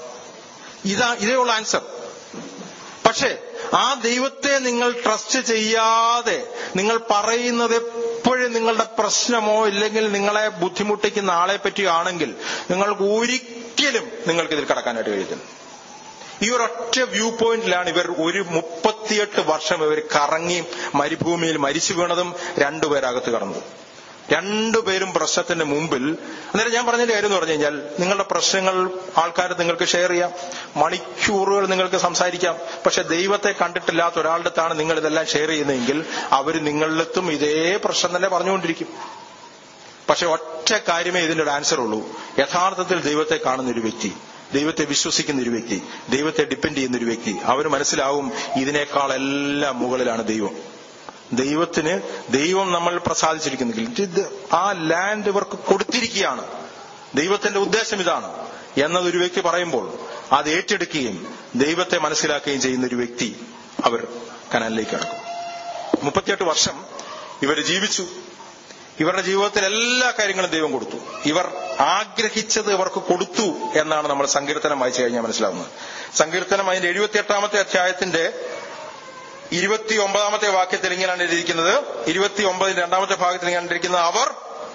ഇതാ ഇതേ ഉള്ള ആൻസർ പക്ഷേ ആ ദൈവത്തെ നിങ്ങൾ ട്രസ്റ്റ് ചെയ്യാതെ നിങ്ങൾ പറയുന്നത് എപ്പോഴും നിങ്ങളുടെ പ്രശ്നമോ ഇല്ലെങ്കിൽ നിങ്ങളെ ബുദ്ധിമുട്ടിക്കുന്ന ആളെ പറ്റിയാണെങ്കിൽ നിങ്ങൾക്ക് ഒരിക്കലും നിങ്ങൾക്ക് ഇതിൽ കടക്കാനായിട്ട് കഴിയത്തില്ല ഈ ഒരൊറ്റ വ്യൂ പോയിന്റിലാണ് ഇവർ ഒരു മുപ്പത്തിയെട്ട് വർഷം ഇവർ കറങ്ങി മരുഭൂമിയിൽ മരിച്ചു വീണതും രണ്ടുപേരകത്ത് കടന്നതും രണ്ടുപേരും പ്രശ്നത്തിന്റെ മുമ്പിൽ അന്നേരം ഞാൻ പറഞ്ഞതിന്റെ കാര്യം എന്ന് പറഞ്ഞു കഴിഞ്ഞാൽ നിങ്ങളുടെ പ്രശ്നങ്ങൾ ആൾക്കാർ നിങ്ങൾക്ക് ഷെയർ ചെയ്യാം മണിക്കൂറുകൾ നിങ്ങൾക്ക് സംസാരിക്കാം പക്ഷെ ദൈവത്തെ കണ്ടിട്ടില്ലാത്ത ഒരാളുടെ അടുത്താണ് നിങ്ങൾ ഇതെല്ലാം ഷെയർ ചെയ്യുന്നതെങ്കിൽ അവർ നിങ്ങളിലെത്തും ഇതേ പ്രശ്നം തന്നെ പറഞ്ഞുകൊണ്ടിരിക്കും പക്ഷെ ഒറ്റ കാര്യമേ ഇതിന്റെ ഒരു ആൻസർ ഉള്ളൂ യഥാർത്ഥത്തിൽ ദൈവത്തെ കാണുന്ന ഒരു വ്യക്തി ദൈവത്തെ വിശ്വസിക്കുന്ന ഒരു വ്യക്തി ദൈവത്തെ ഡിപ്പെൻഡ് ചെയ്യുന്ന ഒരു വ്യക്തി അവന് മനസ്സിലാവും ഇതിനേക്കാളെല്ലാം മുകളിലാണ് ദൈവം ദൈവത്തിന് ദൈവം നമ്മൾ പ്രസാദിച്ചിരിക്കുന്നെങ്കിൽ ഇത് ആ ലാൻഡ് ഇവർക്ക് കൊടുത്തിരിക്കുകയാണ് ദൈവത്തിന്റെ ഉദ്ദേശം ഇതാണ് എന്നതൊരു വ്യക്തി പറയുമ്പോൾ അത് ഏറ്റെടുക്കുകയും ദൈവത്തെ മനസ്സിലാക്കുകയും ചെയ്യുന്ന ഒരു വ്യക്തി അവർ കനാലിലേക്ക് കടക്കും മുപ്പത്തിയെട്ട് വർഷം ഇവർ ജീവിച്ചു ഇവരുടെ ജീവിതത്തിൽ എല്ലാ കാര്യങ്ങളും ദൈവം കൊടുത്തു ഇവർ ആഗ്രഹിച്ചത് ഇവർക്ക് കൊടുത്തു എന്നാണ് നമ്മൾ സങ്കീർത്തനം വായിച്ചു കഴിഞ്ഞാൽ മനസ്സിലാവുന്നത് സങ്കീർത്തനം അതിന്റെ എഴുപത്തിയെട്ടാമത്തെ അധ്യായത്തിന്റെ ഇരുപത്തി ഒമ്പതാമത്തെ വാക്യത്തിൽ ഇങ്ങനെയാണ് എഴുതിയിരിക്കുന്നത് ഇരുപത്തി ഒമ്പതിന്റെ രണ്ടാമത്തെ ഭാഗത്തിൽ ഇങ്ങനെ ഇരിക്കുന്നത് അവർ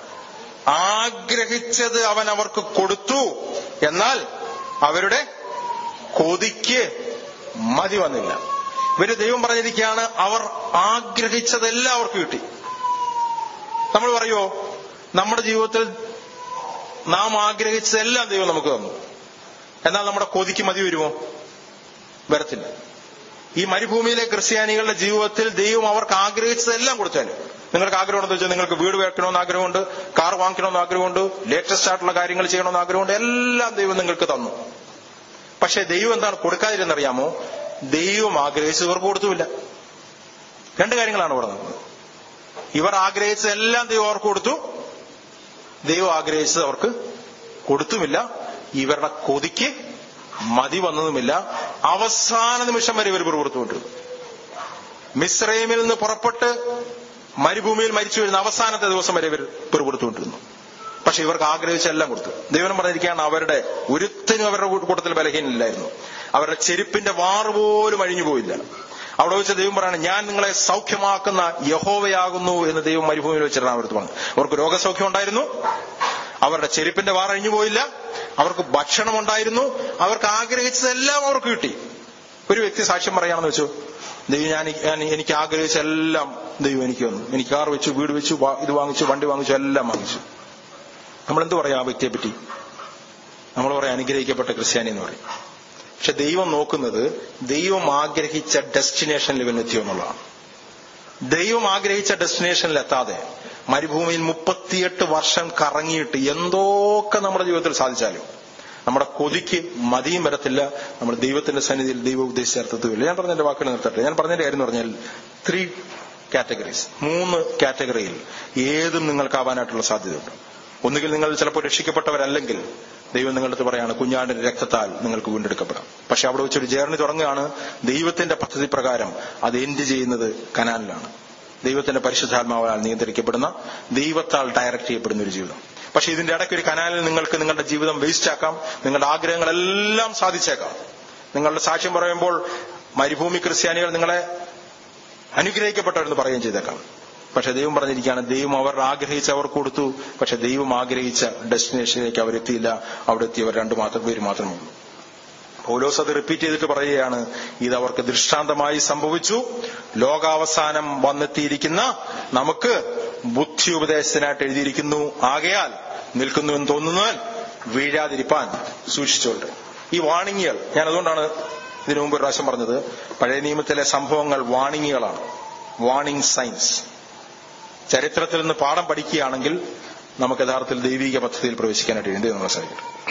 ആഗ്രഹിച്ചത് അവൻ അവർക്ക് കൊടുത്തു എന്നാൽ അവരുടെ കൊതിക്ക് മതി വന്നില്ല ഇവര് ദൈവം പറഞ്ഞിരിക്കുകയാണ് അവർ ആഗ്രഹിച്ചതെല്ലാം അവർക്ക് കിട്ടി നമ്മൾ പറയുമോ നമ്മുടെ ജീവിതത്തിൽ നാം ആഗ്രഹിച്ചതെല്ലാം ദൈവം നമുക്ക് തന്നു എന്നാൽ നമ്മുടെ കൊതിക്ക് മതി വരുമോ വരത്തില്ല ഈ മരുഭൂമിയിലെ ക്രിസ്ത്യാനികളുടെ ജീവിതത്തിൽ ദൈവം അവർക്ക് ആഗ്രഹിച്ചതെല്ലാം കൊടുത്താലും നിങ്ങൾക്ക് ആഗ്രഹമുണ്ടെന്ന് വെച്ചാൽ നിങ്ങൾക്ക് വീട് വെക്കണമെന്ന് ആഗ്രഹമുണ്ട് കാർ വാങ്ങിക്കണമെന്ന് ആഗ്രഹമുണ്ട് ലേറ്റസ്റ്റ് ആയിട്ടുള്ള കാര്യങ്ങൾ ചെയ്യണമെന്ന് ആഗ്രഹമുണ്ട് എല്ലാം ദൈവം നിങ്ങൾക്ക് തന്നു പക്ഷെ ദൈവം എന്താണ് കൊടുക്കാതിരുന്നറിയാമോ ദൈവം ആഗ്രഹിച്ചത് ഇവർക്ക് കൊടുത്തുമില്ല രണ്ട് കാര്യങ്ങളാണ് ഇവിടെ നടന്നത് ഇവർ ആഗ്രഹിച്ചതെല്ലാം ദൈവം അവർക്ക് കൊടുത്തു ദൈവം ആഗ്രഹിച്ചത് അവർക്ക് കൊടുത്തുമില്ല ഇവരുടെ കൊതിക്ക് മതി വന്നതുമില്ല അവസാന നിമിഷം വരെ ഇവർ പുറത്തുവിട്ടിരുന്നു മിസ്രൈമിൽ നിന്ന് പുറപ്പെട്ട് മരുഭൂമിയിൽ മരിച്ചു വരുന്ന അവസാനത്തെ ദിവസം വരെ ഇവർ പുറത്തുവിട്ടിരുന്നു പക്ഷെ ഇവർക്ക് ആഗ്രഹിച്ച എല്ലാം കൊടുത്തു ദൈവം പറഞ്ഞിരിക്കുകയാണ് അവരുടെ ഒരുത്തിനും അവരുടെ കൂട്ടത്തിൽ ബലഹീനില്ലായിരുന്നു അവരുടെ ചെരുപ്പിന്റെ വാറ് പോലും അഴിഞ്ഞു പോയില്ല അവിടെ വെച്ച് ദൈവം പറയാണ് ഞാൻ നിങ്ങളെ സൗഖ്യമാക്കുന്ന യഹോവയാകുന്നു എന്ന് ദൈവം മരുഭൂമിയിൽ വെച്ചിട്ടാണ് അവർക്ക് പറഞ്ഞു അവർക്ക് രോഗസൗഖ്യം ഉണ്ടായിരുന്നു അവരുടെ ചെരുപ്പിന്റെ വാർ അഴിഞ്ഞു പോയില്ല അവർക്ക് ഭക്ഷണം ഉണ്ടായിരുന്നു അവർക്ക് ആഗ്രഹിച്ചതെല്ലാം അവർക്ക് കിട്ടി ഒരു വ്യക്തി സാക്ഷ്യം പറയാണെന്ന് വെച്ചു ദൈവം ഞാൻ ഞാൻ എനിക്ക് ആഗ്രഹിച്ച എല്ലാം ദൈവം എനിക്ക് വന്നു എനിക്ക് കാർ വെച്ചു വീട് വെച്ചു വാ- ഇത് വാങ്ങിച്ചു വണ്ടി വാങ്ങിച്ചു എല്ലാം വാങ്ങിച്ചു നമ്മൾ എന്ത് പറയാം ആ വ്യക്തിയെ പറ്റി നമ്മൾ പറയാം അനുഗ്രഹിക്കപ്പെട്ട ക്രിസ്ത്യാനി എന്ന് പറയും പക്ഷെ ദൈവം നോക്കുന്നത് ദൈവം ആഗ്രഹിച്ച ഡെസ്റ്റിനേഷനിൽ ഇവൻ എത്തിയോ എന്നുള്ളതാണ് ദൈവം ആഗ്രഹിച്ച ഡെസ്റ്റിനേഷനിൽ എത്താതെ മരുഭൂമിയിൽ മുപ്പത്തിയെട്ട് വർഷം കറങ്ങിയിട്ട് എന്തൊക്കെ നമ്മുടെ ജീവിതത്തിൽ സാധിച്ചാലും നമ്മുടെ കൊതിക്ക് മതിയും വരത്തില്ല നമ്മൾ ദൈവത്തിന്റെ സന്നിധിയിൽ ദൈവം ഉദ്ദേശിച്ച അർത്ഥത്തില്ല ഞാൻ പറഞ്ഞതിന്റെ വാക്കുകൾ നിർത്തട്ടെ ഞാൻ പറഞ്ഞതിന്റെ കാര്യം എന്ന് പറഞ്ഞാൽ ത്രീ കാറ്റഗറീസ് മൂന്ന് കാറ്റഗറിയിൽ ഏതും നിങ്ങൾക്കാവാനായിട്ടുള്ള സാധ്യതയുണ്ട് ഒന്നുകിൽ നിങ്ങൾ ചിലപ്പോൾ രക്ഷിക്കപ്പെട്ടവരല്ലെങ്കിൽ ദൈവം നിങ്ങളുടെ അടുത്ത് പറയാണ് കുഞ്ഞാടിന്റെ രക്തത്താൽ നിങ്ങൾക്ക് വീണ്ടെടുക്കപ്പെടാം പക്ഷെ അവിടെ വെച്ചൊരു ജേർണി തുടങ്ങുകയാണ് ദൈവത്തിന്റെ പദ്ധതി പ്രകാരം അത് എൻഡ് ചെയ്യുന്നത് കനാലിലാണ് ദൈവത്തിന്റെ പരിശുദ്ധാത്മാവാൽ നിയന്ത്രിക്കപ്പെടുന്ന ദൈവത്താൽ ഡയറക്റ്റ് ചെയ്യപ്പെടുന്ന ഒരു ജീവിതം പക്ഷെ ഇതിന്റെ ഇടയ്ക്ക് ഒരു കനാലിൽ നിങ്ങൾക്ക് നിങ്ങളുടെ ജീവിതം വേസ്റ്റ് ആക്കാം നിങ്ങളുടെ ആഗ്രഹങ്ങളെല്ലാം സാധിച്ചേക്കാം നിങ്ങളുടെ സാക്ഷ്യം പറയുമ്പോൾ മരുഭൂമി ക്രിസ്ത്യാനികൾ നിങ്ങളെ അനുഗ്രഹിക്കപ്പെട്ടവരെന്ന് പറയുകയും ചെയ്തേക്കാം പക്ഷെ ദൈവം പറഞ്ഞിരിക്കുകയാണ് ദൈവം അവർ ആഗ്രഹിച്ച് അവർ കൊടുത്തു പക്ഷെ ദൈവം ആഗ്രഹിച്ച ഡെസ്റ്റിനേഷനിലേക്ക് അവരെത്തിയില്ല അവിടെ എത്തിയവർ രണ്ടു മാത്രം പേര് മാത്രമേ ഉള്ളൂ പൗലോസ് അത് റിപ്പീറ്റ് ചെയ്തിട്ട് പറയുകയാണ് ഇത് അവർക്ക് ദൃഷ്ടാന്തമായി സംഭവിച്ചു ലോകാവസാനം വന്നെത്തിയിരിക്കുന്ന നമുക്ക് ബുദ്ധി ഉപദേശത്തിനായിട്ട് എഴുതിയിരിക്കുന്നു ആകയാൽ നിൽക്കുന്നു എന്ന് തോന്നുന്നാൽ വീഴാതിരിപ്പാൻ സൂക്ഷിച്ചോണ്ട് ഈ വാണിങ്ങുകൾ ഞാൻ അതുകൊണ്ടാണ് ഇതിനു മുമ്പ് ഒരു പ്രാവശ്യം പറഞ്ഞത് പഴയ നിയമത്തിലെ സംഭവങ്ങൾ വാണിങ്ങുകളാണ് വാണിംഗ് സൈൻസ് ചരിത്രത്തിൽ നിന്ന് പാഠം പഠിക്കുകയാണെങ്കിൽ നമുക്ക് യഥാർത്ഥത്തിൽ ദൈവിക പദ്ധതിയിൽ പ്രവേശിക്കാനായിട്ട് വേണ്ടി നമ്മൾ സാധിക്കും